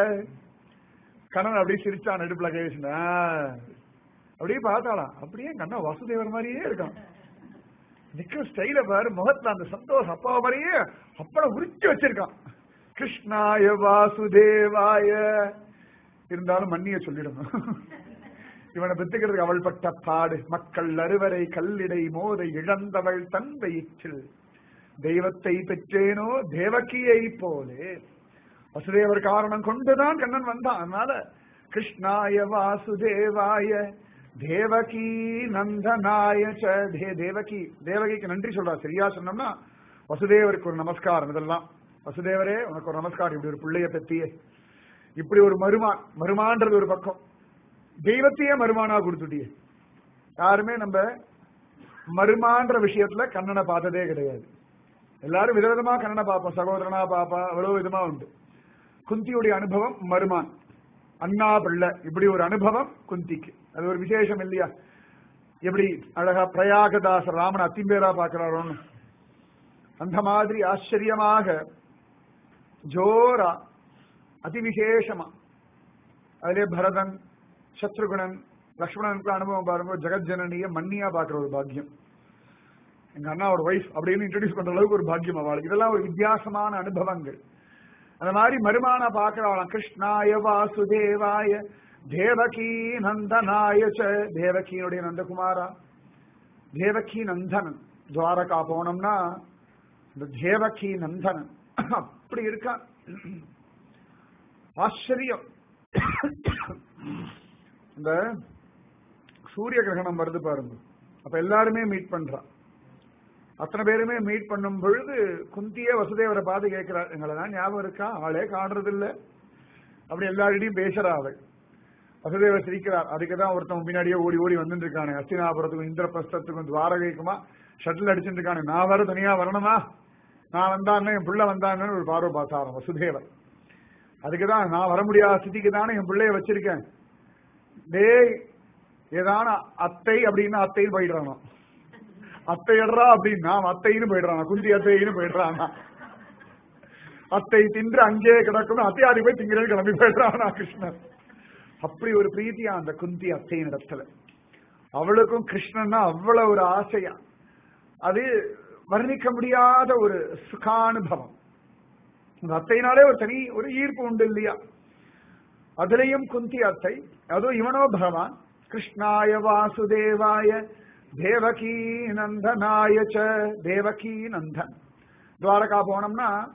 கண்ணன் அப்படியே சிரிச்சான் நடுப்புல கை வச்சுனா அப்படியே பார்த்தாளாம் அப்படியே கண்ணா வசுதேவர் மாதிரியே இருக்கான் நிக்கிற ஸ்டைல பாரு முகத்துல அந்த சந்தோஷம் அப்பா மாதிரியே அப்பட உரிச்சு வச்சிருக்கான் கிருஷ்ணாய வாசுதேவாய இருந்தாலும் மன்னிய சொல்லிடணும் இவனை பெற்றுக்கிறதுக்கு அவள் பட்ட பாடு மக்கள் அறுவரை கல்லிடை மோதை இழந்தவள் தன் வயிற்றில் தெய்வத்தை பெற்றேனோ தேவகியை போலே வசுதேவர் காரணம் கொண்டுதான் கண்ணன் வந்தான் அதனால கிருஷ்ணாய வாசுதேவாய தேவகி நந்தனாய ச தே தேவகி தேவகிக்கு நன்றி சொல்றா சரியா சொன்னோம்னா வசுதேவருக்கு ஒரு நமஸ்காரம் இதெல்லாம் வசுதேவரே உனக்கு ஒரு நமஸ்காரம் இப்படி ஒரு பிள்ளைய பத்தியே இப்படி ஒரு மருமான் மருமான்றது ஒரு பக்கம் தெய்வத்தையே மருமானா கொடுத்துட்டியே யாருமே நம்ம மருமான்ற விஷயத்துல கண்ணனை பார்த்ததே கிடையாது எல்லாரும் விதவிதமா கண்ணனை பார்ப்போம் சகோதரனா பாப்பா அவ்வளவு விதமா உண்டு குந்தியுடைய அனுபவம் மருமான் அண்ணா பிள்ளை இப்படி ஒரு அனுபவம் குந்திக்கு அது ஒரு விசேஷம் இல்லையா எப்படி அழகா பிரயாகதாசர் ராமன் அத்திம்பேரா பாக்குறாரோன்னு அந்த மாதிரி ஆச்சரியமாக ஜோரா அதிவிசேஷமா அதிலே பரதன் சத்ருகுணன் லக்ஷ்மணனுக்கு அனுபவம் பாருங்க ஜெகஜனனிய மன்னியா பாக்குற ஒரு பாக்கியம் எங்க அண்ணாவோட ஒய்ஃப் அப்படின்னு இன்ட்ரடியூஸ் பண்ற அளவுக்கு ஒரு பாக்கியம் அவளுக்கு இதெல்லாம் ஒரு வித்தியாசமான அனுபவங்கள் அந்த மாதிரி மருமான பாக்குறவளாம் கிருஷ்ணாய வாசுதேவாய தேவகி நந்தனாய ச தேவகியினுடைய நந்தகுமாரா தேவகி நந்தனன் துவாரகா போனோம்னா இந்த தேவகி நந்தனன் அப்படி இருக்கா ஆச்சரியம் இந்த சூரிய கிரகணம் வருது பாருங்க அப்ப எல்லாருமே மீட் பண்றா அத்தனை பேருமே மீட் பண்ணும் பொழுது குந்தியே வசுதேவரை பார்த்து கேட்கிறார் எங்களை தான் ஞாபகம் இருக்கா ஆளே காணுறது இல்ல அப்படி எல்லாரிடையும் பேசுறா அவள் வசுதேவர் சிரிக்கிறார் அதுக்கு தான் ஒருத்தன் பின்னாடியே ஓடி ஓடி வந்துட்டு இருக்கானு அஸ்தினாபுரத்துக்கும் இந்திரபிரஸ்தத்துக்கும் துவாரகைக்குமா ஷட்டில் அடிச்சுட்டு இருக்கானு நான் வர தனியா வரணுமா நான் வந்தான்னு என் பிள்ளை வந்தான்னு ஒரு பார்வை பார்த்தாராம் வசுதேவர் அதுக்குதான் நான் வர முடியாத ஸ்திதிக்கு தானே என் பிள்ளைய வச்சிருக்கேன் டேய் ஏதான அத்தை அப்படின்னா அத்தைன்னு போயிடுறானோ அத்தை இடறா அப்படின்னா அத்தைன்னு போயிடுறான் குந்தி அத்தைன்னு போயிடுறானா அத்தை தின்று அங்கே கிடக்கணும் அத்தையாடி போய் திங்கிறது கிளம்பி போயிடுறானா கிருஷ்ணன் அப்படி ஒரு பிரீத்தியா அந்த குந்தி அத்தையின் இடத்துல அவளுக்கும் கிருஷ்ணன்னா அவ்வளவு ஒரு ஆசையா அது வர்ணிக்க முடியாத ஒரு சுகானுபவம் அந்த அத்தையினாலே ஒரு தனி ஒரு ஈர்ப்பு உண்டு இல்லையா அதுலயும் குந்தி அத்தை அதுவும் இவனோ பகவான் கிருஷ்ணாய வாசுதேவாய தேவகி நந்தனாய ச தேவகி நந்தன் துவாரகா போனோம்னா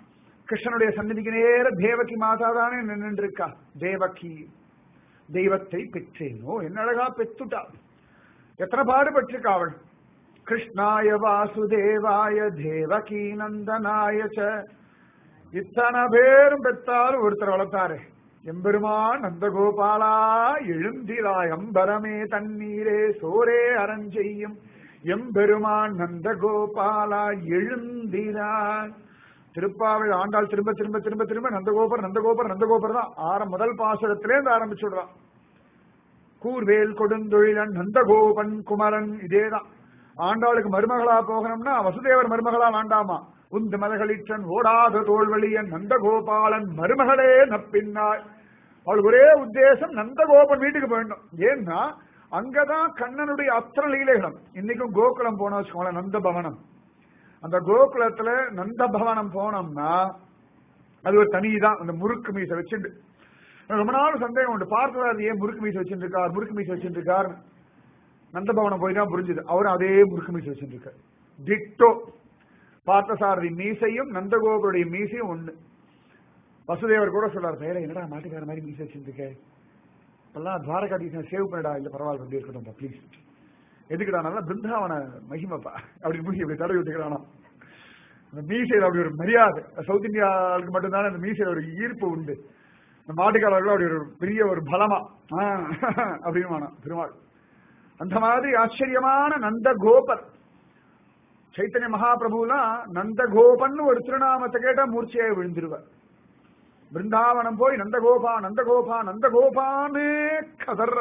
கிருஷ்ணனுடைய சந்நிதிக்கு நேர தேவகி மாதா தானே நின்று இருக்கா தேவகி தெய்வத்தை பெற்றேனோ என்ன அழகா பெத்துட்டா எத்தனை பாடுபட்டிருக்கா அவள் கிருஷ்ணாய வாசுதேவாய தேவகி நந்தனாய ச இத்தனை பேரும் பெற்றாலும் ஒருத்தர் வளர்த்தாரு எம்பெருமான் நந்தகோபாலா எழுந்திராய் அம்பரமே தண்ணீரே சோரே அரஞ்செய்யும் எம்பெருமான் நந்தகோபாலா எழுந்திராய் திருப்பாவை ஆண்டாள் திரும்ப திரும்ப திரும்ப திரும்ப நந்தகோபர் நந்தகோபர் நந்தகோபர் தான் ஆர முதல் பாசுரத்திலே இருந்து ஆரம்பிச்சு விடுறான் கூர்வேல் கொடுந்தொழிலன் நந்தகோபன் குமரன் இதேதான் ஆண்டாளுக்கு மருமகளா போகணும்னா வசுதேவர் மருமகளா வேண்டாமா உந்து மலகளிற்றன் ஓடாத தோல்வழியன் நந்தகோபாலன் மருமகளே நப்பின்னாய் அவளுக்கு ஒரே உத்தேசம் நந்தகோபன் வீட்டுக்கு போயிடணும் ஏன்னா அங்கதான் கண்ணனுடைய அத்தனை லீலைகளும் இன்னைக்கும் கோகுலம் போனோம் வச்சுக்கோங்களேன் நந்த பவனம் அந்த கோகுலத்துல நந்த பவனம் போனோம்னா அது ஒரு தனிதான் அந்த முறுக்கு மீசை வச்சுட்டு ரொம்ப நாள் சந்தேகம் உண்டு பார்த்ததாது ஏன் முறுக்கு மீசை வச்சுருக்கார் முறுக்கு மீசை வச்சுருக்கார் நந்தபவனம் போய் தான் புரிஞ்சுது அவரும் அதே முறுக்கு மீசை வச்சுருக்கார் டிட்டோ பார்த்தசாரதி மீசையும் நந்தகோபருடைய மீசையும் ஒண்ணு வசுதேவர் கூட சொல்றாரு பேர என்னடா மாட்டுக்கார மாதிரி மீசை வச்சுருக்க இப்பெல்லாம் துவாரகாதீசன் சேவ் பண்ணடா இல்ல பரவாயில்ல அப்படி இருக்கட்டும் ப்ளீஸ் எதுக்குடா நல்லா பிருந்தாவன மகிமப்பா அப்படி முடிச்சு இப்படி தடவி விட்டுக்கிறானா அந்த மீசையில் அப்படி ஒரு மரியாதை சவுத் இந்தியாவுக்கு மட்டும்தானே அந்த மீசையில் ஒரு ஈர்ப்பு உண்டு இந்த மாட்டுக்காரர்கள் அப்படி ஒரு பெரிய ஒரு பலமா அப்படின்னு பெருமாள் அந்த மாதிரி ஆச்சரியமான நந்த கோபர் சைத்தன்ய மகாபிரபுலாம் நந்த கோபன் ஒரு திருநாமத்தை கேட்டா மூர்ச்சையாக விழுந்துருவார் பிருந்தாவனம் போய் நந்தகோபா நந்தகோபா நந்தகோபான்னு கதர்ற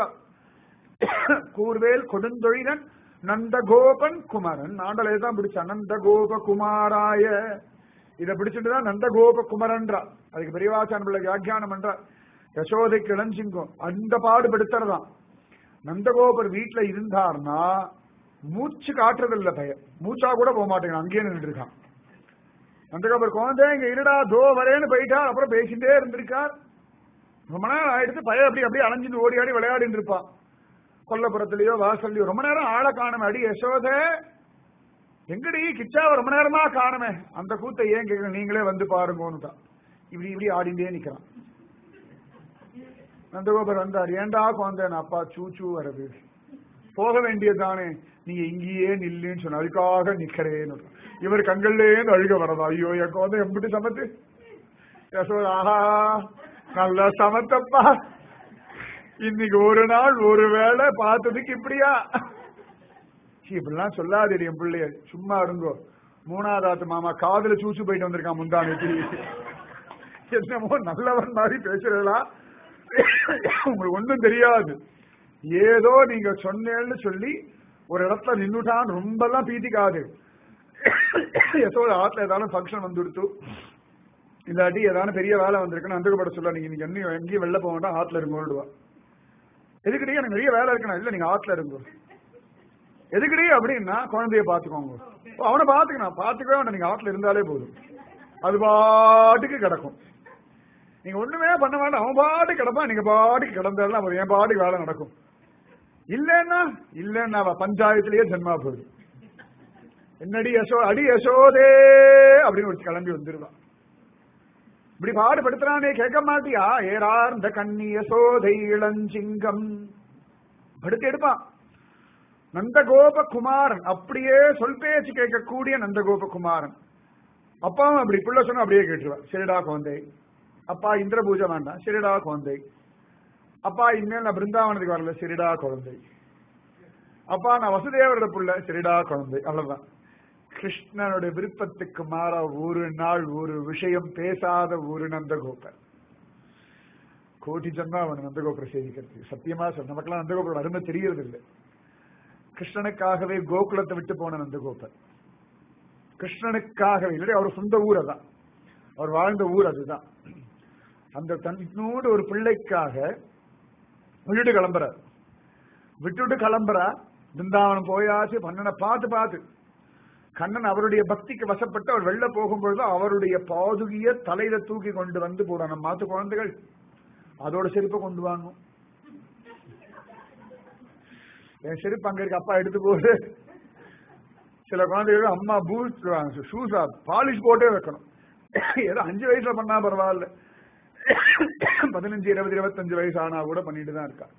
கூர்வேல் கொடுந்தொழிலன் நந்தகோபன் குமரன் ஆண்டலே தான் பிடிச்ச நந்தகோப குமாராய இதை பிடிச்சிட்டு தான் நந்தகோப குமரன்றா அதுக்கு பெரியவாச்சான் பிள்ளை வியாக்கியானம் பண்ற யசோதைக்கு இளஞ்சிங்கம் அந்த பாடுபடுத்துறதான் நந்தகோபர் வீட்டுல இருந்தார்னா மூச்சு காட்டுறதில்ல பையன் மூச்சா கூட போக மாட்டேங்க அங்கேயே நின்று இருக்கான் நந்தகோபர் குழந்தை இங்க இருடா தோ வரேன்னு போயிட்டார் அப்புறம் பேசிட்டே இருந்திருக்கார் ரொம்ப நேரம் ஆயிடுத்து பையன் அப்படி அப்படியே அலைஞ்சிட்டு ஓடி ஆடி விளையாடிட்டு இருப்பான் கொல்லப்புறத்திலயோ வாசல்லையோ ரொம்ப நேரம் ஆளை காணுமே அடி யசோத எங்கடி கிச்சாவை ரொம்ப நேரமா காணுமே அந்த கூத்தை ஏன் கேட்க நீங்களே வந்து பாருங்கன்னு இப்படி இப்படி ஆடிண்டே நிக்கிறான் நந்தகோபர் வந்தார் ஏண்டா குழந்தைன் அப்பா சூச்சு வருது போக வேண்டியதுதானே நீங்க இங்கேயே நில்லுன்னு சொன்ன அதுக்காக நிக்கிறேன்னு இவர் கண்கள்லேருந்து அழுக வரதா ஐயோ என் குழந்தை எப்படி சமத்து யசோதா ஆஹா நல்லா சமத்தப்பா இன்னைக்கு ஒரு நாள் ஒரு வேளை பார்த்ததுக்கு இப்படியா இப்படிலாம் சொல்லாதீடி என் பிள்ளைய சும்மா இருங்கோ மூணாவது மாமா காதுல சூச்சு போயிட்டு வந்திருக்கான் முந்தானேத்தி என்னமோ நல்லவன் மாதிரி பேசுறீங்களா உங்களுக்கு ஒண்ணும் தெரியாது ஏதோ நீங்க சொன்னேன்னு சொல்லி ஒரு இடத்துல நின்னுட்டான் ரொம்ப எல்லாம் பீத்திக்காது ஏதோ ஆத்துல ஏதாவது ஃபங்க்ஷன் வந்துடுத்து இல்லாட்டி ஏதாவது பெரிய வேலை வந்திருக்குன்னு அந்தகப்பட சொல்ல நீங்க இன்னைக்கு எங்கேயும் எங்கேயும் வெளில போக வேண்டாம் ஆத்துல இருங்கோடுவா எதுக்குடி எனக்கு நிறைய வேலை இருக்கணும் இல்ல நீங்க ஆத்துல இருங்கோ எதுக்குடி அப்படின்னா குழந்தைய பாத்துக்கோங்க அவனை பாத்துக்கணும் பாத்துக்கவே வேண்டாம் நீங்க ஆத்துல இருந்தாலே போதும் அது பாட்டுக்கு கிடக்கும் நீங்க ஒண்ணுமே பண்ண வேண்டாம் அவன் பாட்டுக்கு கிடப்பான் நீங்க பாட்டுக்கு கிடந்தாலும் அப்புறம் என் பாட்டுக்கு வேலை நடக்கும் இல்லன்னா இல்லன்னா அவ பஞ்சாயத்திலேயே ஜென்மா போகுது என்னடி யசோ அடி யசோதே அப்படின்னு ஒரு கிளம்பி வந்துருவான் இப்படி பாடுபடுத்துறானே கேட்க மாட்டியா ஏறார்ந்த கண்ணி யசோதை இளஞ்சிங்கம் படுத்து எடுப்பான் நந்தகோப குமாரன் அப்படியே சொல் பேச்சு கேட்கக்கூடிய நந்தகோப குமாரன் அப்பாவும் அப்படி புள்ள சொன்னா அப்படியே கேட்டுருவான் சரிடா குழந்தை அப்பா இந்திர பூஜை வேண்டாம் சரிடா குழந்தை அப்பா இனிமேல் நான் பிருந்தாவனத்துக்கு வரல சரிடா குழந்தை அப்பா நான் வசுதேவரோட புள்ள சரிடா குழந்தை அவ்வளவுதான் கிருஷ்ணனுடைய விருப்பத்துக்கு மாற ஒரு நாள் ஒரு விஷயம் பேசாத ஒரு நந்தகோபர் கோட்டி ஜன்மா அவன் நந்தகோபுரம் சேவிக்கிறது சத்தியமா சொல்ல நமக்கெல்லாம் நந்தகோபுரோட அருமை தெரியறது இல்லை கிருஷ்ணனுக்காகவே கோகுலத்தை விட்டு போன நந்தகோபர் கிருஷ்ணனுக்காகவே இல்லாட்டி அவர் சொந்த ஊர் அதான் அவர் வாழ்ந்த ஊர் அதுதான் அந்த தன்னோடு ஒரு பிள்ளைக்காக விட்டுட்டு கிளம்புறார் விட்டுட்டு கிளம்புறா பிருந்தாவனம் போயாச்சு பண்ணனை பார்த்து பார்த்து கண்ணன் அவருடைய பக்திக்கு வசப்பட்டு அவர் வெளில போகும்பொழுது அவருடைய பாதுகிய தலையில தூக்கி கொண்டு வந்து போட நம்ம மாத்து குழந்தைகள் அதோட செருப்பை கொண்டு வாங்கும் என் செருப்பு அங்க இருக்கு அப்பா எடுத்து போகுது சில குழந்தைகள் அம்மா பூட் ஷூஸா பாலிஷ் போட்டே வைக்கணும் ஏதோ அஞ்சு வயசுல பண்ணா பரவாயில்ல பதினஞ்சு இருபது இருபத்தஞ்சு வயசு ஆனா கூட பண்ணிட்டு தான் இருக்கா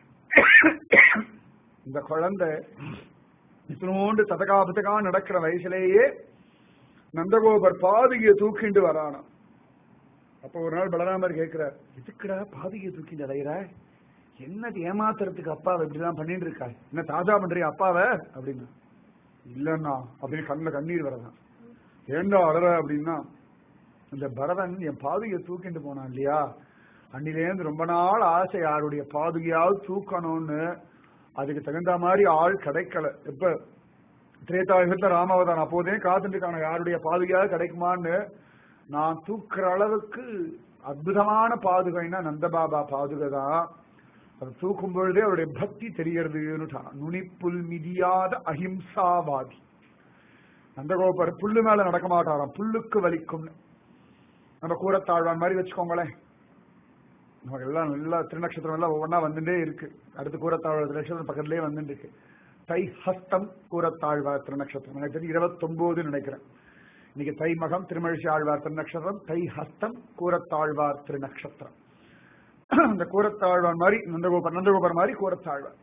இந்த குழந்தை இத்தினோண்டு ததகா புத்தகா நடக்கிற வயசுலேயே நந்தகோபர் பாதுகையை தூக்கிண்டு வரானா அப்போ ஒரு நாள் பலராமர் கேட்கிறார் எதுக்குடா பாதுகையை தூக்கிட்டு அலையிற என்ன ஏமாத்துறதுக்கு அப்பாவை இப்படிலாம் பண்ணிட்டு இருக்கா என்ன தாஜா பண்றியா அப்பாவை அப்படின்னா இல்லன்னா அப்படின்னு கண்ணுல கண்ணீர் வரதான் ஏண்டா அழற அப்படின்னா இந்த பரதன் என் பாதுகையை தூக்கிட்டு போனான் இல்லையா அன்னிலேருந்து ரொம்ப நாள் ஆசை யாருடைய பாதுகையாவது தூக்கணும்னு அதுக்கு தகுந்த மாதிரி ஆள் கிடைக்கல இப்ப திரேதாயுகத்துல ராமாவதாரம் அப்போதே காத்துட்டு இருக்கான யாருடைய பாதுகையாவது கிடைக்குமான்னு நான் தூக்குற அளவுக்கு அற்புதமான பாதுகைன்னா நந்தபாபா பாதுகை தான் அது தூக்கும் பொழுதே அவருடைய பக்தி தெரியறதுன்னு நுனிப்புல் மிதியாத அஹிம்சாவாதி நந்தகோபர் புல்லு மேல நடக்க மாட்டாராம் புல்லுக்கு வலிக்கும் நம்ம கூரத்தாழ்வான் மாதிரி வச்சுக்கோங்களேன் நமக்கு எல்லாம் நல்லா திருநக்ஷத்திரம் எல்லாம் ஒவ்வொன்றா வந்துட்டே இருக்கு அடுத்து கூரத்தாழ்வார் திருநக்ஷத்திரம் பக்கத்துலயே வந்துட்டு இருக்கு தை ஹஸ்தம் கூரத்தாழ்வார் திருநக்ஷத்திரம் எனக்கு தெரிஞ்சு இருபத்தொன்பது நினைக்கிறேன் இன்னைக்கு தை மகம் திருமழிசை ஆழ்வார் திருநக்ஷத்திரம் தை ஹஸ்தம் கூரத்தாழ்வார் திருநக்ஷத்திரம் அந்த கூரத்தாழ்வார் மாதிரி நந்தகோபர் நந்தகோபர் மாதிரி கூரத்தாழ்வார்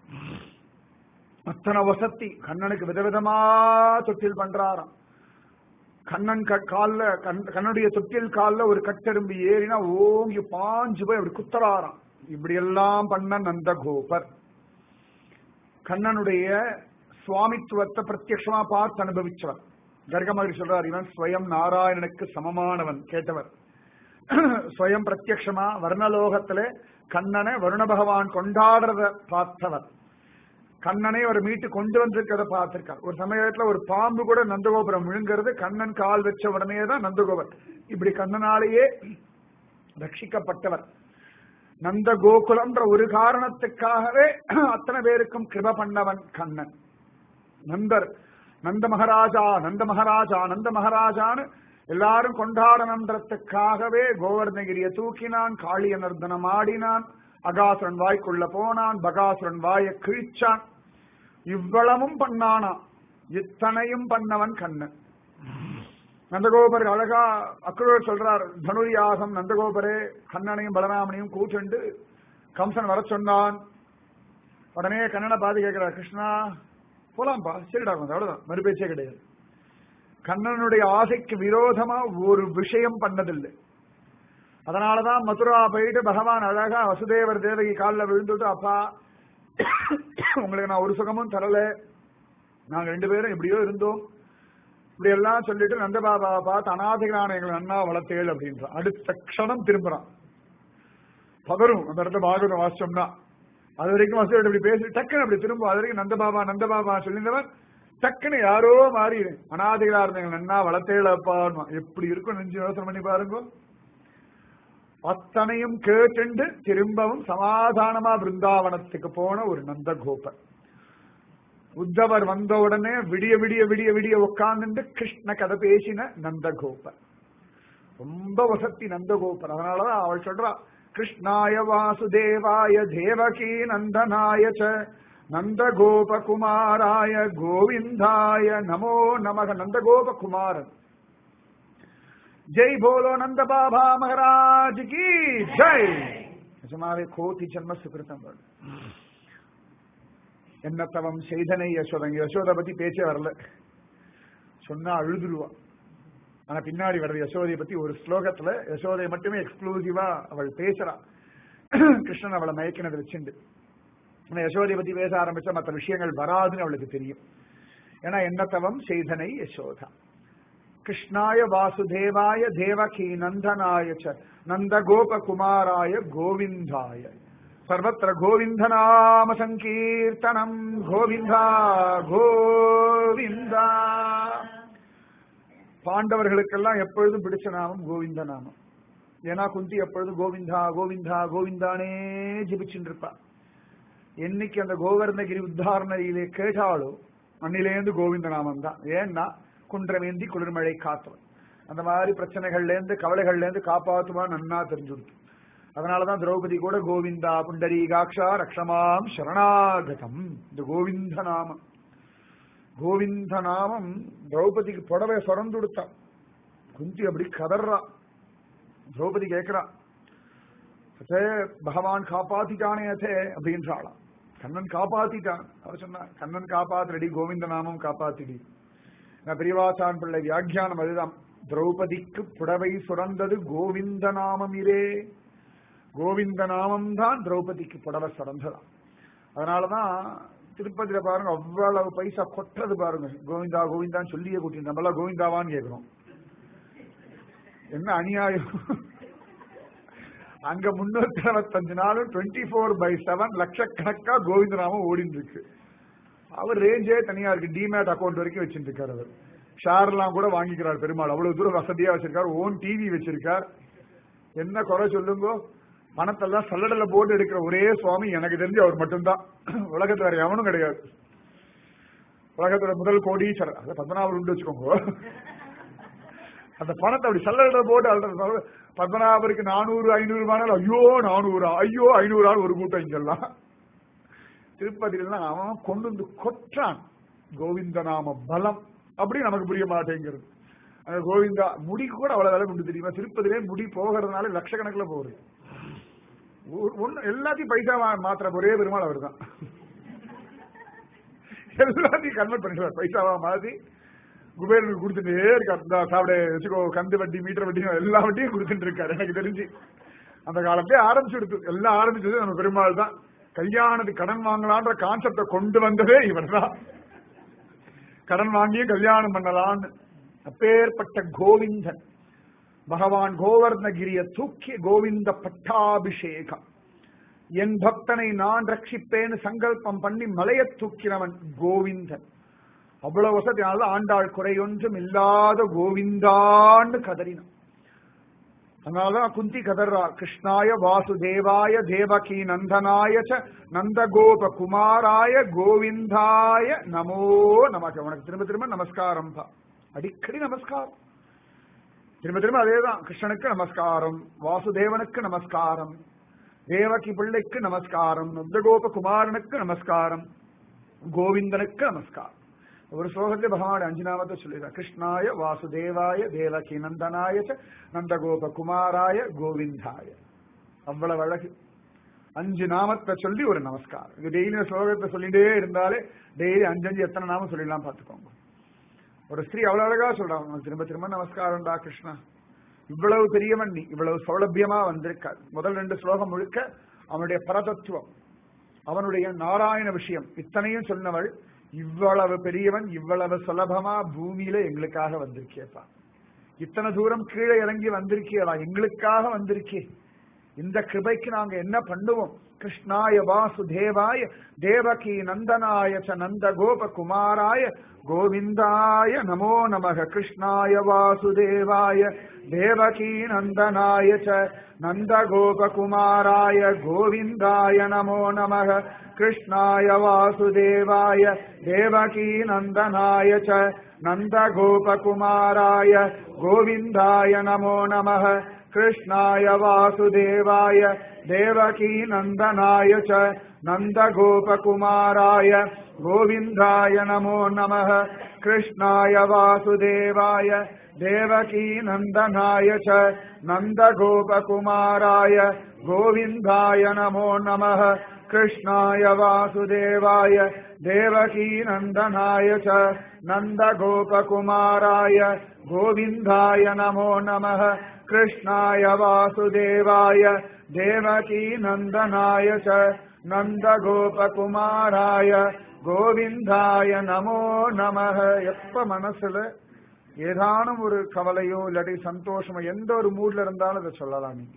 அத்தனை வசத்தி கண்ணனுக்கு விதவிதமா தொட்டில் பண்றாராம் கண்ணன் கால்ல கண்ணுடைய தொட்டில் கால்ல ஒரு கட்டெரும்பு ஏறினா ஓங்கி பாஞ்சு போய் அப்படி குத்தராராம் இப்படி எல்லாம் பண்ண நந்தகோபர் கண்ணனுடைய சுவாமித்துவத்தை பிரத்யட்சமா பார்த்து அனுபவிச்சவர் கர்கமகரி சொல்றார் இவன் ஸ்வயம் நாராயணனுக்கு சமமானவன் கேட்டவர் ஸ்வயம் பிரத்யக்ஷமா வர்ணலோகத்திலே கண்ணனை வருண பகவான் கொண்டாடுறத பார்த்தவர் கண்ணனை ஒரு மீட்டு கொண்டு வந்திருக்கிறத பார்த்திருக்கார் ஒரு சமயத்துல ஒரு பாம்பு கூட நந்தகோபுரம் விழுங்கிறது கண்ணன் கால் வச்ச உடனே தான் நந்தகோபர் இப்படி கண்ணனாலேயே ரட்சிக்கப்பட்டவர் நந்த கோகுலம்ன்ற ஒரு காரணத்துக்காகவே அத்தனை பேருக்கும் கிருப பண்ணவன் கண்ணன் நந்தர் நந்த மகாராஜா நந்த மகாராஜா நந்த மகாராஜான்னு எல்லாரும் கொண்டாடணுன்றதுக்காகவே கோவர்ணகிரிய தூக்கினான் காளிய நர்தனம் ஆடினான் அகாசுரன் வாய்க்குள்ள போனான் பகாசுரன் வாயை கிழிச்சான் இவ்வளவும் பண்ணானா இத்தனையும் பண்ணவன் கண்ணன் நந்தகோபர் அழகா அக்ரூர் சொல்றார் தனுரியாசம் நந்தகோபரே கண்ணனையும் பலராமனையும் கூச்சண்டு கம்சன் வர சொன்னான் உடனே கண்ணனை பாதி கேட்கிறார் கிருஷ்ணா போலாம்ப்பா சரிடா கொஞ்சம் அவ்வளவுதான் மறுபேச்சே கிடையாது கண்ணனுடைய ஆசைக்கு விரோதமா ஒரு விஷயம் பண்ணதில்லை அதனாலதான் மதுரா போயிட்டு பகவான் அழகா வசுதேவர் தேவகி காலில் விழுந்துட்டு அப்பா உங்களுக்கு நான் ஒரு சுகமும் தரல நாங்க ரெண்டு பேரும் எப்படியோ இருந்தோம் இப்படி எல்லாம் சொல்லிட்டு நந்தபாபா பார்த்து அநாதிகளான எங்களை அண்ணா வளர்த்தேள் அப்படின்ற அடுத்த க்ஷணம் திரும்புறான் பதரும் அந்த இடத்துல பாகவதம் வாசிச்சோம்னா அது வரைக்கும் வசதி இப்படி பேசி டக்குன்னு அப்படி திரும்ப அது வரைக்கும் நந்தபாபா நந்தபாபா சொல்லியிருந்தவன் டக்குன்னு யாரோ மாறி அநாதிகளா இருந்தவங்க நன்னா வளர்த்தேளப்பா எப்படி இருக்கும் நெஞ்சு யோசனை பண்ணி பாருங்க அத்தனையும் கேட்டுண்டு திரும்பவும் சமாதானமா பிருந்தாவனத்துக்கு போன ஒரு நந்தகோபர் உத்தவர் வந்த உடனே விடிய விடிய விடிய விடிய உட்கார்ந்துட்டு கிருஷ்ண கதை பேசின நந்தகோபர் ரொம்ப வசத்தி நந்தகோபர் அதனாலதான் அவள் சொல்றா கிருஷ்ணாய வாசுதேவாய தேவகி நந்தனாய ச நந்தகோபகுமாராய கோவிந்தாய நமோ நமக நந்தகோபகுமாரன் ஜெய் போலோ நந்த பாபா மகாராஜ் கி ஜெய் நிஜமாவே கோட்டி ஜென்ம சுகிருத்தம் என்ன தவம் செய்தனை யசோதங்க யசோதை பத்தி பேச்சே வரல சொன்னா அழுதுருவா ஆனா பின்னாடி வர்றது யசோதையை பத்தி ஒரு ஸ்லோகத்துல யசோதையை மட்டுமே எக்ஸ்க்ளூசிவா அவள் பேசுறா கிருஷ்ணன் அவளை மயக்கினது வச்சுண்டு ஆனா யசோதையை பத்தி பேச ஆரம்பிச்சா மற்ற விஷயங்கள் வராதுன்னு அவளுக்கு தெரியும் ஏன்னா என்ன தவம் செய்தனை யசோதா கிருஷ்ணாய வாசுதேவாய தேவகி நந்தனாய ச நந்த கோபகுமாராய கோவிந்தாய சர்வத்திர கோவிந்த நாம சங்கீர்த்தனம் கோவிந்தா கோவிந்தா பாண்டவர்களுக்கெல்லாம் எப்பொழுதும் பிடிச்ச நாமம் கோவிந்த நாமம் ஏன்னா குந்தி எப்பொழுதும் கோவிந்தா கோவிந்தா கோவிந்தானே ஜிபிச்சுட்டு இருப்பா என்னைக்கு அந்த கோவர்ணகிரி உத்தாரணயிலே கேட்டாலோ அன்னிலேருந்து கோவிந்த நாமம் தான் ஏன்னா குன்றமேந்தி குளிர்மழை காத்தவன் அந்த மாதிரி பிரச்சனைகள்ல இருந்து கவலைகள்ல இருந்து காப்பாத்துவான் நன்னா தெரிஞ்சுடுத்து அதனாலதான் திரௌபதி கூட கோவிந்தா புண்டரீகாட்சா ரக்ஷமாம் சரணாகதம் இந்த கோவிந்த நாமம் கோவிந்த நாமம் திரௌபதிக்கு புடவை சொரந்து கொடுத்தான் குந்தி அப்படி கதறா திரௌபதி கேட்கிறா அத்தே பகவான் காப்பாத்திட்டானே அத்தே அப்படின்றாளாம் கண்ணன் காப்பாத்திட்டான் அவர் சொன்னா கண்ணன் காப்பாத்துறடி கோவிந்த நாமம் காப்பாத்திடி நான் பெரியவாசான் பிள்ளை வியாக்கியானம் அதுதான் திரௌபதிக்கு புடவை சுரந்தது கோவிந்த நாமம் இரே கோவிந்த நாமம் தான் திரௌபதிக்கு புடவை சுரந்ததாம் அதனாலதான் திருப்பதியில பாருங்க அவ்வளவு பைசா கொட்டுறது பாருங்க கோவிந்தா கோவிந்தான்னு சொல்லியே கூட்டி நம்மளாம் கோவிந்தாவான்னு கேட்கிறோம் என்ன அநியாயம் அங்க முன்னூத்தி அறுபத்தஞ்சு நாளும் டுவெண்ட்டி ஃபோர் பை செவன் லட்சக்கணக்கா கோவிந்தராமம் ஓடிட்டு இருக்கு அவர் ரேஞ்சே தனியா இருக்கு டிமேட் அக்கௌண்ட் வரைக்கும் வச்சுட்டு இருக்காரு அவர் ஷேர்லாம் கூட வாங்கிக்கிறார் பெருமாள் அவ்வளவு தூரம் வசதியா வச்சிருக்கார் ஓன் டிவி வச்சிருக்கார் என்ன குறை சொல்லுங்க பணத்தெல்லாம் சல்லடல போட்டு எடுக்கிற ஒரே சுவாமி எனக்கு தெரிஞ்சு அவர் மட்டும்தான் உலகத்துல வேற எவனும் கிடையாது உலகத்துல முதல் கோடீஸ்வரர் அதை பத்மநாபர் உண்டு வச்சுக்கோங்க அந்த பணத்தை அப்படி சல்லடல போட்டு அல்றது பத்மநாபருக்கு நானூறு ஐநூறு ரூபாய் ஐயோ நானூறா ஐயோ ஐநூறு ஒரு கூட்டம் இங்கெல்லாம் திருப்பதியிலாம் அவன் கொண்டு வந்து கொற்றான் கோவிந்த நாம பலம் அப்படி நமக்கு புரிய மாட்டேங்கிறது அந்த கோவிந்தா முடி கூட அவ்வளவு விலை உண்டு தெரியுமா திருப்பதிலே முடி போகிறதுனால லட்சக்கணக்கில் போகுது ஒண்ணு எல்லாத்தையும் பைசா மாத்திர ஒரே பெருமாள் அவர் தான் எல்லாத்தையும் கன்வெர்ட் பண்ணிடுவார் பைசாவா மாத்தி குபேரனுக்கு கொடுத்துட்டே இருக்கார் இந்த சாப்பிட வச்சுக்கோ கந்து வட்டி மீட்டர் வட்டி எல்லா வட்டியும் கொடுத்துட்டு இருக்காரு எனக்கு தெரிஞ்சு அந்த காலத்திலே ஆரம்பிச்சு எல்லாம் ஆரம்பிச்சது நம்ம பெருமாள் தான் கல்யாணத்துக்கு கடன் வாங்கலான்ற கான்செப்ட கொண்டு வந்ததே இவர் தான் கடன் வாங்கியும் கல்யாணம் பண்ணலான்னு அப்பேற்பட்ட கோவிந்தன் பகவான் கோவர்ணகிரிய தூக்கி கோவிந்த பட்டாபிஷேகம் என் பக்தனை நான் ரட்சிப்பேன்னு சங்கல்பம் பண்ணி மலையை தூக்கினவன் கோவிந்தன் அவ்வளவு வசதியால ஆண்டாள் குறையொன்றும் இல்லாத கோவிந்தான்னு கதறினான் அதனாலதான் குந்தி கதர்றா கிருஷ்ணாய வாசுதேவாய தேவகி நந்தனாய ச நந்தகோப குமாராய கோவிந்தாய நமோ நமக்கு உனக்கு திரும்ப திரும்ப நமஸ்காரம் பா அடிக்கடி நமஸ்காரம் திரும்ப திரும்ப அதேதான் கிருஷ்ணனுக்கு நமஸ்காரம் வாசுதேவனுக்கு நமஸ்காரம் தேவகி பிள்ளைக்கு நமஸ்காரம் நந்தகோப குமாரனுக்கு நமஸ்காரம் கோவிந்தனுக்கு நமஸ்காரம் ஒரு ஸ்லோகத்தை பகவான் அஞ்சு நாமத்தை சொல்லிடுறார் கிருஷ்ணாய வாசுதேவாய தேவகி நந்தனாய நந்தகோப குமாராய கோவிந்தாய அவ்வளவு அழகு அஞ்சு நாமத்தை சொல்லி ஒரு நமஸ்காரம் இது டெய்லி ஸ்லோகத்தை சொல்லிட்டே இருந்தாலே டெய்லி அஞ்சஞ்சு எத்தனை நாமம் சொல்லிடலாம் பார்த்துக்கோங்க ஒரு ஸ்திரீ அவ்வளவு அழகா சொல்றாங்க திரும்ப திரும்ப நமஸ்காரம்டா கிருஷ்ணா இவ்வளவு பெரியவன் நீ இவ்வளவு சௌலபியமா வந்திருக்கார் முதல் ரெண்டு ஸ்லோகம் முழுக்க அவனுடைய பரதத்துவம் அவனுடைய நாராயண விஷயம் இத்தனையும் சொன்னவள் இவ்வளவு பெரியவன் இவ்வளவு சுலபமா பூமியில எங்களுக்காக வந்திருக்கேப்பா இத்தனை தூரம் கீழே இறங்கி வந்திருக்கியடா எங்களுக்காக வந்திருக்கே இந்த கிருபைக்கு நாங்க என்ன பண்ணுவோம் கிருஷ்ணாய வாசுதேவாய தேவகி நந்தனாய ச நந்த கோப குமாராய கோவிந்தாய நமோ நமக கிருஷ்ணாய வாசுதேவாய தேவகி நந்தனாய ச நந்த கோப குமாராய கோவிந்தாய நமோ நமக கிருஷ்ணாய வாசுதேவாய தேவகி நந்தனாய ச நந்த கோப குமாராய கோவிந்தாய நமோ நமக கிருஷ்ணாய வாசுதேவாய தேவகி நந்தனாய ச நந்த கோப குமாராய கோவிந்தாய நமோ நமக கிருஷ்ணாய வாசுதேவாய தேவகி நந்தனாய ச நந்த கோப குமாராய கோவிந்தாய நமோ நமக கிருஷ்ணாய வாசுதேவாய தேவகி நந்தனாய ச நந்த கோப குமாராய கோவிந்தாய நமோ நமக கிருஷ்ணாய வாசுதேவாய தேவகி நந்தனாய ச நந்த கோப குமாராய கோவிந்தாய நமோ நமக எப்ப மனசுல ஏதானும் ஒரு கவலையோ இல்லாட்டி சந்தோஷமோ எந்த ஒரு மூட்ல இருந்தாலும் அதை சொல்லலாம் நீங்க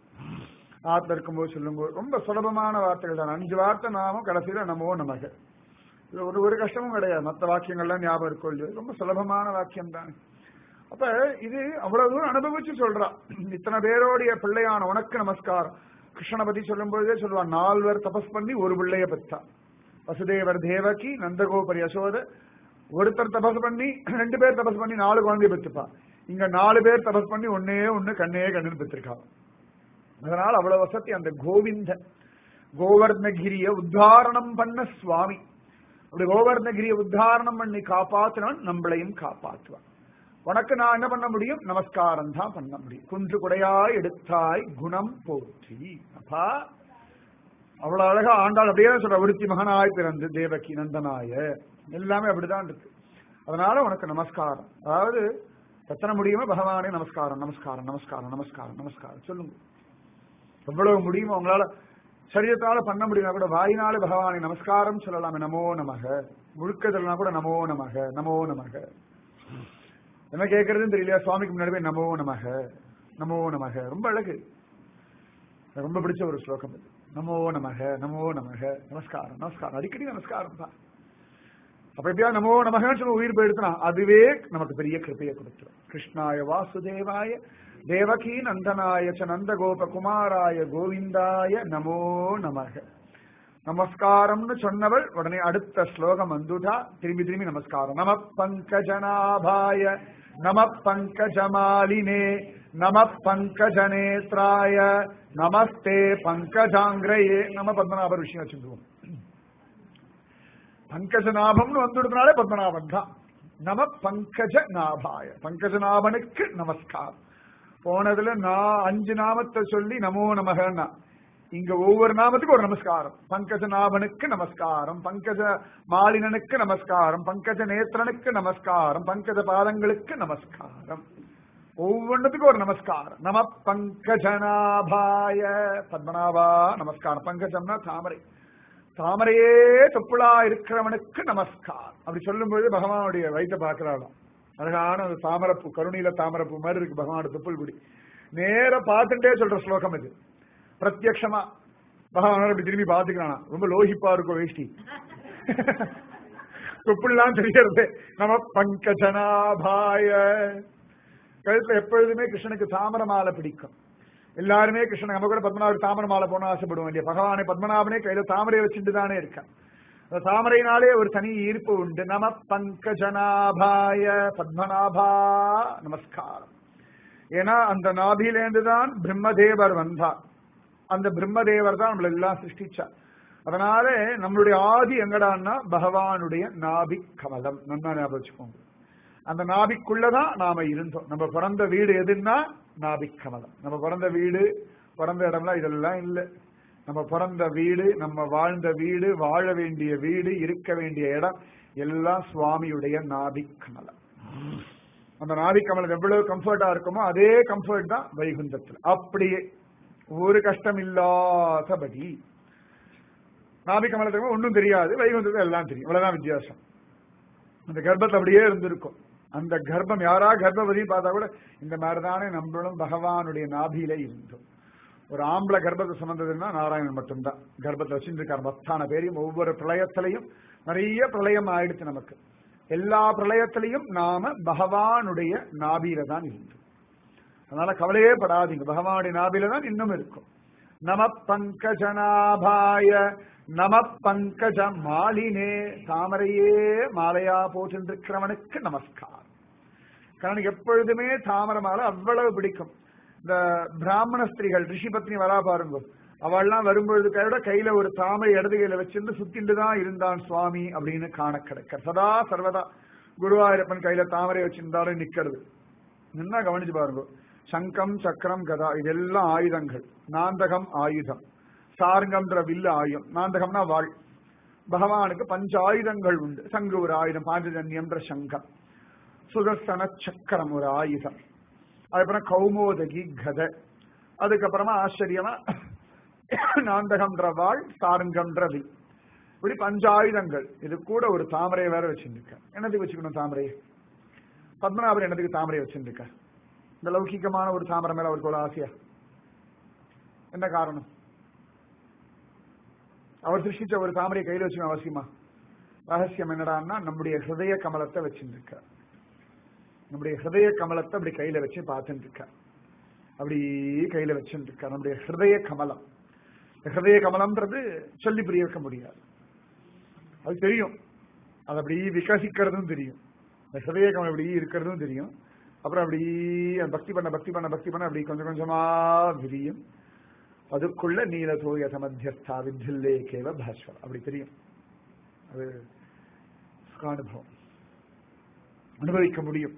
ஆத்துல இருக்கும்போது சொல்லும்போது ரொம்ப சுலபமான வார்த்தைகள் தான் அஞ்சு வார்த்தை நாமும் கடைசியில நமோ நமக இது ஒரு ஒரு கஷ்டமும் கிடையாது மற்ற வாக்கியங்கள்லாம் ஞாபகம் இருக்கும் இல்லையோ ரொம்ப சுலபமான வாக்கியம் தான் அப்ப இது அவ்வளவு தூரம் அனுபவிச்சு சொல்றா இத்தனை பேரோடைய பிள்ளையான உனக்கு நமஸ்காரம் கிருஷ்ணனை பத்தி சொல்லும் பொழுதே சொல்லுவான் நால்வர் தபஸ் பண்ணி ஒரு பிள்ளைய பெற்றா வசுதேவர் தேவகி நந்தகோபர் யசோத ஒருத்தர் தபஸ் பண்ணி ரெண்டு பேர் தபஸ் பண்ணி நாலு குழந்தைய பெற்றுப்பா இங்க நாலு பேர் தபஸ் பண்ணி ஒன்னே ஒண்ணு கண்ணே கண்ணுன்னு பெற்றிருக்கா அதனால அவ்வளவு வசதி அந்த கோவிந்தன் கோவர்ணகிரிய உத்தாரணம் பண்ண சுவாமி அப்படி கோவர்ணகிரிய உத்தாரணம் பண்ணி காப்பாத்தினான் நம்மளையும் காப்பாற்றுவான் உனக்கு நான் என்ன பண்ண முடியும் நமஸ்காரம் தான் பண்ண முடியும் குன்று குடையாய் எடுத்தாய் குணம் போற்றி அப்பா அவ்வளவு அழகா ஆண்டாள் அப்படியே சொல்ற ஒருத்தி மகனாய் பிறந்து தேவகி நந்தனாய எல்லாமே அப்படிதான் இருக்கு அதனால உனக்கு நமஸ்காரம் அதாவது எத்தனை முடியுமோ பகவானே நமஸ்காரம் நமஸ்காரம் நமஸ்காரம் நமஸ்காரம் நமஸ்காரம் சொல்லுங்க எவ்வளவு முடியுமோ உங்களால சரீரத்தால பண்ண முடியுமா கூட வாயினால பகவானை நமஸ்காரம் சொல்லலாமே நமோ நமக முழுக்கதெல்லாம் கூட நமோ நமக நமோ நமக என்ன கேட்கறதுன்னு தெரியல சுவாமிக்கு முன்னாடி போய் நமோ நமக நமோ நமக ரொம்ப அழகு எனக்கு ரொம்ப பிடிச்ச ஒரு ஸ்லோகம் இது நமோ நமக நமோ நமக நமஸ்காரம் நமஸ்காரம் அடிக்கடி நமஸ்காரம் தான் அப்ப எப்படியா நமோ நமகன்னு சொல்லி உயிர் போயிடுத்துனா அதுவே நமக்கு பெரிய கிருப்பையை கொடுத்துரும் கிருஷ்ணாய வாசுதேவாய தேவகி நந்தனாய ச நந்தகோப குமாராய கோவிந்தாய நமோ நமக நமஸ்காரம்னு சொன்னவள் உடனே அடுத்த ஸ்லோகம் வந்துட்டா திரும்பி திரும்பி நமஸ்காரம் நம பங்கஜநாபாய நம பங்கஜமாலினே நம பங்கஜநேத்ராய நமஸ்தே பங்கஜாங்கிரயே நம்ம பத்மநாபர் விஷயம் வச்சுருவோம் பங்கஜநாபம்னு வந்துடுறதுனாலே பத்மநாபன் தான் நம பங்கஜ நாபாய பங்கஜநாபனுக்கு நமஸ்காரம் போனதுல நான் அஞ்சு நாமத்தை சொல்லி நமோ நமகன்னா இங்க ஒவ்வொரு நாமத்துக்கும் ஒரு நமஸ்காரம் பங்கஜநாபனுக்கு நமஸ்காரம் பங்கஜ மாலினனுக்கு நமஸ்காரம் பங்கஜ நேத்திரனுக்கு நமஸ்காரம் பங்கஜ பாதங்களுக்கு நமஸ்காரம் ஒவ்வொன்றுத்துக்கும் ஒரு நமஸ்காரம் நம பங்கஜநாபாய பத்மநாபா நமஸ்காரம் பங்கஜம்னா தாமரை தாமரையே தொப்புளா இருக்கிறவனுக்கு நமஸ்காரம் அப்படி சொல்லும்போது பகவானுடைய வயிற்ற பார்க்கிறாளாம் அழகான ஒரு தாமரப்பூ கருணையில தாமரப்பூ மாதிரி இருக்கு பகவானோட தொப்புள் குடி நேர பார்த்துட்டே சொல்ற ஸ்லோகம் இது பிரத்யக்ஷமா பகவான் அப்படி திரும்பி பாத்துக்கிறானா ரொம்ப லோகிப்பா இருக்கும் வேஷ்டி தொப்புள்லாம் தெரியறது நம்ம பங்கஜனாபாய கழுத்துல எப்பொழுதுமே கிருஷ்ணனுக்கு தாமர மாலை பிடிக்கும் எல்லாருமே கிருஷ்ணன் நம்ம கூட பத்மநாபர் தாமரை மாலை போன ஆசைப்படுவோம் இல்லையா பகவானை பத்மநாபனே கையில தாமரையை வச்சுட்டு தானே இருக்கான் அந்த தாமரையினாலே ஒரு தனி ஈர்ப்பு உண்டு நம பங்கஜனாபாய பத்மநாபா நமஸ்காரம் ஏன்னா அந்த நாபிலேந்து தான் பிரம்மதேவர் வந்தார் அந்த பிரம்மதேவர் தான் நம்மள எல்லாம் சிருஷ்டிச்சார் அதனால நம்மளுடைய ஆதி எங்கடான்னா பகவானுடைய நாபி கமலம் நன்னா ஞாபகம் வச்சுக்கோங்க அந்த நாபிக்குள்ளதான் நாம இருந்தோம் நம்ம பிறந்த வீடு எதுன்னா நாபிக் கமலம் நம்ம பிறந்த வீடு பிறந்த இடம்லாம் இதெல்லாம் இல்லை நம்ம பிறந்த வீடு நம்ம வாழ்ந்த வீடு வாழ வேண்டிய வீடு இருக்க வேண்டிய இடம் எல்லாம் சுவாமியுடைய நாபிக் கமலம் அந்த நாபிக் கமலம் எவ்வளவு கம்ஃபர்ட்டா இருக்குமோ அதே கம்ஃபர்ட் தான் வைகுந்தத்தில் அப்படியே ஒரு கஷ்டம் இல்லாதபடி நாபிக் கமலத்துக்கு ஒன்றும் தெரியாது வைகுந்தத்தில் எல்லாம் தெரியும் இவ்வளவுதான் வித்தியாசம் அந்த கர்ப்பத்தில் அப்படியே இருந்திருக்கும் அந்த கர்ப்பம் யாரா கர்ப்பவதி பார்த்தா கூட இந்த மாதிரி தானே நம்மளும் பகவானுடைய நாபியில இருந்தோம் ஒரு ஆம்பளை கர்ப்பத்தை சுமந்ததுன்னா நாராயணன் மட்டும்தான் கர்ப்பத்தை வச்சுருக்கார் மத்தான பேரையும் ஒவ்வொரு பிரளயத்திலையும் நிறைய பிரளயம் ஆயிடுச்சு நமக்கு எல்லா பிரளயத்திலையும் நாம பகவானுடைய நாபியில தான் இருந்தோம் அதனால கவலையே படாதீங்க பகவானுடைய நாபியில தான் இன்னும் இருக்கும் நம பங்கஜநாபாய நம பங்கஜ மாலினே தாமரையே மாலையா போட்டிருக்கிறவனுக்கு நமஸ்காரம் கண்ணனுக்கு எப்பொழுதுமே தாமரை மாலை அவ்வளவு பிடிக்கும் இந்த பிராமண ஸ்திரீகள் ரிஷி பத்னி வரா பாருங்க அவள்லாம் வரும்பொழுது கையோட கையில ஒரு தாமரை இடது கையில வச்சிருந்து சுத்திட்டு தான் இருந்தான் சுவாமி அப்படின்னு காண கிடைக்க சதா சர்வதா குருவாயூரப்பன் கையில தாமரை வச்சிருந்தாலும் நிக்கிறது நின்னா கவனிச்சு பாருங்க சங்கம் சக்கரம் கதா இதெல்லாம் ஆயுதங்கள் நாந்தகம் ஆயுதம் சார்கம்ன்ற வில்லு ஆயுதம் நாந்தகம்னா வாழ் பகவானுக்கு பஞ்ச ஆயுதங்கள் உண்டு சங்கு ஒரு ஆயுதம் பாஞ்சஜன்யம்ன்ற சங்கம் சுதர்சன சக்கரம் ஒரு ஆயுதம் அதுக்கப்புறம் கௌமோதகி கதை அதுக்கப்புறமா ஆச்சரியமா நாந்தகம்ன்ற வாழ் சாருங்கம்ன்ற வில் இப்படி பஞ்சாயுதங்கள் இது கூட ஒரு தாமரையை வேற வச்சிருக்க என்னதுக்கு வச்சுக்கணும் தாமரையை பத்மநாபர் என்னதுக்கு தாமரை வச்சிருக்க இந்த லௌகிகமான ஒரு தாமரை மேல அவருக்கு ஒரு ஆசையா என்ன காரணம் அவர் சிருஷ்டிச்ச ஒரு தாமரை கையில வச்சுக்கணும் அவசியமா ரகசியம் என்னடான்னா நம்முடைய ஹிருதய கமலத்தை வச்சிருக்க நம்முடைய ஹிருதய கமலத்தை அப்படி கையில வச்சு பார்த்துட்டு இருக்க அப்படி கையில வச்சுட்டு இருக்க நம்முடைய ஹிருதய கமலம் ஹிருதய கமலம்ன்றது சொல்லி புரிய வைக்க முடியாது அது தெரியும் அது அப்படி விகசிக்கிறதும் தெரியும் இந்த ஹிருதய கமலம் இப்படி இருக்கிறதும் தெரியும் அப்புறம் அப்படி பக்தி பண்ண பக்தி பண்ண பக்தி பண்ண அப்படி கொஞ்சம் கொஞ்சமா விரியும் அதுக்குள்ள நீல தோயத மத்தியஸ்தா வித்தில்லே கேவ பாஸ்வர் அப்படி தெரியும் அது சுகானுபவம் அனுபவிக்க முடியும்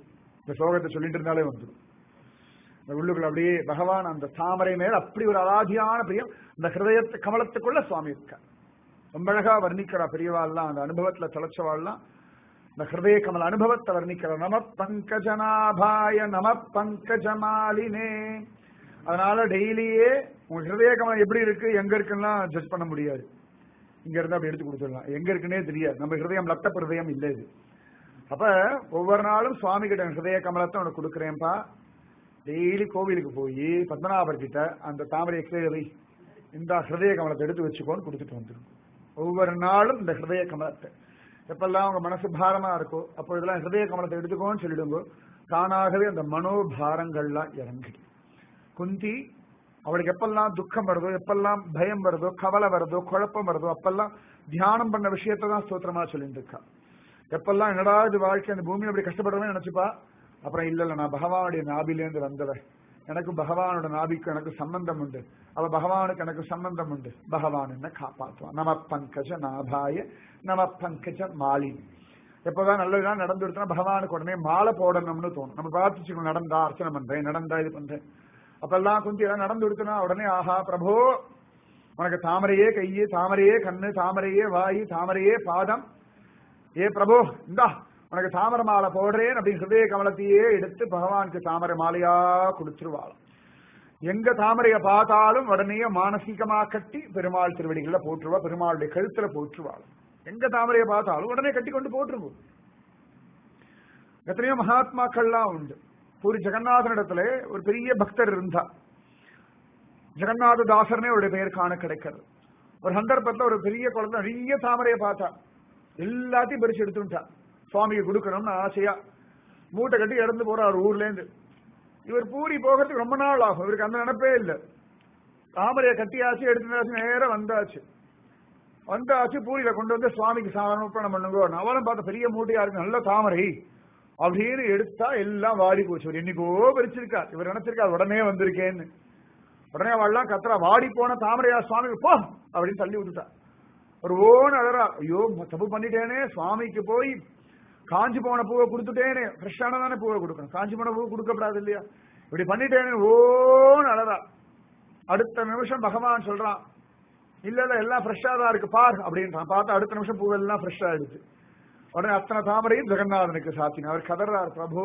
இந்த ஸ்லோகத்தை சொல்லிட்டு இருந்தாலே வந்துடும் இந்த உள்ளுக்குள்ள அப்படியே பகவான் அந்த தாமரை மேல அப்படி ஒரு அலாதியான பிரியம் இந்த ஹிருதயத்து கமலத்துக்குள்ள சுவாமி இருக்கார் ரொம்ப அழகா வர்ணிக்கிறா பெரியவாள்லாம் அந்த அனுபவத்துல தொலைச்சவாள்லாம் இந்த ஹிருதய கமல அனுபவத்தை வர்ணிக்கிற நம பங்கஜநாபாய நம பங்கஜமாலினே அதனால டெய்லியே உங்க ஹிருதய கமலம் எப்படி இருக்கு எங்க இருக்குன்னா ஜட்ஜ் பண்ண முடியாது இங்க இருந்து அப்படி எடுத்து கொடுத்துடலாம் எங்க இருக்குன்னே தெரியாது நம்ம ஹிருதயம் லத்த ஹிருதயம் இல்லை இது அப்ப ஒவ்வொரு நாளும் சுவாமி கிட்ட ஹிருதய கமலத்தை உனக்கு கொடுக்குறேன்ப்பா டெய்லி கோவிலுக்கு போய் பத்மநாபர் கிட்ட அந்த தாமரை எக்ஸ்ரே இந்த ஹிருதய கமலத்தை எடுத்து வச்சுக்கோன்னு கொடுத்துட்டு வந்துடும் ஒவ்வொரு நாளும் இந்த ஹிருதய கமலத்தை எப்பெல்லாம் உங்க மனசு பாரமா இருக்கோ அப்போ இதெல்லாம் ஹிருதய கமலத்தை எடுத்துக்கோன்னு சொல்லிடுங்க தானாகவே அந்த மனோபாரங்கள்லாம் இறங்கிடும் குந்தி அவளுக்கு எப்பெல்லாம் துக்கம் வருதோ எப்பெல்லாம் பயம் வருதோ கவலை வருதோ குழப்பம் வருதோ அப்பெல்லாம் தியானம் பண்ண விஷயத்தை தான் ஸ்தோத்திரமா சொல்லிட்டு இருக்கா எப்பெல்லாம் என்னடா இது வாழ்க்கை அந்த பூமி அப்படி கஷ்டப்படுறவன் நினைச்சுப்பா அப்புறம் இல்ல இல்ல நான் பகவானுடைய நாபிலேருந்து வந்தவன் எனக்கு பகவானோட நாபிக்கும் எனக்கு சம்பந்தம் உண்டு அவ பகவானுக்கு எனக்கு சம்பந்தம் உண்டு பகவான் என்ன காப்பாற்றுவான் நம பங்கஜ நாபாய நம பங்கஜ மாலினி எப்போதான் நல்லதுதான் நடந்துருச்சுன்னா பகவானுக்கு உடனே மாலை போடணும்னு தோணும் நம்ம பிரார்த்திச்சுக்கணும் நடந்தா அர்ச்சனை பண்றேன் நடந்தா இது பண்றேன் அப்பெல்லாம் குந்தி எல்லாம் நடந்து கொடுத்தனா உடனே ஆஹா பிரபோ உனக்கு தாமரையே கையே தாமரையே கண்ணு தாமரையே வாயு தாமரையே பாதம் ஏ பிரபு இந்தா உனக்கு தாமரை மாலை போடுறேன் அப்படின்னு ஹிருதய கமலத்தையே எடுத்து பகவானுக்கு தாமரை மாலையா கொடுத்துருவாளாம் எங்க தாமரையை பார்த்தாலும் உடனே மானசீகமா கட்டி பெருமாள் திருவடிகளில் போட்டுருவா பெருமாளுடைய கழுத்துல போட்டுருவாளாம் எங்க தாமரையை பார்த்தாலும் உடனே கட்டி கொண்டு போட்டுருவோம் எத்தனையோ மகாத்மாக்கள்லாம் உண்டு பூரி ஜெகநாதனிடத்துல ஒரு பெரிய பக்தர் இருந்தா ஜெகநாத தாசர்னே அவருடைய பெயர் காண கிடைக்கிறது ஒரு சந்தர்ப்பத்துல ஒரு பெரிய குழந்தை நிறைய தாமரையை பார்த்தா எல்லாத்தையும் பறிச்சு எடுத்துட்டா சுவாமிக்கு கொடுக்கணும்னு ஆசையா மூட்டை கட்டி இறந்து போறார் ஊர்ல இருந்து இவர் பூரி போகிறதுக்கு ரொம்ப நாள் ஆகும் இவருக்கு அந்த நினைப்பே இல்லை தாமரையை கட்டியாச்சு எடுத்துட்டாச்சு நேரம் வந்தாச்சு வந்தாச்சு பூரியில கொண்டு வந்து சுவாமிக்கு சமர்ப்பணம் பண்ணுங்க அவளும் பார்த்த பெரிய மூட்டையா இருக்கு நல்ல தாமரை அப்படின்னு எடுத்தா எல்லாம் வாடி போச்சு ஒரு என்னைக்கோ பறிச்சிருக்கா இவர் நினைச்சிருக்கா உடனே வந்திருக்கேன்னு உடனே அவள்லாம் கத்துறா வாடி போன தாமரையா சுவாமிக்கு போ அப்படின்னு தள்ளி விட்டுட்டா ஒரு ஓன அழறா ஐயோ தப்பு பண்ணிட்டேனே சுவாமிக்கு போய் காஞ்சி போன பூவை கொடுத்துட்டேனே ஃப்ரெஷ்ஷான தானே பூவை கொடுக்கணும் காஞ்சி போன பூவை கொடுக்கப்படாது இல்லையா இப்படி பண்ணிட்டேனே ஓன்னு அழறா அடுத்த நிமிஷம் பகவான் சொல்றான் இல்ல இல்ல எல்லாம் ஃப்ரெஷ்ஷா தான் இருக்கு பார் அப்படின்றான் பார்த்தா அடுத்த நிமிஷம் பூவெல்லாம் ஃப்ரெஷ்ஷா ஆயிடுச்சு உடனே அத்தனை தாமரையும் ஜெகநாதனுக்கு சாத்தின அவர் கதறார் பிரபு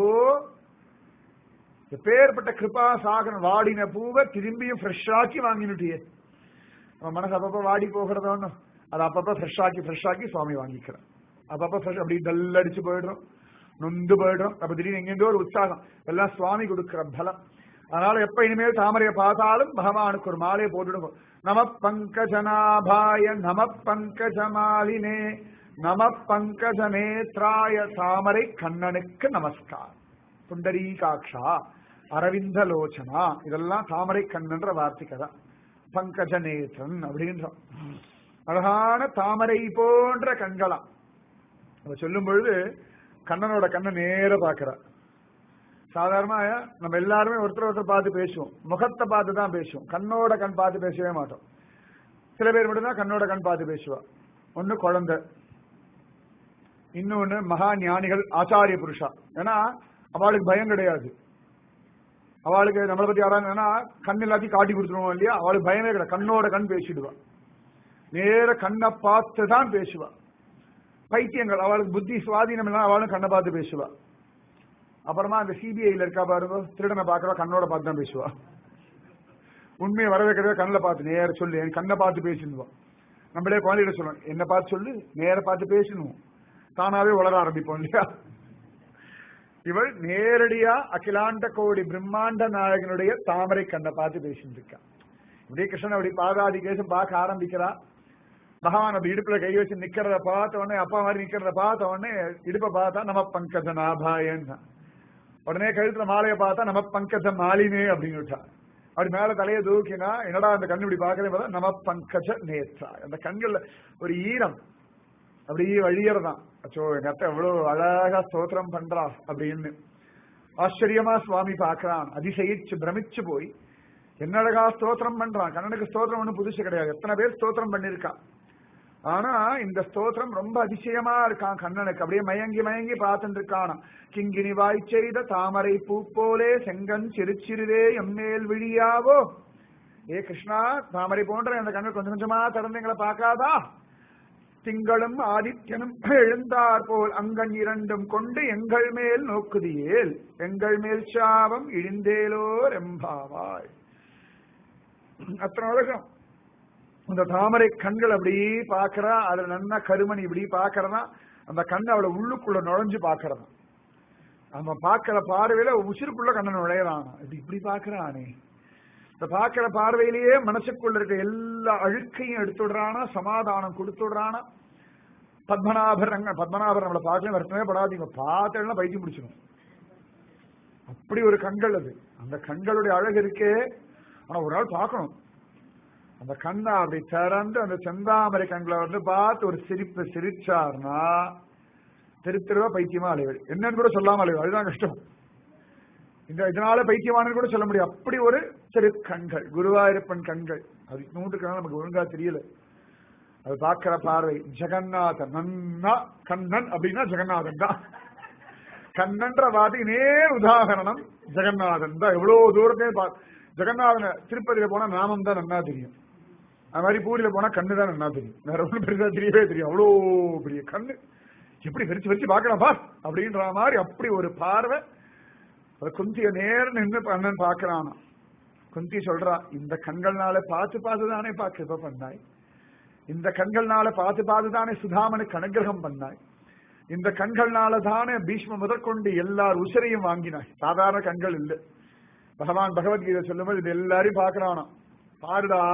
எப்பேற்பட்ட கிருபா சாகரன் வாடின பூவை திரும்பியும் ஃப்ரெஷ்ஷாக்கி வாங்கினுட்டியே நம்ம மனசு அப்பப்ப வாடி போகிறதோன்னு அது அப்பப்ப ஃப்ரெஷ்ஷாக்கி ஃப்ரெஷ்ஷாக்கி சுவாமி வாங்கிக்கிறேன் அப்பப்ப ஃப்ரெஷ் அப்படி டல் அடிச்சு போயிடுறோம் நொந்து போயிடுறோம் அப்ப திடீர்னு எங்கேருந்தோ ஒரு உற்சாகம் எல்லாம் சுவாமி கொடுக்கிற பலம் அதனால எப்ப இனிமேல் தாமரையை பார்த்தாலும் பகவானுக்கு ஒரு மாலையை போட்டுடுவோம் நம பங்கஜநாபாய நம பங்கஜமாலினே நம பங்கஜநேத்ராய தாமரை கண்ணனுக்கு நமஸ்கார் புண்டரீகாட்சா அரவிந்த லோச்சனா இதெல்லாம் தாமரை கண்ணன்ற வார்த்தைக்கு தான் பங்கஜ நேத்திரன் அப்படின்றோம் அழகான தாமரை போன்ற கண்களாம் அவ சொல்லும் பொழுது கண்ணனோட கண்ணை நேர பாக்குறா சாதாரணமா நம்ம எல்லாருமே ஒருத்தர் ஒருத்தர் பார்த்து பேசுவோம் முகத்தை பார்த்து தான் பேசுவோம் கண்ணோட கண் பார்த்து பேசவே மாட்டோம் சில பேர் மட்டும்தான் கண்ணோட கண் பார்த்து பேசுவா ஒண்ணு குழந்தை இன்னொன்னு மகா ஞானிகள் ஆச்சாரிய புருஷா ஏன்னா அவளுக்கு பயம் கிடையாது அவளுக்கு நம்மளை பத்தி யாராங்கன்னா கண் எல்லாத்தையும் காட்டி கொடுத்துருவோம் இல்லையா அவளுக்கு பயமே கிடையாது கண்ணோட கண் பேசிடுவா நேர கண்ணை பார்த்து தான் பேசுவா பைத்தியங்கள் அவளுக்கு புத்தி சுவாதீனம் எல்லாம் அவளும் கண்ணை பார்த்து பேசுவா அப்புறமா அந்த சிபிஐல இருக்கா பாருங்க திருடனை பார்க்கறா கண்ணோட பார்த்து தான் பேசுவா உண்மையை வர வைக்கிறத கண்ணில் பார்த்து நேர சொல்லு என் கண்ணை பார்த்து பேசணுவா நம்மளே குழந்தைகிட்ட சொல்லணும் என்ன பார்த்து சொல்லு நேர பார்த்து பேசணும் தானாவே வளர ஆரம்பிப்போம் இல்லையா இவள் நேரடியா அகிலாண்ட கோடி பிரம்மாண்ட நாயகனுடைய தாமரை கண்ணை பார்த்து பேசிட்டு இருக்கா இப்படியே கிருஷ்ணன் அப்படி பாதாதி கேசம் பார்க்க ஆரம்பிக்கிறா பகவான் அப்படி இடுப்புல கை வச்சு நிக்கிறத பார்த்த உடனே அப்பா மாதிரி நிக்கிறத பார்த்த உடனே இடுப்பை பார்த்தா நம்ம பங்கஜ நாபாயன் உடனே கழுத்துல மாலையை பார்த்தா நம்ம பங்கஜ மாலினே அப்படின்னு விட்டா அப்படி மேல தலையை தூக்கினா என்னடா அந்த கண்ணு இப்படி பாக்குறேன் பார்த்தா நம்ம பங்கஜ நேத்ரா அந்த கண்கள்ல ஒரு ஈரம் அப்படி வழியறதான் அச்சோ எங்க அத்தை எவ்வளவு அழகா ஸ்தோத்திரம் பண்றா அப்படின்னு ஆச்சரியமா சுவாமி பாக்குறான் அதிசயிச்சு பிரமிச்சு போய் என்ன அழகா ஸ்தோத்திரம் பண்றான் கண்ணனுக்கு ஸ்தோத்திரம் ஒண்ணு புதுசு கிடையாது எத்தனை பேர் ஸ்தோத்திரம் பண்ணிருக்கா ஆனா இந்த ஸ்தோத்திரம் ரொம்ப அதிசயமா இருக்கான் கண்ணனுக்கு அப்படியே மயங்கி மயங்கி பார்த்துட்டு இருக்கானா கிங்கினி வாய்ச்செய்த தாமரை பூ போலே செங்கன் சிறுச்சிறுவே எம்மேல் விழியாவோ ஏ கிருஷ்ணா தாமரை போன்ற அந்த கண்ணு கொஞ்சம் கொஞ்சமா திறந்து எங்களை பார்க்காதா திங்களும் ஆதித்யனும் எழுந்தார் போல் அங்கன் இரண்டும் கொண்டு எங்கள் மேல் நோக்குதியேல் எங்கள் மேல் சாபம் இழிந்தேலோ ரெம்பாவாய் அத்தனை அழகம் அந்த தாமரை கண்கள் அப்படி பாக்குறா அதுல நன்னா கருமணி இப்படி பாக்குறதா அந்த கண்ணு அவளை உள்ளுக்குள்ள நுழைஞ்சு பாக்குறதா அவன் பாக்குற பார்வையில உசிருக்குள்ள கண்ணன் நுழையறான் இப்படி இப்படி பாக்குறானே இந்த பாக்குற பார்வையிலேயே மனசுக்குள்ள இருக்க எல்லா அழுக்கையும் எடுத்து விடுறானா சமாதானம் கொடுத்து விடுறானா பத்மநாபர் ரங்க பத்மநாபர் நம்மளை பார்க்கல வருத்தமே படாதீங்க பார்த்தேன்னா பைத்தியம் பிடிச்சிடும் அப்படி ஒரு கண்கள் அது அந்த கண்களுடைய அழகு இருக்கே ஆனா ஒரு நாள் பார்க்கணும் அந்த கண்ணை அப்படி திறந்து அந்த செந்தாமரை கண்களை வந்து பார்த்து ஒரு சிரிப்பு சிரிச்சார்னா தெரு தெருவா பைத்தியமா அலைவள் என்னன்னு கூட சொல்லாம அலைவள் அதுதான் கஷ்டம் இந்த இதனால பைத்தியமானு கூட சொல்ல முடியும் அப்படி ஒரு சிறு கண்கள் குருவாயூரப்பன் கண்கள் அது நூற்றுக்கணா நமக்கு ஒழுங்கா தெரியல அது பார்க்கிற பார்வை ஜெகநாதன் நன்னா கண்ணன் அப்படின்னா ஜெகநாதன் தான் கண்ணன்ற வார்த்தைக்கு நேர் உதாகரணம் ஜெகநாதன் தான் எவ்வளவு தூரத்தையும் பா ஜெகநாதன திருப்பதியில போனா நாமம் தான் நன்னா தெரியும் அது மாதிரி பூரியில போனா கண்ணு தான் நன்னா தெரியும் வேற ஒன்றும் பெருசா தெரியவே தெரியும் அவ்வளோ பெரிய கண்ணு எப்படி வெறிச்சு வெறிச்சு பார்க்கலாம் பார் அப்படின்ற மாதிரி அப்படி ஒரு பார்வை அது குந்திய நேர் நின்று அண்ணன் பாக்குறானா குந்தி சொல்றா இந்த கண்கள்னால பார்த்து பார்த்து தானே பா கிருப பண்ணாய் இந்த கண்கள்னால பார்த்து பார்த்து தானே சுதாமனுக்கு அனுகிரகம் பண்ணாய் இந்த கண்கள்னால தானே பீஷ்ம முதற்கொண்டு எல்லார் உசிரையும் வாங்கினாய் சாதாரண கண்கள் இல்லை பகவான் பகவத்கீதை சொல்லும்போது இது எல்லாரையும் பாக்குறானா பாருடா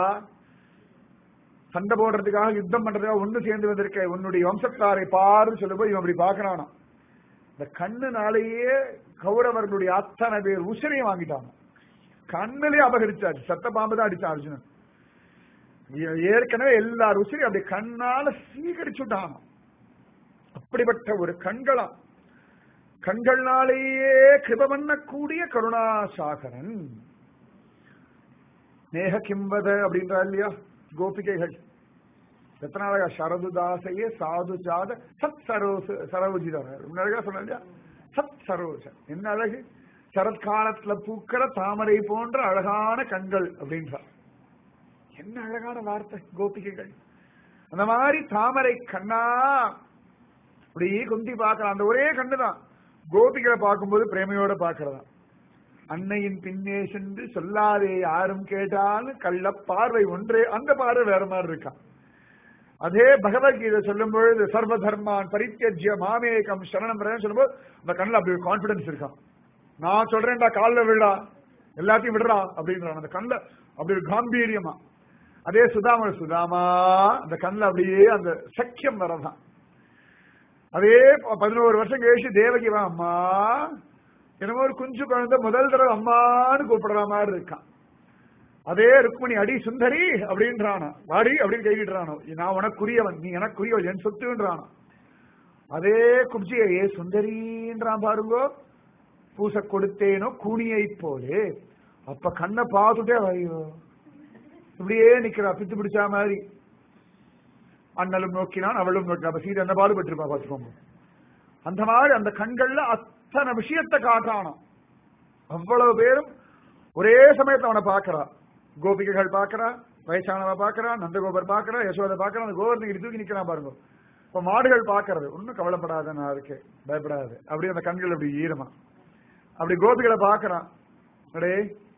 சண்டை போடுறதுக்காக யுத்தம் பண்றதுக்காக ஒண்ணு சேர்ந்து வந்திருக்க உன்னுடைய வம்சத்தாரை பாருன்னு சொல்லும்போது இவன் அப்படி பாக்குறானா இந்த கண்ணுனாலேயே கௌரவர்களுடைய அத்தனை பேர் உசிரையும் வாங்கிட்டாங்க கண்ணிலே அபகரிச்சாச்சு சத்த பாம்பு தான் அடிச்சான் அர்ஜுனன் ஏற்கனவே எல்லா உசிரையும் அப்படி கண்ணால சீகரிச்சுட்டான் அப்படிப்பட்ட ஒரு கண்களா கண்கள்னாலேயே கிருப பண்ணக்கூடிய கருணாசாகரன் நேக கிம்பத அப்படின்றா இல்லையா கோபிகைகள் எத்தனை அழகா சரதுதாசையே சாது ஜாத சத் சரோச சரோஜிதர் அழகா சொன்ன இல்லையா சத் சரோஜ என்ன அழகு சரத்காலத்துல பூக்கிற தாமரை போன்ற அழகான கண்கள் அப்படின்றார் என்ன அழகான வார்த்தை கோபிகைகள் அந்த மாதிரி தாமரை கண்ணா அப்படி குந்தி பார்க்கலாம் அந்த ஒரே கண்ணுதான் கோபிகளை பார்க்கும்போது பிரேமையோட பார்க்கறதா அன்னையின் பின்னே சென்று சொல்லாதே யாரும் கேட்டாலும் கள்ள பார்வை ஒன்றே அந்த பார்வை வேற மாதிரி இருக்கான் அதே பகவத்கீதை சொல்லும் பொழுது சர்வ தர்மான் பரித்தியஜ்ய மாமேகம் சரணம் சொல்லும்போது அந்த கண்ணில் அப்படி ஒரு கான்பிடன்ஸ் இருக்கான் நான் சொல்றேன்டா காலில் விடா எல்லாத்தையும் விடுறா அப்படின்றான் அந்த கண்ணில் அப்படி ஒரு காம்பீரியமா அதே சுதாமா சுதாமா அந்த கண்ணில் அப்படியே அந்த சக்கியம் வரதான் அதே பதினோரு வருஷம் கழிச்சு தேவகி வா அம்மா என்னமோ ஒரு குஞ்சு குழந்தை முதல் தடவை அம்மான்னு கூப்பிடுற மாதிரி இருக்கான் அதே ருக்மணி அடி சுந்தரி அப்படின்றானா வாடி அப்படின்னு கைவிடுறானோ நான் உனக்குரியவன் நீ எனக்குரியவன் என் சொத்துன்றானா அதே குப்ஜியை ஏ சுந்தரின்றான் பாருங்கோ பூச கொடுத்தேனோ கூனியை போலே அப்ப கண்ணை பார்த்துட்டே ஐயோ இப்படியே நிக்கிறா பித்து பிடிச்சா மாதிரி அண்ணலும் நோக்கினான் அவளும் நோக்கினான் அப்ப சீதை என்ன பாடுபட்டிருப்பா பார்த்துக்கோங்க அந்த மாதிரி அந்த கண்கள்ல அத்தனை விஷயத்தை காட்டானோ அவ்வளவு பேரும் ஒரே சமயத்தை அவனை பாக்குறா கோபிகைகள் பாக்குறா வயசானவ பாக்குறா நந்தகோபர் பாக்குறா யசோதை பாக்குறா அந்த கோவர்தகிரி தூக்கி நிக்கிறான் பாருங்க இப்ப மாடுகள் பாக்குறது ஒன்னும் கவலைப்படாத நான் இருக்கேன் பயப்படாது அப்படி அந்த கண்கள் அப்படி ஈரமா அப்படி கோபிகளை பாக்குறான் அடே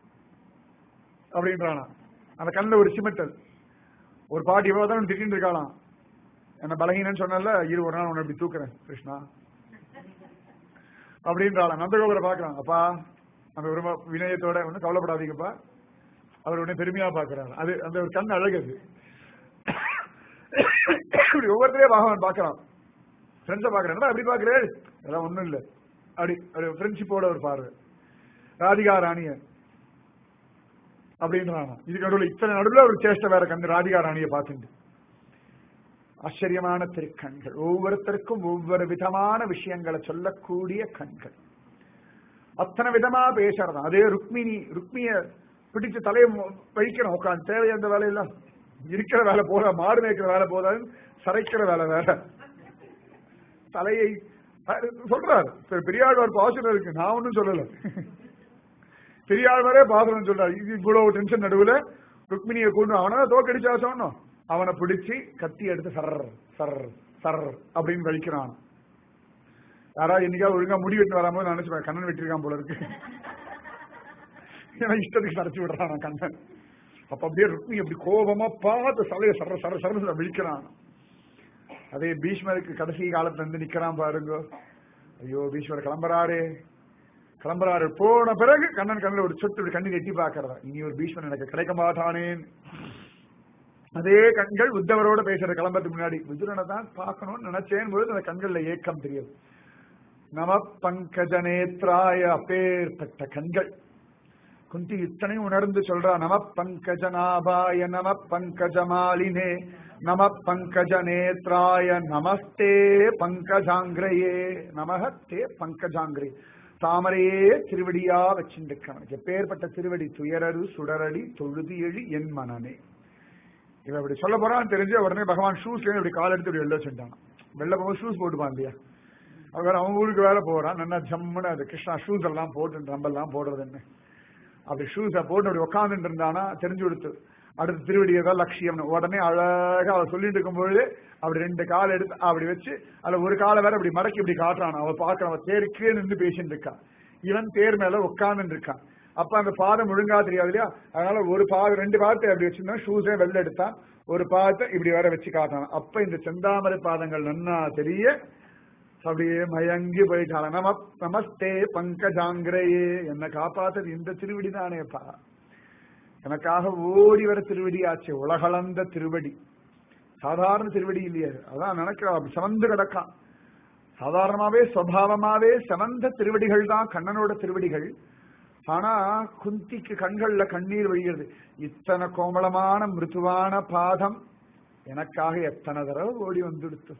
அப்படின்றானா அந்த கண்ணில் ஒரு சிமிட்டல் ஒரு பாட்டி இவ்வளவுதான் திட்டின்னு இருக்காளாம் என்ன பலகீனன்னு சொன்னல இரு ஒரு நாள் உன்னை இப்படி தூக்குறேன் கிருஷ்ணா அப்படின்றாளா நந்தகோபுரை பாக்குறான் அப்பா அந்த ஒரு வினயத்தோட ஒன்னும் கவலைப்படாதீங்கப்பா அவர் உடனே பெருமையா பாக்குறாரு அது அந்த ஒரு கண் அழகு அது இப்படி ஒவ்வொருத்தரையும் பகவான் பாக்குறான் ஃப்ரெண்ட்ஸை பாக்குறேன் எப்படி பாக்குறேன் அதெல்லாம் ஒண்ணும் இல்ல அப்படி ஒரு ஃப்ரெண்ட்ஷிப்போட ஒரு பார்வை ராதிகா ராணிய அப்படின்றானா இதுக்கு நடுவில் இத்தனை நடுவில் ஒரு சேஷ்ட வேற கண்டு ராதிகா ராணியை பார்த்துட்டு ஆச்சரியமான திருக்கண்கள் ஒவ்வொருத்தருக்கும் ஒவ்வொரு விதமான விஷயங்களை சொல்லக்கூடிய கண்கள் அத்தனை விதமா பேசுறதான் அதே ருக்மிணி ருக்மிய பிடிச்சு தலையை வழிக்கணும் உட்காந்து தேவை அந்த வேலையெல்லாம் இருக்கிற வேலை போதா மாடு மேய்க்கிற வேலை போதாது சரைக்கிற வேலை வேற தலையை அஹ் சொல்றாரு பெ- பெரியாழ்வார் பாசுரம் இருக்கு நான் ஒன்றும் சொல்லல பெரியாழ்வாரே பாசுரம் சொல்றாரு இது இவ்வளவு டென்ஷன் நடுவுல ருக்மிணியை கொண்டு அவனை தோக்கடிச்சா சொன்னோம் அவனை பிடிச்சி கத்தி எடுத்து சர் சர் சர் அப்படின்னு கழிக்கிறான் யாராவது என்னைக்காவது ஒழுங்கா முடி வெட்டு வராம நினைச்சு கண்ணன் வெட்டிருக்கான் போல இருக்கு ஏன்னா இஷ்டத்துக்கு சரைச்சு விடுறான் கண்ணன் அப்ப அப்படியே ருக்மி அப்படி கோபமா பார்த்து சலைய சர சர சர விழிக்கிறான் அதே பீஷ்மருக்கு கடைசி காலத்துல இருந்து நிக்கிறான் பாருங்க ஐயோ பீஷ்மர் கிளம்புறாரே கிளம்புறாரு போன பிறகு கண்ணன் கண்ணில் ஒரு சொட்டு இப்படி கண்ணீர் எட்டி பார்க்கறதா இனி ஒரு பீஷ்மன் எனக்கு கிடைக்க மாட்டானேன் அதே கண்கள் உத்தவரோட பேசுற கிளம்புறதுக்கு முன்னாடி விதுரனை தான் பார்க்கணும்னு நினைச்சேன் பொழுது அந்த கண்கள்ல ஏக்கம் தெரியும் நம பங்கஜ நேத்ராய அப்பேற்பட்ட கண்கள் குந்தி இத்தனையும் உணர்ந்து சொல்றா நம பங்கஜநாபாய நம பங்கஜமாலினே நம பங்கஜ நேத்ராய நமஸ்தே பங்கஜாங்கிரையே நமகத்தே பங்கஜாங்கிரே தாமரையே திருவடியா வச்சிருக்கவன் எப்பேற்பட்ட திருவடி துயரரு சுடரடி தொழுதி எழி என் மனனே இவன் இப்படி சொல்ல போறான்னு தெரிஞ்சு உடனே பகவான் ஷூஸ்ல இப்படி கால் எடுத்து இப்படி வெளில வச்சுட்டான் வெளில போகும்போது ஷூஸ் போட்டுப்பான் இல்லையா அவன் வேற அவன் ஊருக்கு வேற போறான் நல்லா ஜம்முன்னு அது கிருஷ்ணா ஷூஸ் எல்லாம் போட்டு நம்ம எல்லாம் போடுறது என்ன அப்படி ஷூஸை போட்டு அப்படி உட்காந்துட்டு இருந்தானா தெரிஞ்சு கொடுத்து அடுத்த திருவடி ஏதோ லட்சியம்னு உடனே அழகா அவ சொல்லிட்டு இருக்கும்பொழுது அப்படி ரெண்டு கால் எடுத்து அப்படி வச்சு அதுல ஒரு காலை வேற அப்படி மடக்கி இப்படி காட்டுறான் அவ பாக்குறான் அவ தேருக்கே நின்று பேசிட்டு இருக்கான் இவன் தேர் மேல உட்கார்ந்து இருக்கான் அப்ப அந்த பாதம் ஒழுங்கா தெரியாது இல்லையா அதனால ஒரு பாதம் ரெண்டு பாதத்தை அப்படி வச்சிருந்தா ஷூஸே வெளில எடுத்தான் ஒரு பாதத்தை இப்படி வேற வச்சு காட்டான் அப்ப இந்த செந்தாமரை பாதங்கள் நன்னா தெரிய அப்படியே மயங்கி போயிட்டாங்க நம நமஸ்தே பங்கஜாங்கிரையே என்னை காப்பாத்தது இந்த திருவடி தானேப்பா எனக்காக ஓடி வர திருவடி ஆச்சு உலகளந்த திருவடி சாதாரண திருவடி இல்லையே அதான் நினைக்கிறா அப்படி சிவந்து கிடக்கான் சாதாரணமாவே சுவாவமாவே சிவந்த திருவடிகள் தான் கண்ணனோட திருவடிகள் ஆனா குந்திக்கு கண்கள்ல கண்ணீர் வழிகிறது இத்தனை கோமளமான மிருதுவான பாதம் எனக்காக எத்தனை தடவை ஓடி வந்துடுத்து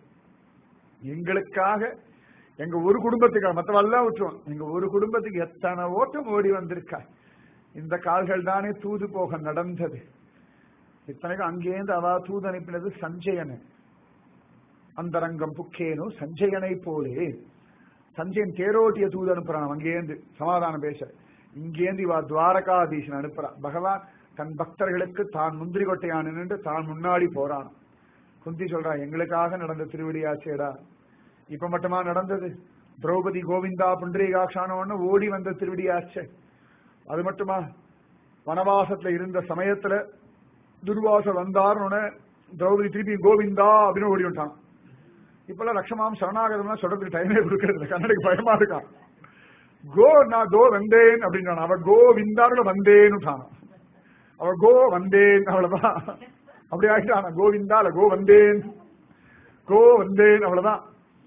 எங்களுக்காக எங்க ஒரு குடும்பத்துக்காக மற்றவெல்லாம் விட்டுருவோம் எங்க ஒரு குடும்பத்துக்கு எத்தனை ஓட்டம் ஓடி வந்திருக்கா இந்த கால்கள் தானே தூது போக நடந்தது இத்தனைக்கும் அங்கேருந்து அவ தூது அனுப்பினது சஞ்சயனை அந்தரங்கம் புக்கேனோ சஞ்சயனை போலே சஞ்சயன் தேரோட்டிய தூது அனுப்புறான் அங்கேருந்து சமாதானம் பேச இங்கேருந்து இவா துவாரகாதீசன் அனுப்புறான் பகவான் தன் பக்தர்களுக்கு தான் முந்திரி கொட்டையான் நின்று தான் முன்னாடி போறான் குந்தி சொல்றா எங்களுக்காக நடந்த திருவடியாச்சேடா இப்ப மட்டுமா நடந்தது திரௌபதி கோவிந்தா புண்டரீகாட்சான ஓடி வந்த திருவடியாச்சே அது மட்டுமா வனவாசத்துல இருந்த சமயத்துல துர்வாச வந்தார்னு திரௌபதி திருப்பி கோவிந்தா அப்படின்னு ஓடி விட்டான் இப்பெல்லாம் லட்சமாம் சரணாகதம்னா சொல்றதுக்கு டைமே கொடுக்கறது கண்ணனுக்கு பயமா இருக்கான் கோ நான் கோ வந்தேன் அப்படின்னு அவ கோவிந்தாரோட வந்தேன்னு அவ கோ வந்தேன் அவ்வளவுதான் அப்படி ஆயிட்டான் கோவிந்தா இல்ல கோ வந்தேன் கோ வந்தேன் அவ்வளவுதான்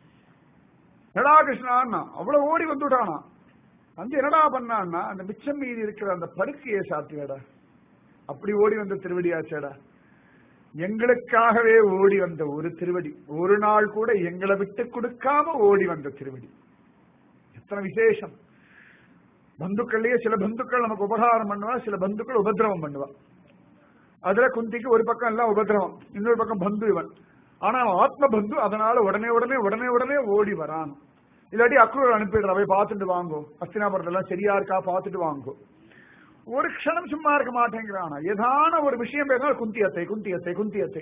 என்னடா கிருஷ்ணா அவ்வளவு ஓடி வந்துட்டானா வந்து என்னடா பண்ணான்னா அந்த மிச்சம் மீதி இருக்கிற அந்த பருக்கையை சாப்பிட்டியடா அப்படி ஓடி வந்த திருவடியாச்சேடா எங்களுக்காகவே ஓடி வந்த ஒரு திருவடி ஒரு நாள் கூட எங்களை விட்டு கொடுக்காம ஓடி வந்த திருவடி எத்தனை விசேஷம் பந்துக்கள்லயே சில பந்துக்கள் நமக்கு உபகாரம் பண்ணுவா சில பந்துக்கள் உபதிரவம் பண்ணுவா அதுல குந்திக்கு ஒரு பக்கம் எல்லாம் உபதிரவம் இன்னொரு பக்கம் பந்து இவன் ஆனா அவன் ஆத்ம பந்து அதனால உடனே உடனே உடனே உடனே ஓடி வரான் இல்லாட்டி அக்ரூர் அனுப்பிடுற போய் பார்த்துட்டு வாங்கோ அஸ்தினாபுரத்துல எல்லாம் சரியா இருக்கா பார்த்துட்டு வாங்கோ ஒரு க்ஷணம் சும்மா இருக்க மாட்டேங்கிறானா ஏதான ஒரு விஷயம் பேசினால் குந்தியத்தை குந்தியத்தை குந்தியத்தை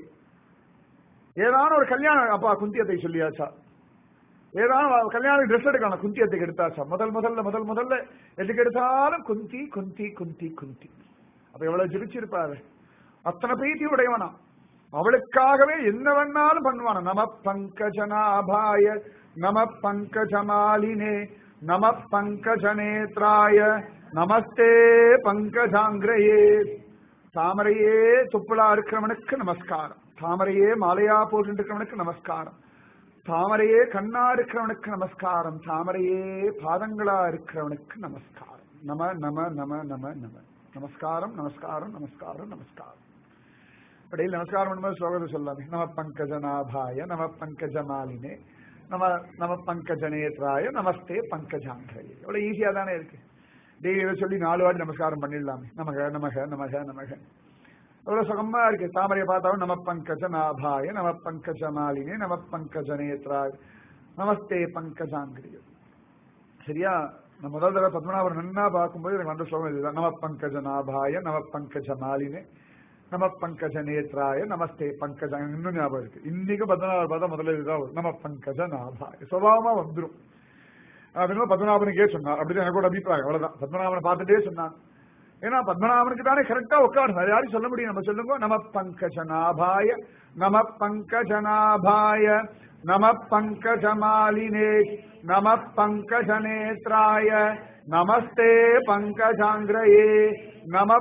ஏதான ஒரு கல்யாணம் அப்பா குந்தியத்தை சொல்லியாச்சா ஏதான கல்யாணம் ட்ரெஸ் எடுக்கணும் குந்தியத்துக்கு எடுத்தாச்சா முதல் முதல்ல முதல் முதல்ல எதுக்கு எடுத்தாலும் குந்தி குந்தி குந்தி குந்தி அப்ப எவ்வளவு ஜிரிச்சிருப்பாரு அத்தனை பிரீத்தி உடையவனா அவளுக்காகவே என்ன வேணாலும் பண்ணுவான நம பங்கஜனாபாய நம பங்கஜமாலினே நம பங்கஜநேத்ராய நமஸ்தே பங்கஜாங்கிரையே தாமரையே துப்புலா இருக்கிறவனுக்கு நமஸ்காரம் தாமரையே மாலையா போட்டு இருக்கிறவனுக்கு நமஸ்காரம் தாமரையே கண்ணா இருக்கிறவனுக்கு நமஸ்காரம் தாமரையே பாதங்களா இருக்கிறவனுக்கு நமஸ்காரம் நம நம நம நம நம நமஸ்காரம் நமஸ்காரம் நமஸ்காரம் நமஸ்காரம் இடையில் நமஸ்காரம் பண்ணும்போது ஸ்லோகத்தை சொல்லாமே நம பங்கஜநாபாய நம பங்கஜமாலினே நம நம பங்கஜநேத்ராய நமஸ்தே பங்கஜாங்கிரையே எவ்வளவு ஈஸியா தானே இருக்கு டெய்லி இதை சொல்லி நாலு வாட்டி நமஸ்காரம் பண்ணிடலாமே நமக நமக நமக நமக அவ்வளவு சுகமா இருக்கு தாமரையை பார்த்தாலும் நம பங்கஜ நாபாய நம பங்கஜ மாலினே நம பங்கஜ நேத்ராய் நமஸ்தே பங்கஜாங்கிரிய சரியா நான் முதல் தடவை பத்மநாபர் நன்னா பார்க்கும்போது எனக்கு வந்த ஸ்லோகம் இதுதான் நம பங்கஜ நாபாய நம பங்கஜ மாலினே நம பங்கஜ நேத்ராய நமஸ்தே பங்கஜ இன்னும் ஞாபகம் இருக்கு இன்னைக்கு பத்மநாபர் பார்த்தா முதல்ல இதுதான் வரும். நம பங்கஜ நாபாய சுபாவமா வந்துரும் அப்படின்னு பத்மநாபனுக்கே சொன்னார் அப்படின்னு எனக்கு ஒரு அபிப்பிராயம் அவ்வளவுதான் பத்மநாபனை பார்த்துட்டே சொன்னான் ஏன்னா பத்மநாபனுக்கு தானே கரெக்டா உட்காரும் அது யாரும் சொல்ல முடியும் நம்ம சொல்லுங்க நம பங்கஜநாபாய நம பங்கஜநாபாய நம பங்கஜமாலினே நம பங்கஜநேத்ராய நமஸ்தே பங்கஜாங்கிரயே நம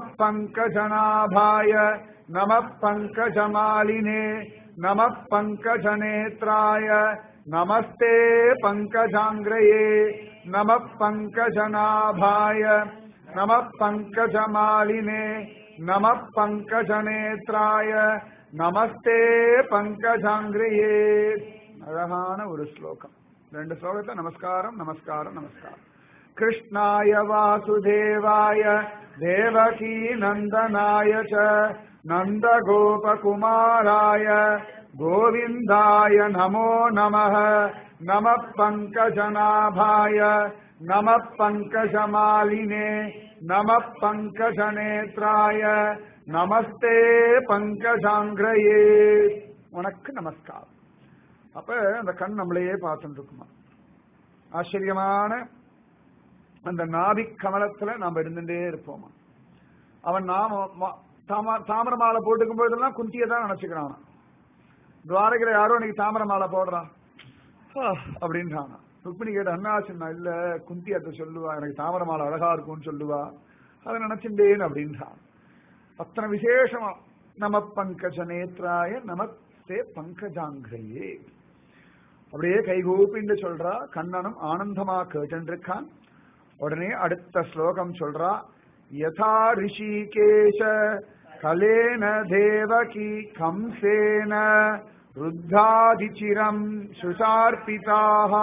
பங்கஜநாபாய நம பங்கஜமாலினே நம பங்கஜநேத்ராய நமஸ்தே பங்கஜாங்கிரயே நம பங்கஜநாபாய நம பங்கஜமாலினே நம பங்கஜநேத்ராய நமஸ்தே பங்கஜாங்கிரியே அழகான ஒரு ஸ்லோகம் ரெண்டு ஸ்லோகத்தை நமஸ்காரம் நமஸ்காரம் நமஸ்காரம் கிருஷ்ணாய வாசுதேவாய தேவகி நந்தனாய ச நந்த கோபகுமாராய கோவிந்தாய நமோ நமः நம பங்கஜநாபாய நம பங்கஜமாலினே நம பங்கஜநேத்ராய நமஸ்தே பங்கஜாங்கிரயே உனக்கு நமஸ்காரம் அப்ப அந்த கண் நம்மளையே பார்த்துட்டு இருக்குமா ஆச்சரியமான அந்த நாபி கமலத்துல நாம இருந்துட்டே இருப்போமா அவன் நாம ம- தாம- தாமரை மாலை போட்டுக்கும் போதெல்லாம் குந்தியை தான் நினைச்சுக்கிறான் துவாரகையில யாரோ இன்னைக்கு தாமரை மாலை போடுறான் ஆ, அப்படின்றானா ருக்மிணி கேட்ட அண்ணாச்சுன்னா இல்ல குந்தி அத்தை சொல்லுவா எனக்கு தாமரை மாலை அழகா இருக்கும்னு சொல்லுவா அதை நினைச்சுட்டேன் அப்படின்றான் அத்தனை விசேஷமா நம பங்கஜ நேத்ராய நமஸ்தே பங்கஜாங்கிரையே அப்படியே கைகூப்பின்னு சொல்றா கண்ணனும் ஆனந்தமா கேட்டுருக்கான் உடனே அடுத்த ஸ்லோகம் சொல்றா யதா ரிஷிகேஷ கலேன தேவகி கம்சேன ருத்தாதிச்சிரம் சுஷார்பிதாக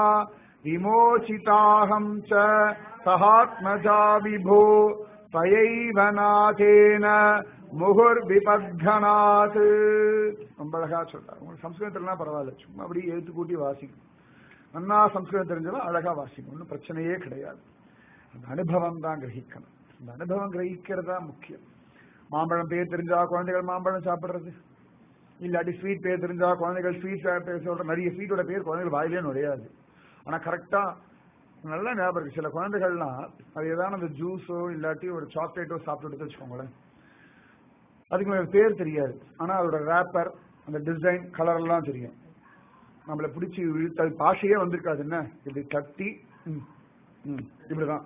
விமோச்சிதாகம் ச சகாத்மஜா விபோ தயைவ நாதேன முகுர் விபத்கனாத் ரொம்ப அழகா சொல்றாரு உங்களுக்கு சம்ஸ்கிருதத்துலலாம் பரவாயில்ல சும்மா அப்படியே எழுத்து கூட்டி வாசிக்கும் நன்னா சம்ஸ்கிருதம் தெரிஞ்சவன் அழகா வாசிக்கும் ஒன்றும் பிரச்சனையே கிடையாது அந்த அனுபவம் தான் கிரகிக்கணும் அந்த அனுபவம் கிரகிக்கிறதா முக்கியம் மாம்பழம் பேர் தெரிஞ்சா குழந்தைகள் மாம்பழம் சாப்பிடுறது இல்லாட்டி ஸ்வீட் பேர் தெரிஞ்சா குழந்தைகள் ஸ்வீட் பேர் சொல்ற நிறைய ஸ்வீட்டோட பேர் குழந்தைகள் வாயிலே நுழையாது ஆனா கரெக்டா நல்லா ஞாபகம் இருக்கு சில குழந்தைகள்லாம் அது ஏதாவது அந்த ஜூஸோ இல்லாட்டி ஒரு சாக்லேட்டோ சாப்பிட்டு வச்சுக்கோங்களேன் அதுக்கு மேல பேர் தெரியாது ஆனா அதோட ரேப்பர் அந்த டிசைன் கலர் எல்லாம் தெரியும் நம்மளை பிடிச்சி இழுத்து அது பாஷையே வந்திருக்காது என்ன இப்படி தட்டி ம், ம், இப்படிதான்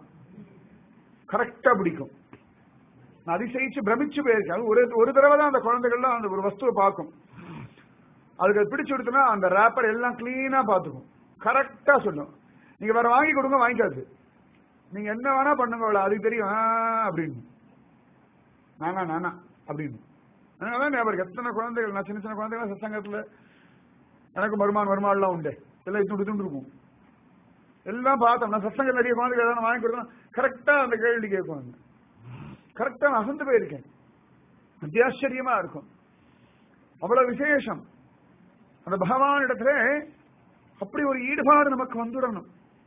கரெக்டா பிடிக்கும் நான் அதிசயிச்சு பிரமிச்சு போயிருக்கேன் அது ஒரு ஒரு தடவை தான் அந்த குழந்தைகள்லாம் அந்த ஒரு வஸ்துவை பார்க்கும் அதுக்கு அது பிடிச்சு கொடுத்தனா அந்த ரேப்பர் எல்லாம் கிளீனா பார்த்துக்கும் கரெக்டா சொல்லும் நீங்க வேற வாங்கி கொடுங்க வாங்கிக்காது நீங்க என்ன வேணா பண்ணுங்க அவளை அதுக்கு தெரியும் ஆ, அப்படின்னு நானா நானா அப்படின்னு அதனால ஞாபகம் இருக்கு. எத்தனை குழந்தைகள் நான் சின்ன சின்ன குழந்தைகள் சத்சங்கத்துல எனக்கு மருமான் மருமாள்லாம் உண்டு எல்லாம் துண்டு துண்டு இருக்கும் எல்லாம் பார்த்தோம் நான் சத்சங்க நிறைய குழந்தைகள் எதாவது வாங்கி கொடுத்தோம் கரெக்டா அந்த கேள்வி கேட்கும் கரெக்டா நான் அசந்து போயிருக்கேன் அத்தியாச்சரியமா இருக்கும் அவ்வளவு விசேஷம் அந்த பகவான் இடத்துல அப்படி ஒரு ஈடுபாடு நமக்கு வந்துடணும்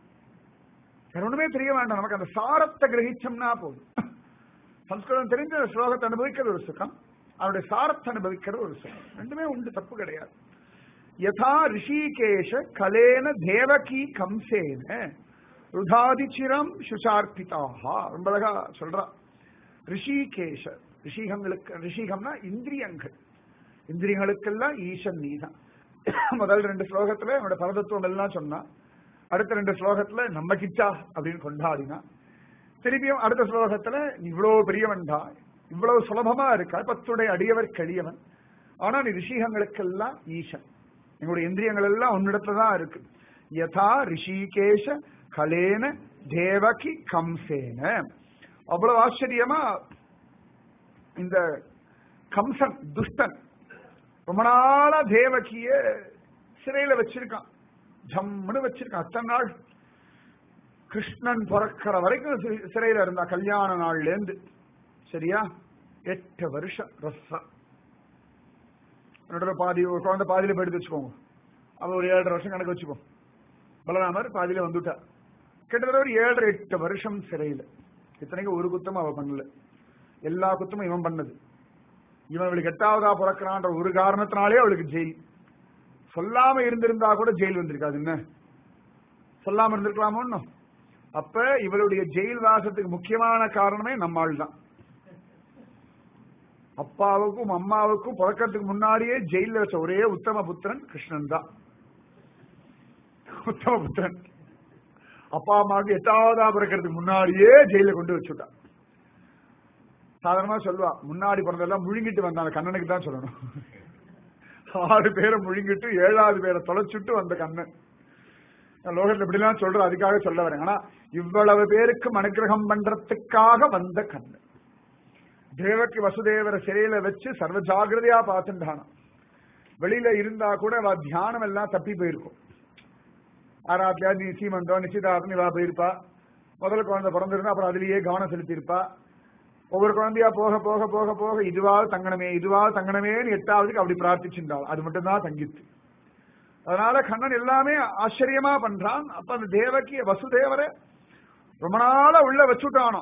வேற ஒண்ணுமே தெரிய வேண்டாம் நமக்கு அந்த சாரத்தை கிரகிச்சோம்னா போதும் சம்ஸ்கிருதம் தெரிஞ்ச அந்த ஸ்லோகத்தை அனுபவிக்கிறது ஒரு சுகம் அவருடைய சாரத்தை அனுபவிக்கிறது ஒரு சுகம் ரெண்டுமே உண்டு தப்பு கிடையாது யதா ரிஷிகேஷ கலேன தேவகி கம்சேன ருதாதிச்சிரம் சுஷார்பிதாக ரொம்ப அழகா சொல்றா ரிஷிகேஷ ரிஷிகங்களுக்கு ரிஷிகம்னா இந்திரியங்கள் இந்திரியங்களுக்கெல்லாம் ஈசன் நீதான் முதல் ரெண்டு ஸ்லோகத்துல என்னோட பரதத்துவம் எல்லாம் சொன்னா அடுத்த ரெண்டு ஸ்லோகத்துல நம்ம கிச்சா அப்படின்னு கொண்டாடினா திருப்பியும் அடுத்த ஸ்லோகத்துல நீ இவ்வளவு பெரியவன்டா இவ்வளவு சுலபமா இருக்கா பத்துடைய அடியவர் கெளியவன் ஆனா நீ ரிஷிகங்களுக்கெல்லாம் ஈசன் எங்களுடைய இந்திரியங்கள் எல்லாம் உன்னிடத்துல தான் இருக்கு யதா ரிஷிகேஷ கலேன தேவகி கம்சேன அவ்வளவு ஆச்சரியமா இந்த கம்சன் துஷ்டன் ரொம்ப நாளா தேவகிய சிறையில வச்சிருக்கான் ஜம்முன்னு வச்சிருக்கான் அத்தனை நாள் கிருஷ்ணன் பிறக்கிற வரைக்கும் சி- சிறையில இருந்தா கல்யாண நாள்ல இருந்து சரியா எட்டு வருஷம் ரசம் என்னோட பாதி ஒரு குழந்தை பாதியில போயிட்டு வச்சுக்கோங்க அவ ஒரு ஏழரை வருஷம் கணக்கு வச்சுக்கோ பலராமர் பாதியில வந்துட்டா கிட்டத்தட்ட ஒரு ஏழரை எட்டு வருஷம் சிறையில இத்தனைக்கும் ஒரு குத்தமும் அவ பண்ணல எல்லா குத்தமும் இவன் பண்ணது இவன் அவளுக்கு எட்டாவதா பிறக்கிறான்ற ஒரு காரணத்தினாலே அவளுக்கு ஜெயில் சொல்லாம இருந்திருந்தா கூட ஜெயில் வந்திருக்காது என்ன சொல்லாம இருந்திருக்கலாமோ இன்னும்? அப்ப இவளுடைய ஜெயில் வாசத்துக்கு முக்கியமான காரணமே நம்மாள் தான் அப்பாவுக்கும் அம்மாவுக்கும் பிறக்கிறதுக்கு முன்னாடியே ஜெயில வச்ச ஒரே உத்தம புத்திரன் கிருஷ்ணன் தான் உத்தம புத்திரன் அப்பா அம்மாவுக்கு எட்டாவதா பிறக்கிறதுக்கு முன்னாடியே ஜெயில கொண்டு வச்சுட்டான் சாதாரணமா சொல்லுவா முன்னாடி பிறந்தெல்லாம் முழுங்கிட்டு வந்தாங்க கண்ணனுக்கு தான் சொல்லணும் ஆறு பேரை முழுங்கிட்டு ஏழாவது பேரை தொலைச்சுட்டு வந்த கண்ணன் நான் லோகத்துல இப்படிலாம் சொல்றேன் அதுக்காக சொல்ல வரேன் ஆனா இவ்வளவு பேருக்கு அனுகிரகம் பண்றதுக்காக வந்த கண்ணன் தேவகி வசுதேவரை சிறையில வச்சு சர்வ ஜாகிரதையா பார்த்துட்டானா வெளியில இருந்தா கூட அவ தியானம் எல்லாம் தப்பி போயிருக்கும் ஆராத்தியா நீ சீமந்தம் நிச்சயதார்த்தம் இவா போயிருப்பா முதல் குழந்தை பிறந்திருந்தா அப்புறம் அதுலயே கவனம் செலுத்தியிருப்பா ஒவ்வொரு குழந்தையா போக போக போக போக இதுவாவது தங்கணமே இதுவாவது தங்கணமேன்னு எட்டாவதுக்கு அப்படி பிரார்த்திச்சிருந்தாள் அது மட்டும்தான் தங்கித்து அதனால கண்ணன் எல்லாமே ஆச்சரியமா பண்றான் அப்ப அந்த தேவகி வசுதேவரை ரொம்ப நாளா உள்ள வச்சுட்டானோ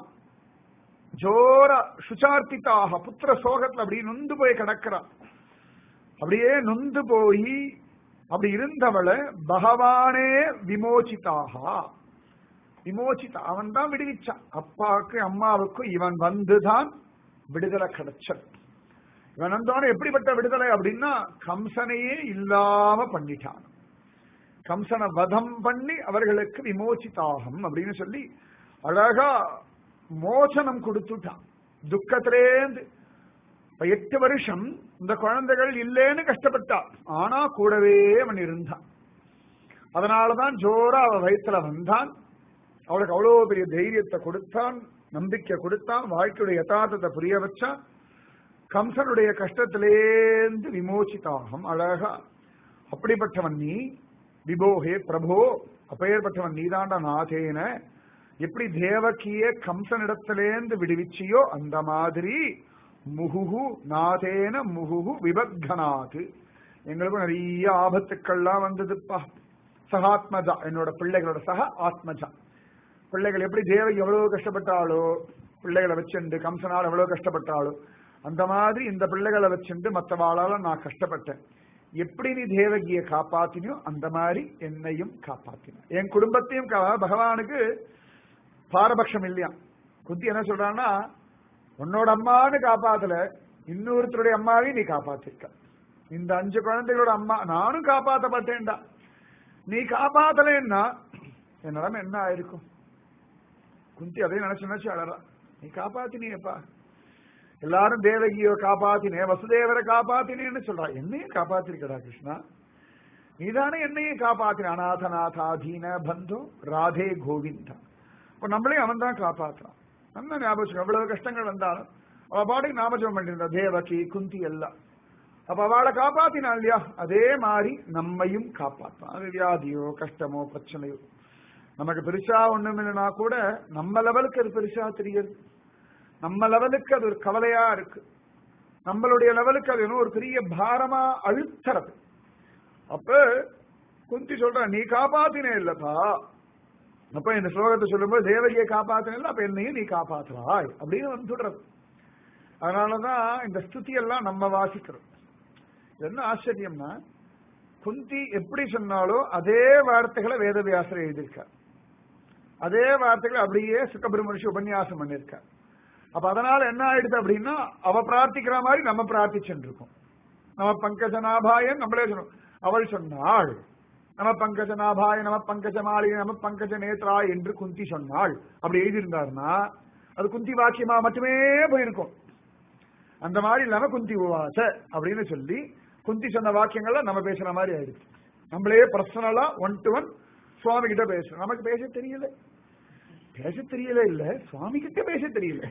ஜோர சுச்சார்த்திதாக புத்திர சோகத்துல அப்படி நொந்து போய் கிடக்கிறான் அப்படியே நொந்து போய் அப்படி இருந்தவளை பகவானே விமோச்சிதாக விமோச்சிதா அவன் தான் விடுவிச்சான் அப்பாவுக்கு அம்மாவுக்கும் இவன் வந்துதான் விடுதலை கிடைச்சது இவன் வந்தவன எப்படிப்பட்ட விடுதலை அப்படின்னா கம்சனையே இல்லாம பண்ணிட்டான் கம்சனை வதம் பண்ணி அவர்களுக்கு விமோச்சிதாகம் அப்படின்னு சொல்லி அழகா மோசனம் கொடுத்துட்டான் துக்கத்திலேந்து இப்ப எட்டு வருஷம் இந்த குழந்தைகள் இல்லேன்னு கஷ்டப்பட்டா ஆனா கூடவே அவன் இருந்தான் அதனாலதான் ஜோரா அவ வயித்துல வந்தான் அவளுக்கு அவ்வளவு பெரிய தைரியத்தை கொடுத்தான் நம்பிக்கை கொடுத்தான் வாழ்க்கையுடைய யதார்த்தத்தை புரிய வச்சான் கம்சனுடைய கஷ்டத்திலேந்து விமோச்சிதாகம் அழகா அப்படிப்பட்டவன் நீ விபோஹே பிரபோ அப்பேற்பட்டவன் நீதாண்டா நாதேன எப்படி தேவகிய கம்சனிடத்திலேந்து விடுவிச்சியோ அந்த மாதிரி முகுகு நாதேன முகுகு விபத்கனாது எங்களுக்கும் நிறைய ஆபத்துக்கள்லாம் வந்ததுப்பா சகாத்மஜா என்னோட பிள்ளைகளோட சக ஆத்மஜா பிள்ளைகள் எப்படி தேவகி எவ்வளவு கஷ்டப்பட்டாளோ பிள்ளைகளை வச்சுண்டு கம்சனால் எவ்வளவு கஷ்டப்பட்டாளோ அந்த மாதிரி இந்த பிள்ளைகளை வச்சுண்டு மற்றவாளால நான் கஷ்டப்பட்டேன் எப்படி நீ தேவகியை காப்பாத்தினியோ அந்த மாதிரி என்னையும் காப்பாத்தின என் குடும்பத்தையும் கா- பகவானுக்கு பாரபட்சம் இல்லையா குந்தி என்ன சொல்றான்னா உன்னோட அம்மான்னு காப்பாத்தல இன்னொருத்தருடைய அம்மாவையும் நீ காப்பாத்திருக்க இந்த அஞ்சு குழந்தைகளோட அம்மா நானும் காப்பாத்தப்பட்டேன்டா நீ காப்பாத்தலைன்னா என் நிலைமை என்ன ஆயிருக்கும் குந்தி அதே நினைச்சு நினைச்சு அழறா நீ காப்பாத்தினியப்பா எல்லாரும் தேவகியை காப்பாத்தினே வசுதேவரை காப்பாத்தினேன்னு சொல்றா என்னையும் காப்பாத்திருக்கடா கிருஷ்ணா நீதானே என்னையும் காப்பாத்தின அநாதநாதாதீன பந்தோ ராதே கோவிந்தா இப்ப நம்மளையும் அவன் தான் காப்பாத்துறான் நல்லா ஞாபகம் வச்சுக்கோ. எவ்வளவு கஷ்டங்கள் வந்தாலும் அவ பாட்டுக்கு ஞாபகம் பண்ணிருந்தா தேவகி குந்தி எல்லாம் அப்ப அவளை காப்பாத்தினா இல்லையா அதே மாதிரி நம்மையும் காப்பாத்தான் அது வியாதியோ கஷ்டமோ பிரச்சனையோ நமக்கு பெருசா ஒண்ணும் இல்லைன்னா கூட நம்ம லெவலுக்கு அது பெருசா தெரியுது நம்ம லெவலுக்கு அது ஒரு கவலையா இருக்கு நம்மளுடைய லெவலுக்கு அது இன்னும் ஒரு பெரிய பாரமா அழுத்துறது அப்ப குந்தி சொல்ற நீ காப்பாத்தினே இல்லப்பா அப்ப இந்த ஸ்லோகத்தை சொல்லும்போது தேவகியை காப்பாத்தின அப்ப என்னையும் நீ காப்பாத்துறாய் அப்படின்னு வந்து சொல்றது அதனாலதான் இந்த ஸ்துதி எல்லாம் நம்ம வாசிக்கிறோம் இது என்ன ஆச்சரியம்னா குந்தி எப்படி சொன்னாலோ அதே வார்த்தைகளை வேதவியாசர் எழுதியிருக்கார் அதே வார்த்தைகளை அப்படியே சுக்கபிரமரிஷி உபன்யாசம் பண்ணியிருக்கார் அப்ப அதனால என்ன ஆயிடுது அப்படின்னா அவ பிரார்த்திக்கிற மாதிரி நம்ம பிரார்த்திச்சுட்டு இருக்கோம் நம்ம பங்கஜநாபாயன் நம்மளே சொன்னோம் அவள் சொன்னாள் நம பங்கஜநாபாய நம பங்கஜமாலிய நம பங்கஜ நேத்ரா என்று குந்தி சொன்னாள் அப்படி எழுதியிருந்தாருன்னா அது குந்தி வாக்கியமா மட்டுமே போயிருக்கும் அந்த மாதிரி இல்லாம குந்தி உவாச அப்படின்னு சொல்லி குந்தி சொன்ன வாக்கியங்கள்லாம் நம்ம பேசுற மாதிரி ஆயிடுச்சு நம்மளே பர்சனலா ஒன் டு ஒன் சுவாமி கிட்ட பேசுறோம் நமக்கு பேச தெரியல பேச தெரியல இல்ல சுவாமி கிட்ட பேச தெரியல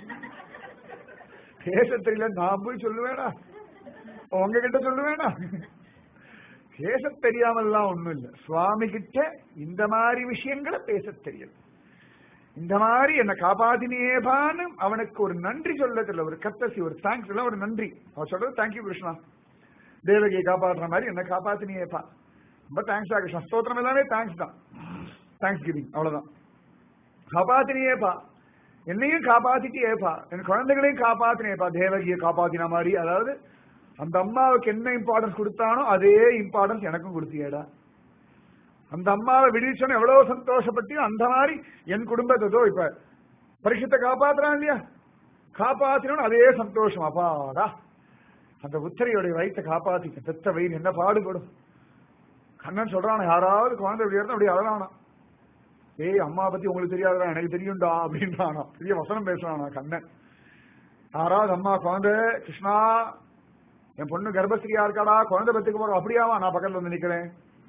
பேச தெரியல நான் போய் சொல்லுவேனா உங்ககிட்ட சொல்லுவேனா பேச தெரியாமல்லாம் ஒண்ணும் இல்ல சுவாமி கிட்ட இந்த மாதிரி விஷயங்களை பேச தெரியல இந்த மாதிரி என்ன காப்பாத்தினேபான்னு அவனுக்கு ஒரு நன்றி சொல்ல தெரியல ஒரு கத்தசி ஒரு தேங்க்ஸ் எல்லாம் ஒரு நன்றி அவன் சொல்றது தேங்க்யூ கிருஷ்ணா தேவகியை காப்பாற்றுற மாதிரி என்ன காப்பாத்தினியேப்பா ரொம்ப தேங்க்ஸ் கிருஷ்ணா ஸ்தோத்திரம் எல்லாமே தேங்க்ஸ் தான் தேங்க்ஸ் கிவிங் அவ்வளவுதான் காப்பாத்தினியேப்பா என்னையும் காப்பாத்திட்டியேப்பா என் குழந்தைகளையும் காப்பாத்தினேப்பா தேவகியை காப்பாத்தின மாதிரி அதாவது அந்த அம்மாவுக்கு என்ன இம்பார்ட்டன்ஸ் கொடுத்தானோ அதே இம்பார்ட்டன்ஸ் எனக்கும் கொடுத்தியேடா அந்த அம்மாவை விடுவிச்சோன்னு எவ்வளவு சந்தோஷப்பட்டியோ அந்த மாதிரி என் குடும்பத்தை ஏதோ இப்ப பரிசுத்தை காப்பாத்துறான் இல்லையா காப்பாத்தினோன்னு அதே சந்தோஷம் அப்பாடா அந்த உத்தரையோடைய வயிற்றை காப்பாத்திக்க பெத்த வயிறு என்ன பாடுபடும் கண்ணன் சொல்றான் யாராவது குழந்தை இப்படி இருந்தா அப்படி அழறானா ஏய் அம்மா பத்தி உங்களுக்கு தெரியாதுடா எனக்கு தெரியும்டா அப்படின்றானா பெரிய வசனம் பேசுறானா கண்ணன் யாராவது அம்மா குழந்தை கிருஷ்ணா என் பொண்ணு கர்ப்பஸ்திரியா இருக்காடா குழந்தை பத்துக்கு போறோம் அப்படியாவா நான் பக்கத்துல வந்து நிக்கிறேன்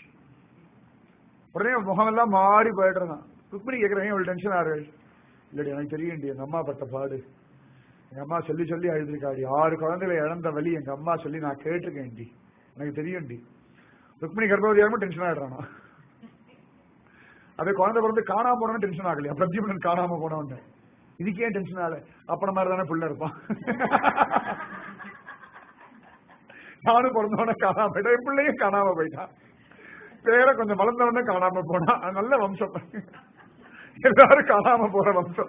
உடனே முகமெல்லாம் மாறி போயிடுறான் ருக்மிணி கேட்கிறேன் இவ்வளவு டென்ஷன் ஆறு இல்லடி எனக்கு தெரியும்டி எங்க அம்மா பட்ட பாடு எங்க அம்மா சொல்லி சொல்லி அழுதுருக்காடி ஆறு குழந்தைகளை இழந்த வழி எங்க அம்மா சொல்லி நான் கேட்டிருக்கேன்டி எனக்கு தெரியும்டி ருக்மிணி கர்ப்பவதியாரும் டென்ஷன் ஆயிடுறானா அதே குழந்தை பிறந்து காணாம போனவன் டென்ஷன் ஆகலையா பிரத்யுமனன் காணாம போனவன் இதுக்கே டென்ஷன் ஆகல அப்பன மாதிரி தானே புள்ள இருப்பான் நானும் பிறந்தவன காணாம போயிட்டான் என் பிள்ளையும் காணாம போயிட்டான் பேர கொஞ்சம் வளர்ந்தவன காணாம போனா அது நல்ல வம்சம் எல்லாரும் காணாம போற வம்சம்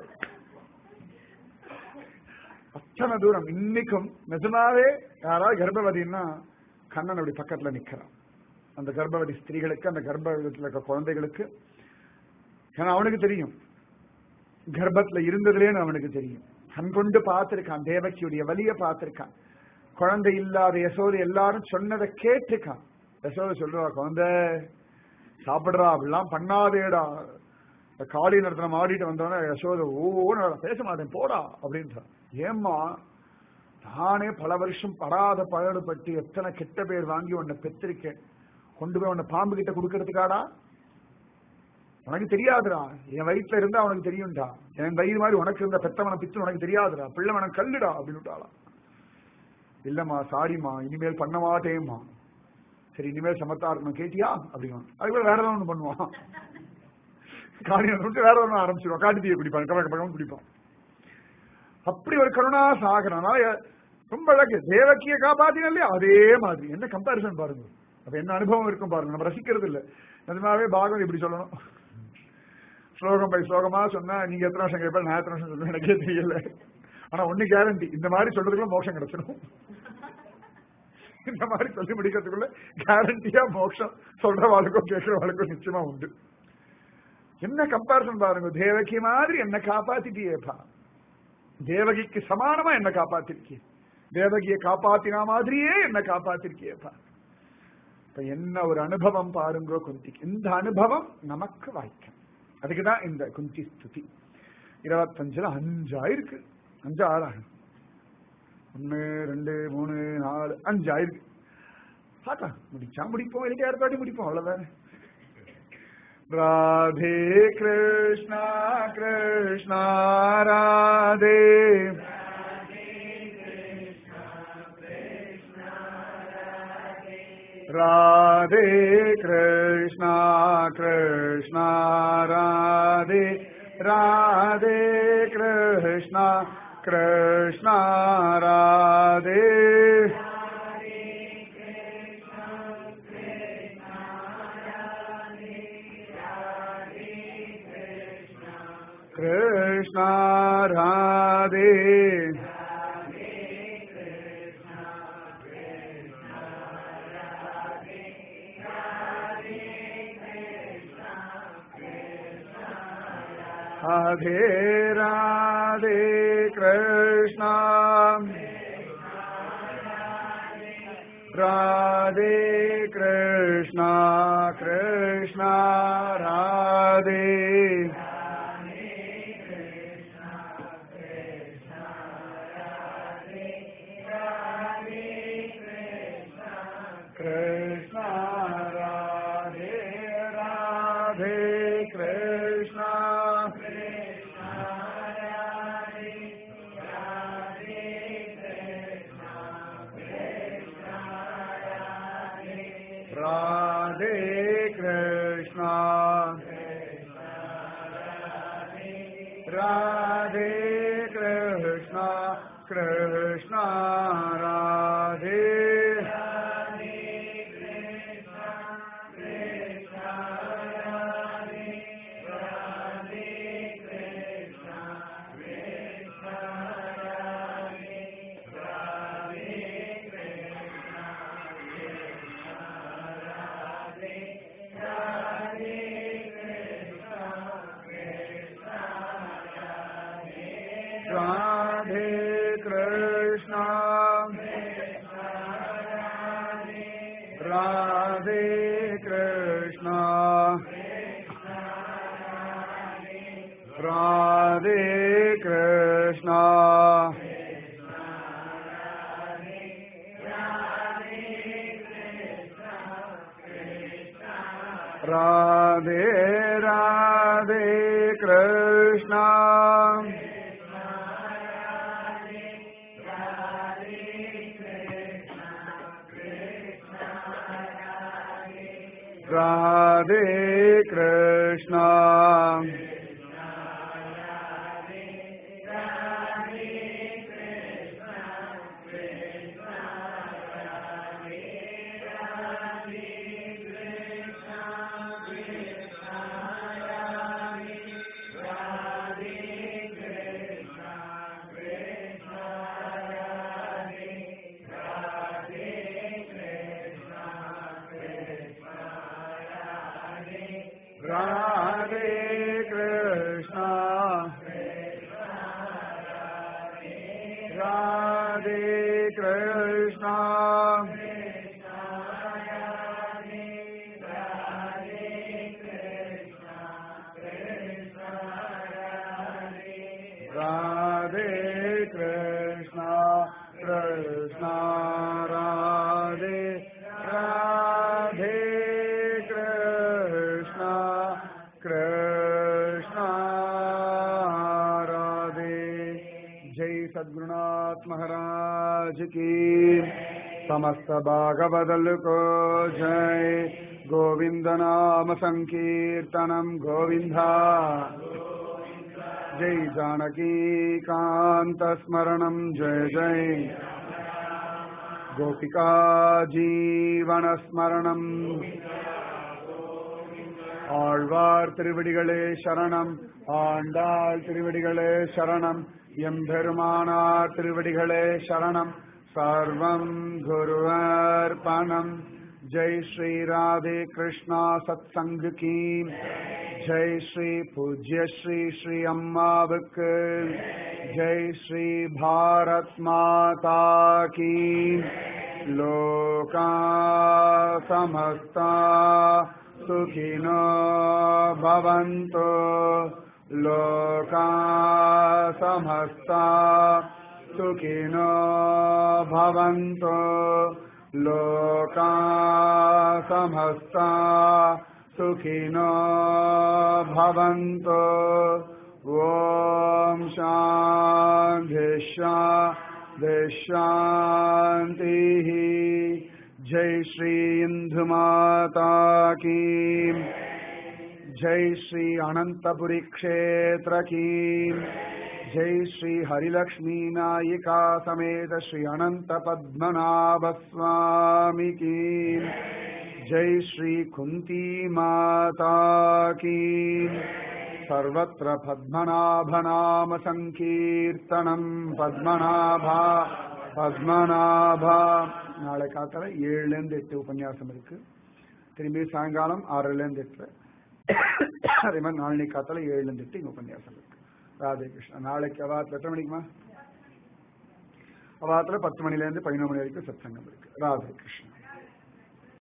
அத்தனை தூரம் இன்னைக்கும் நிஜமாவே யாராவது கர்ப்பவதின்னா கண்ணன் அப்படி பக்கத்துல நிக்கிறான் அந்த கர்ப்பவதி ஸ்திரீகளுக்கு அந்த கர்ப்பவதியில் இருக்க குழந்தைகளுக்கு ஏன்னா அவனுக்கு தெரியும் கர்ப்பத்துல இருந்ததுலேன்னு அவனுக்கு தெரியும் கண் கொண்டு பார்த்திருக்கான் தேவகியுடைய வலிய பார்த்திருக்கான் குழந்தை இல்லாத யசோதை எல்லாரும் சொன்னதை கேட்டுக்கான் யசோதை சொல்றா குழந்தை சாப்பிடுறா அப்படிலாம் பண்ணாதேடா காளி நடத்தின ஆடிட்டு வந்தோடனே யசோதை ஓன்னு பேச மாட்டேன் போடா அப்படின்றான் ஏம்மா நானே பல வருஷம் படாத பாடுபட்டு எத்தனை கெட்ட பேர் வாங்கி உன்னை பெற்றிருக்கேன் கொண்டு போய் உன்னை பாம்பு கிட்ட கொடுக்கறதுக்காடா உனக்கு தெரியாதுடா என் வயிற்றுல இருந்தா அவனுக்கு தெரியும்டா என் வயிறு மாதிரி உனக்கு இருந்த பெத்தவனை பிச்சு உனக்கு தெரியாதுடா பிள்ளை மனம் கல்லுடா அப்படின்னு விட்டாளா இல்லம்மா சாரிம்மா இனிமேல் பண்ண மாட்டேம்மா சரி இனிமேல் சமத்தா இருக்கணும் கேட்டியா அப்படிங்க அதுக்குள்ள வேற ஏதாவது ஒண்ணு பண்ணுவான் காரியம் விட்டு வேற ஒண்ணு ஆரம்பிச்சிருவான் காட்டு தீயை குடிப்பான் கவலை பக்கம் குடிப்பான் அப்படி ஒரு கருணா சாகரம் ரொம்ப அழகு தேவக்கிய காப்பாத்தின இல்லையா அதே மாதிரி என்ன கம்பாரிசன் பாருங்க அப்ப என்ன அனுபவம் இருக்கும் பாருங்க நம்ம ரசிக்கிறது இல்ல நிஜமாவே பாகம் இப்படி சொல்லணும் ஸ்லோகம் பை ஸ்லோகமா சொன்னா நீங்க எத்தனை வருஷம் கேட்பாரு நான் எத்தனை வருஷம் சொல்லுவேன் எனக்கே தெரியல ஆனா ஒண்ணு கேரண்டி இந்த மாதிரி சொல்றதுக்குள்ள மோட்சம் கிடைச்சிடும் இந்த மாதிரி சொல்லி முடிக்கிறதுக்குள்ள கேரண்டியா மோட்சம் சொல்ற வாழ்க்கும் கேட்கிற வாழ்க்கும் நிச்சயமா உண்டு என்ன கம்பாரிசன் பாருங்க தேவகி மாதிரி என்ன காப்பாத்திட்டியேப்பா தேவகிக்கு சமானமா என்ன காப்பாத்திருக்கிய தேவகியை காப்பாத்தினா மாதிரியே என்ன காப்பாத்திருக்கியேப்பா இப்ப என்ன ஒரு அனுபவம் பாருங்க குந்திக்கு இந்த அனுபவம் நமக்கு வாய்க்கும் அதுக்குதான் இந்த குந்தி ஸ்துதி இருபத்தஞ்சுல அஞ்சா இருக்கு அஞ்சு ஆறா ஒன்னு ரெண்டு மூணு நாலு அஞ்சு ஆயிருக்கு பார்த்தா முடிச்சா முடிப்போம் இல்லையா அடுத்த வாட்டி முடிப்போம் அவ்வளவுதானே ராதே கிருஷ்ணா கிருஷ்ணா ராதே ராதே கிருஷ்ணா கிருஷ்ணா ராதே ராதே கிருஷ்ணா கிருஷ்ணா ராதே கிருஷ்ணா ராதே ராதே ராதே கிருஷ்ணா ராதே கிருஷ்ணா கிருஷ்ணா ராதே கிருஷ்ணா ராதே ராதே கிருஷ்ணா ராதே கிருஷ்ணா ராதே கிருஷ்ணா கிருஷ்ணா ராதே ராதே கிருஷ்ணா ராதே ராதே கிருஷ்ணா ராதே கிருஷ்ணா ராதே கிருஷ்ணா ராதே கிருஷ்ணா ராதே கிருஷ்ணா கிருஷ்ணா ராதே ராதே கிருஷ்ணா கிருஷ்ணா ராதே ஜெய் சத்குருநாத் महाराज की समस्त भागवदल को जय गोविंद नाम संकीर्तनम गोविंदा जय जानकी कांत स्मरणम जय जय गोपिका जीवन ஸ்மரணம் ஆழ்வார் திருவடிகளே சரணம் ஆண்டாள் திருவடிகளே சரணம் எம்பெருமானார் திருவடிகளே சரணம் சர்வம் குருவர்பணம் ஜெய் ஸ்ரீ ராதே கிருஷ்ணா சத்சங்கு கீ ஜெய் ஸ்ரீ பூஜ்ய ஸ்ரீ ஸ்ரீ அம்மாவுக்கு ஜெய் ஸ்ரீ பாரத் மாதா கீ லோகா சமஸ்தா सुखिनो भवन्तु लोका समस्ता सुखिनो भवन्तु लोका समस्ता सुखिनो भवन्तु ॐ शान्तिः जय श्री इंदु माता की जय श्री अनंतपुरी क्षेत्र की जय श्री हरिलक्ष्मी नायिका समेत श्री अनंत पद्मनाभ स्वामी की जय श्री कुंती माता की सर्वत्र पद्मनाभ नाम संकीर्तनम पद्मनाभा பத்மநாபா நாளை காத்தால ஏழுலேருந்து எட்டு உபன்யாசம் இருக்கு திரும்பி சாயங்காலம் ஆறுலேருந்து எட்டு அதே மாதிரி நாளைக்கு காத்தால ஏழுலேருந்து எட்டு இங்கே உபன்யாசம் இருக்கு ராதே கிருஷ்ணா நாளைக்கு அவாத்துல எத்தனை மணிக்குமா அவாத்துல பத்து மணிலேருந்து பதினொரு மணி வரைக்கும் சத்சங்கம் இருக்கு ராதே கிருஷ்ணா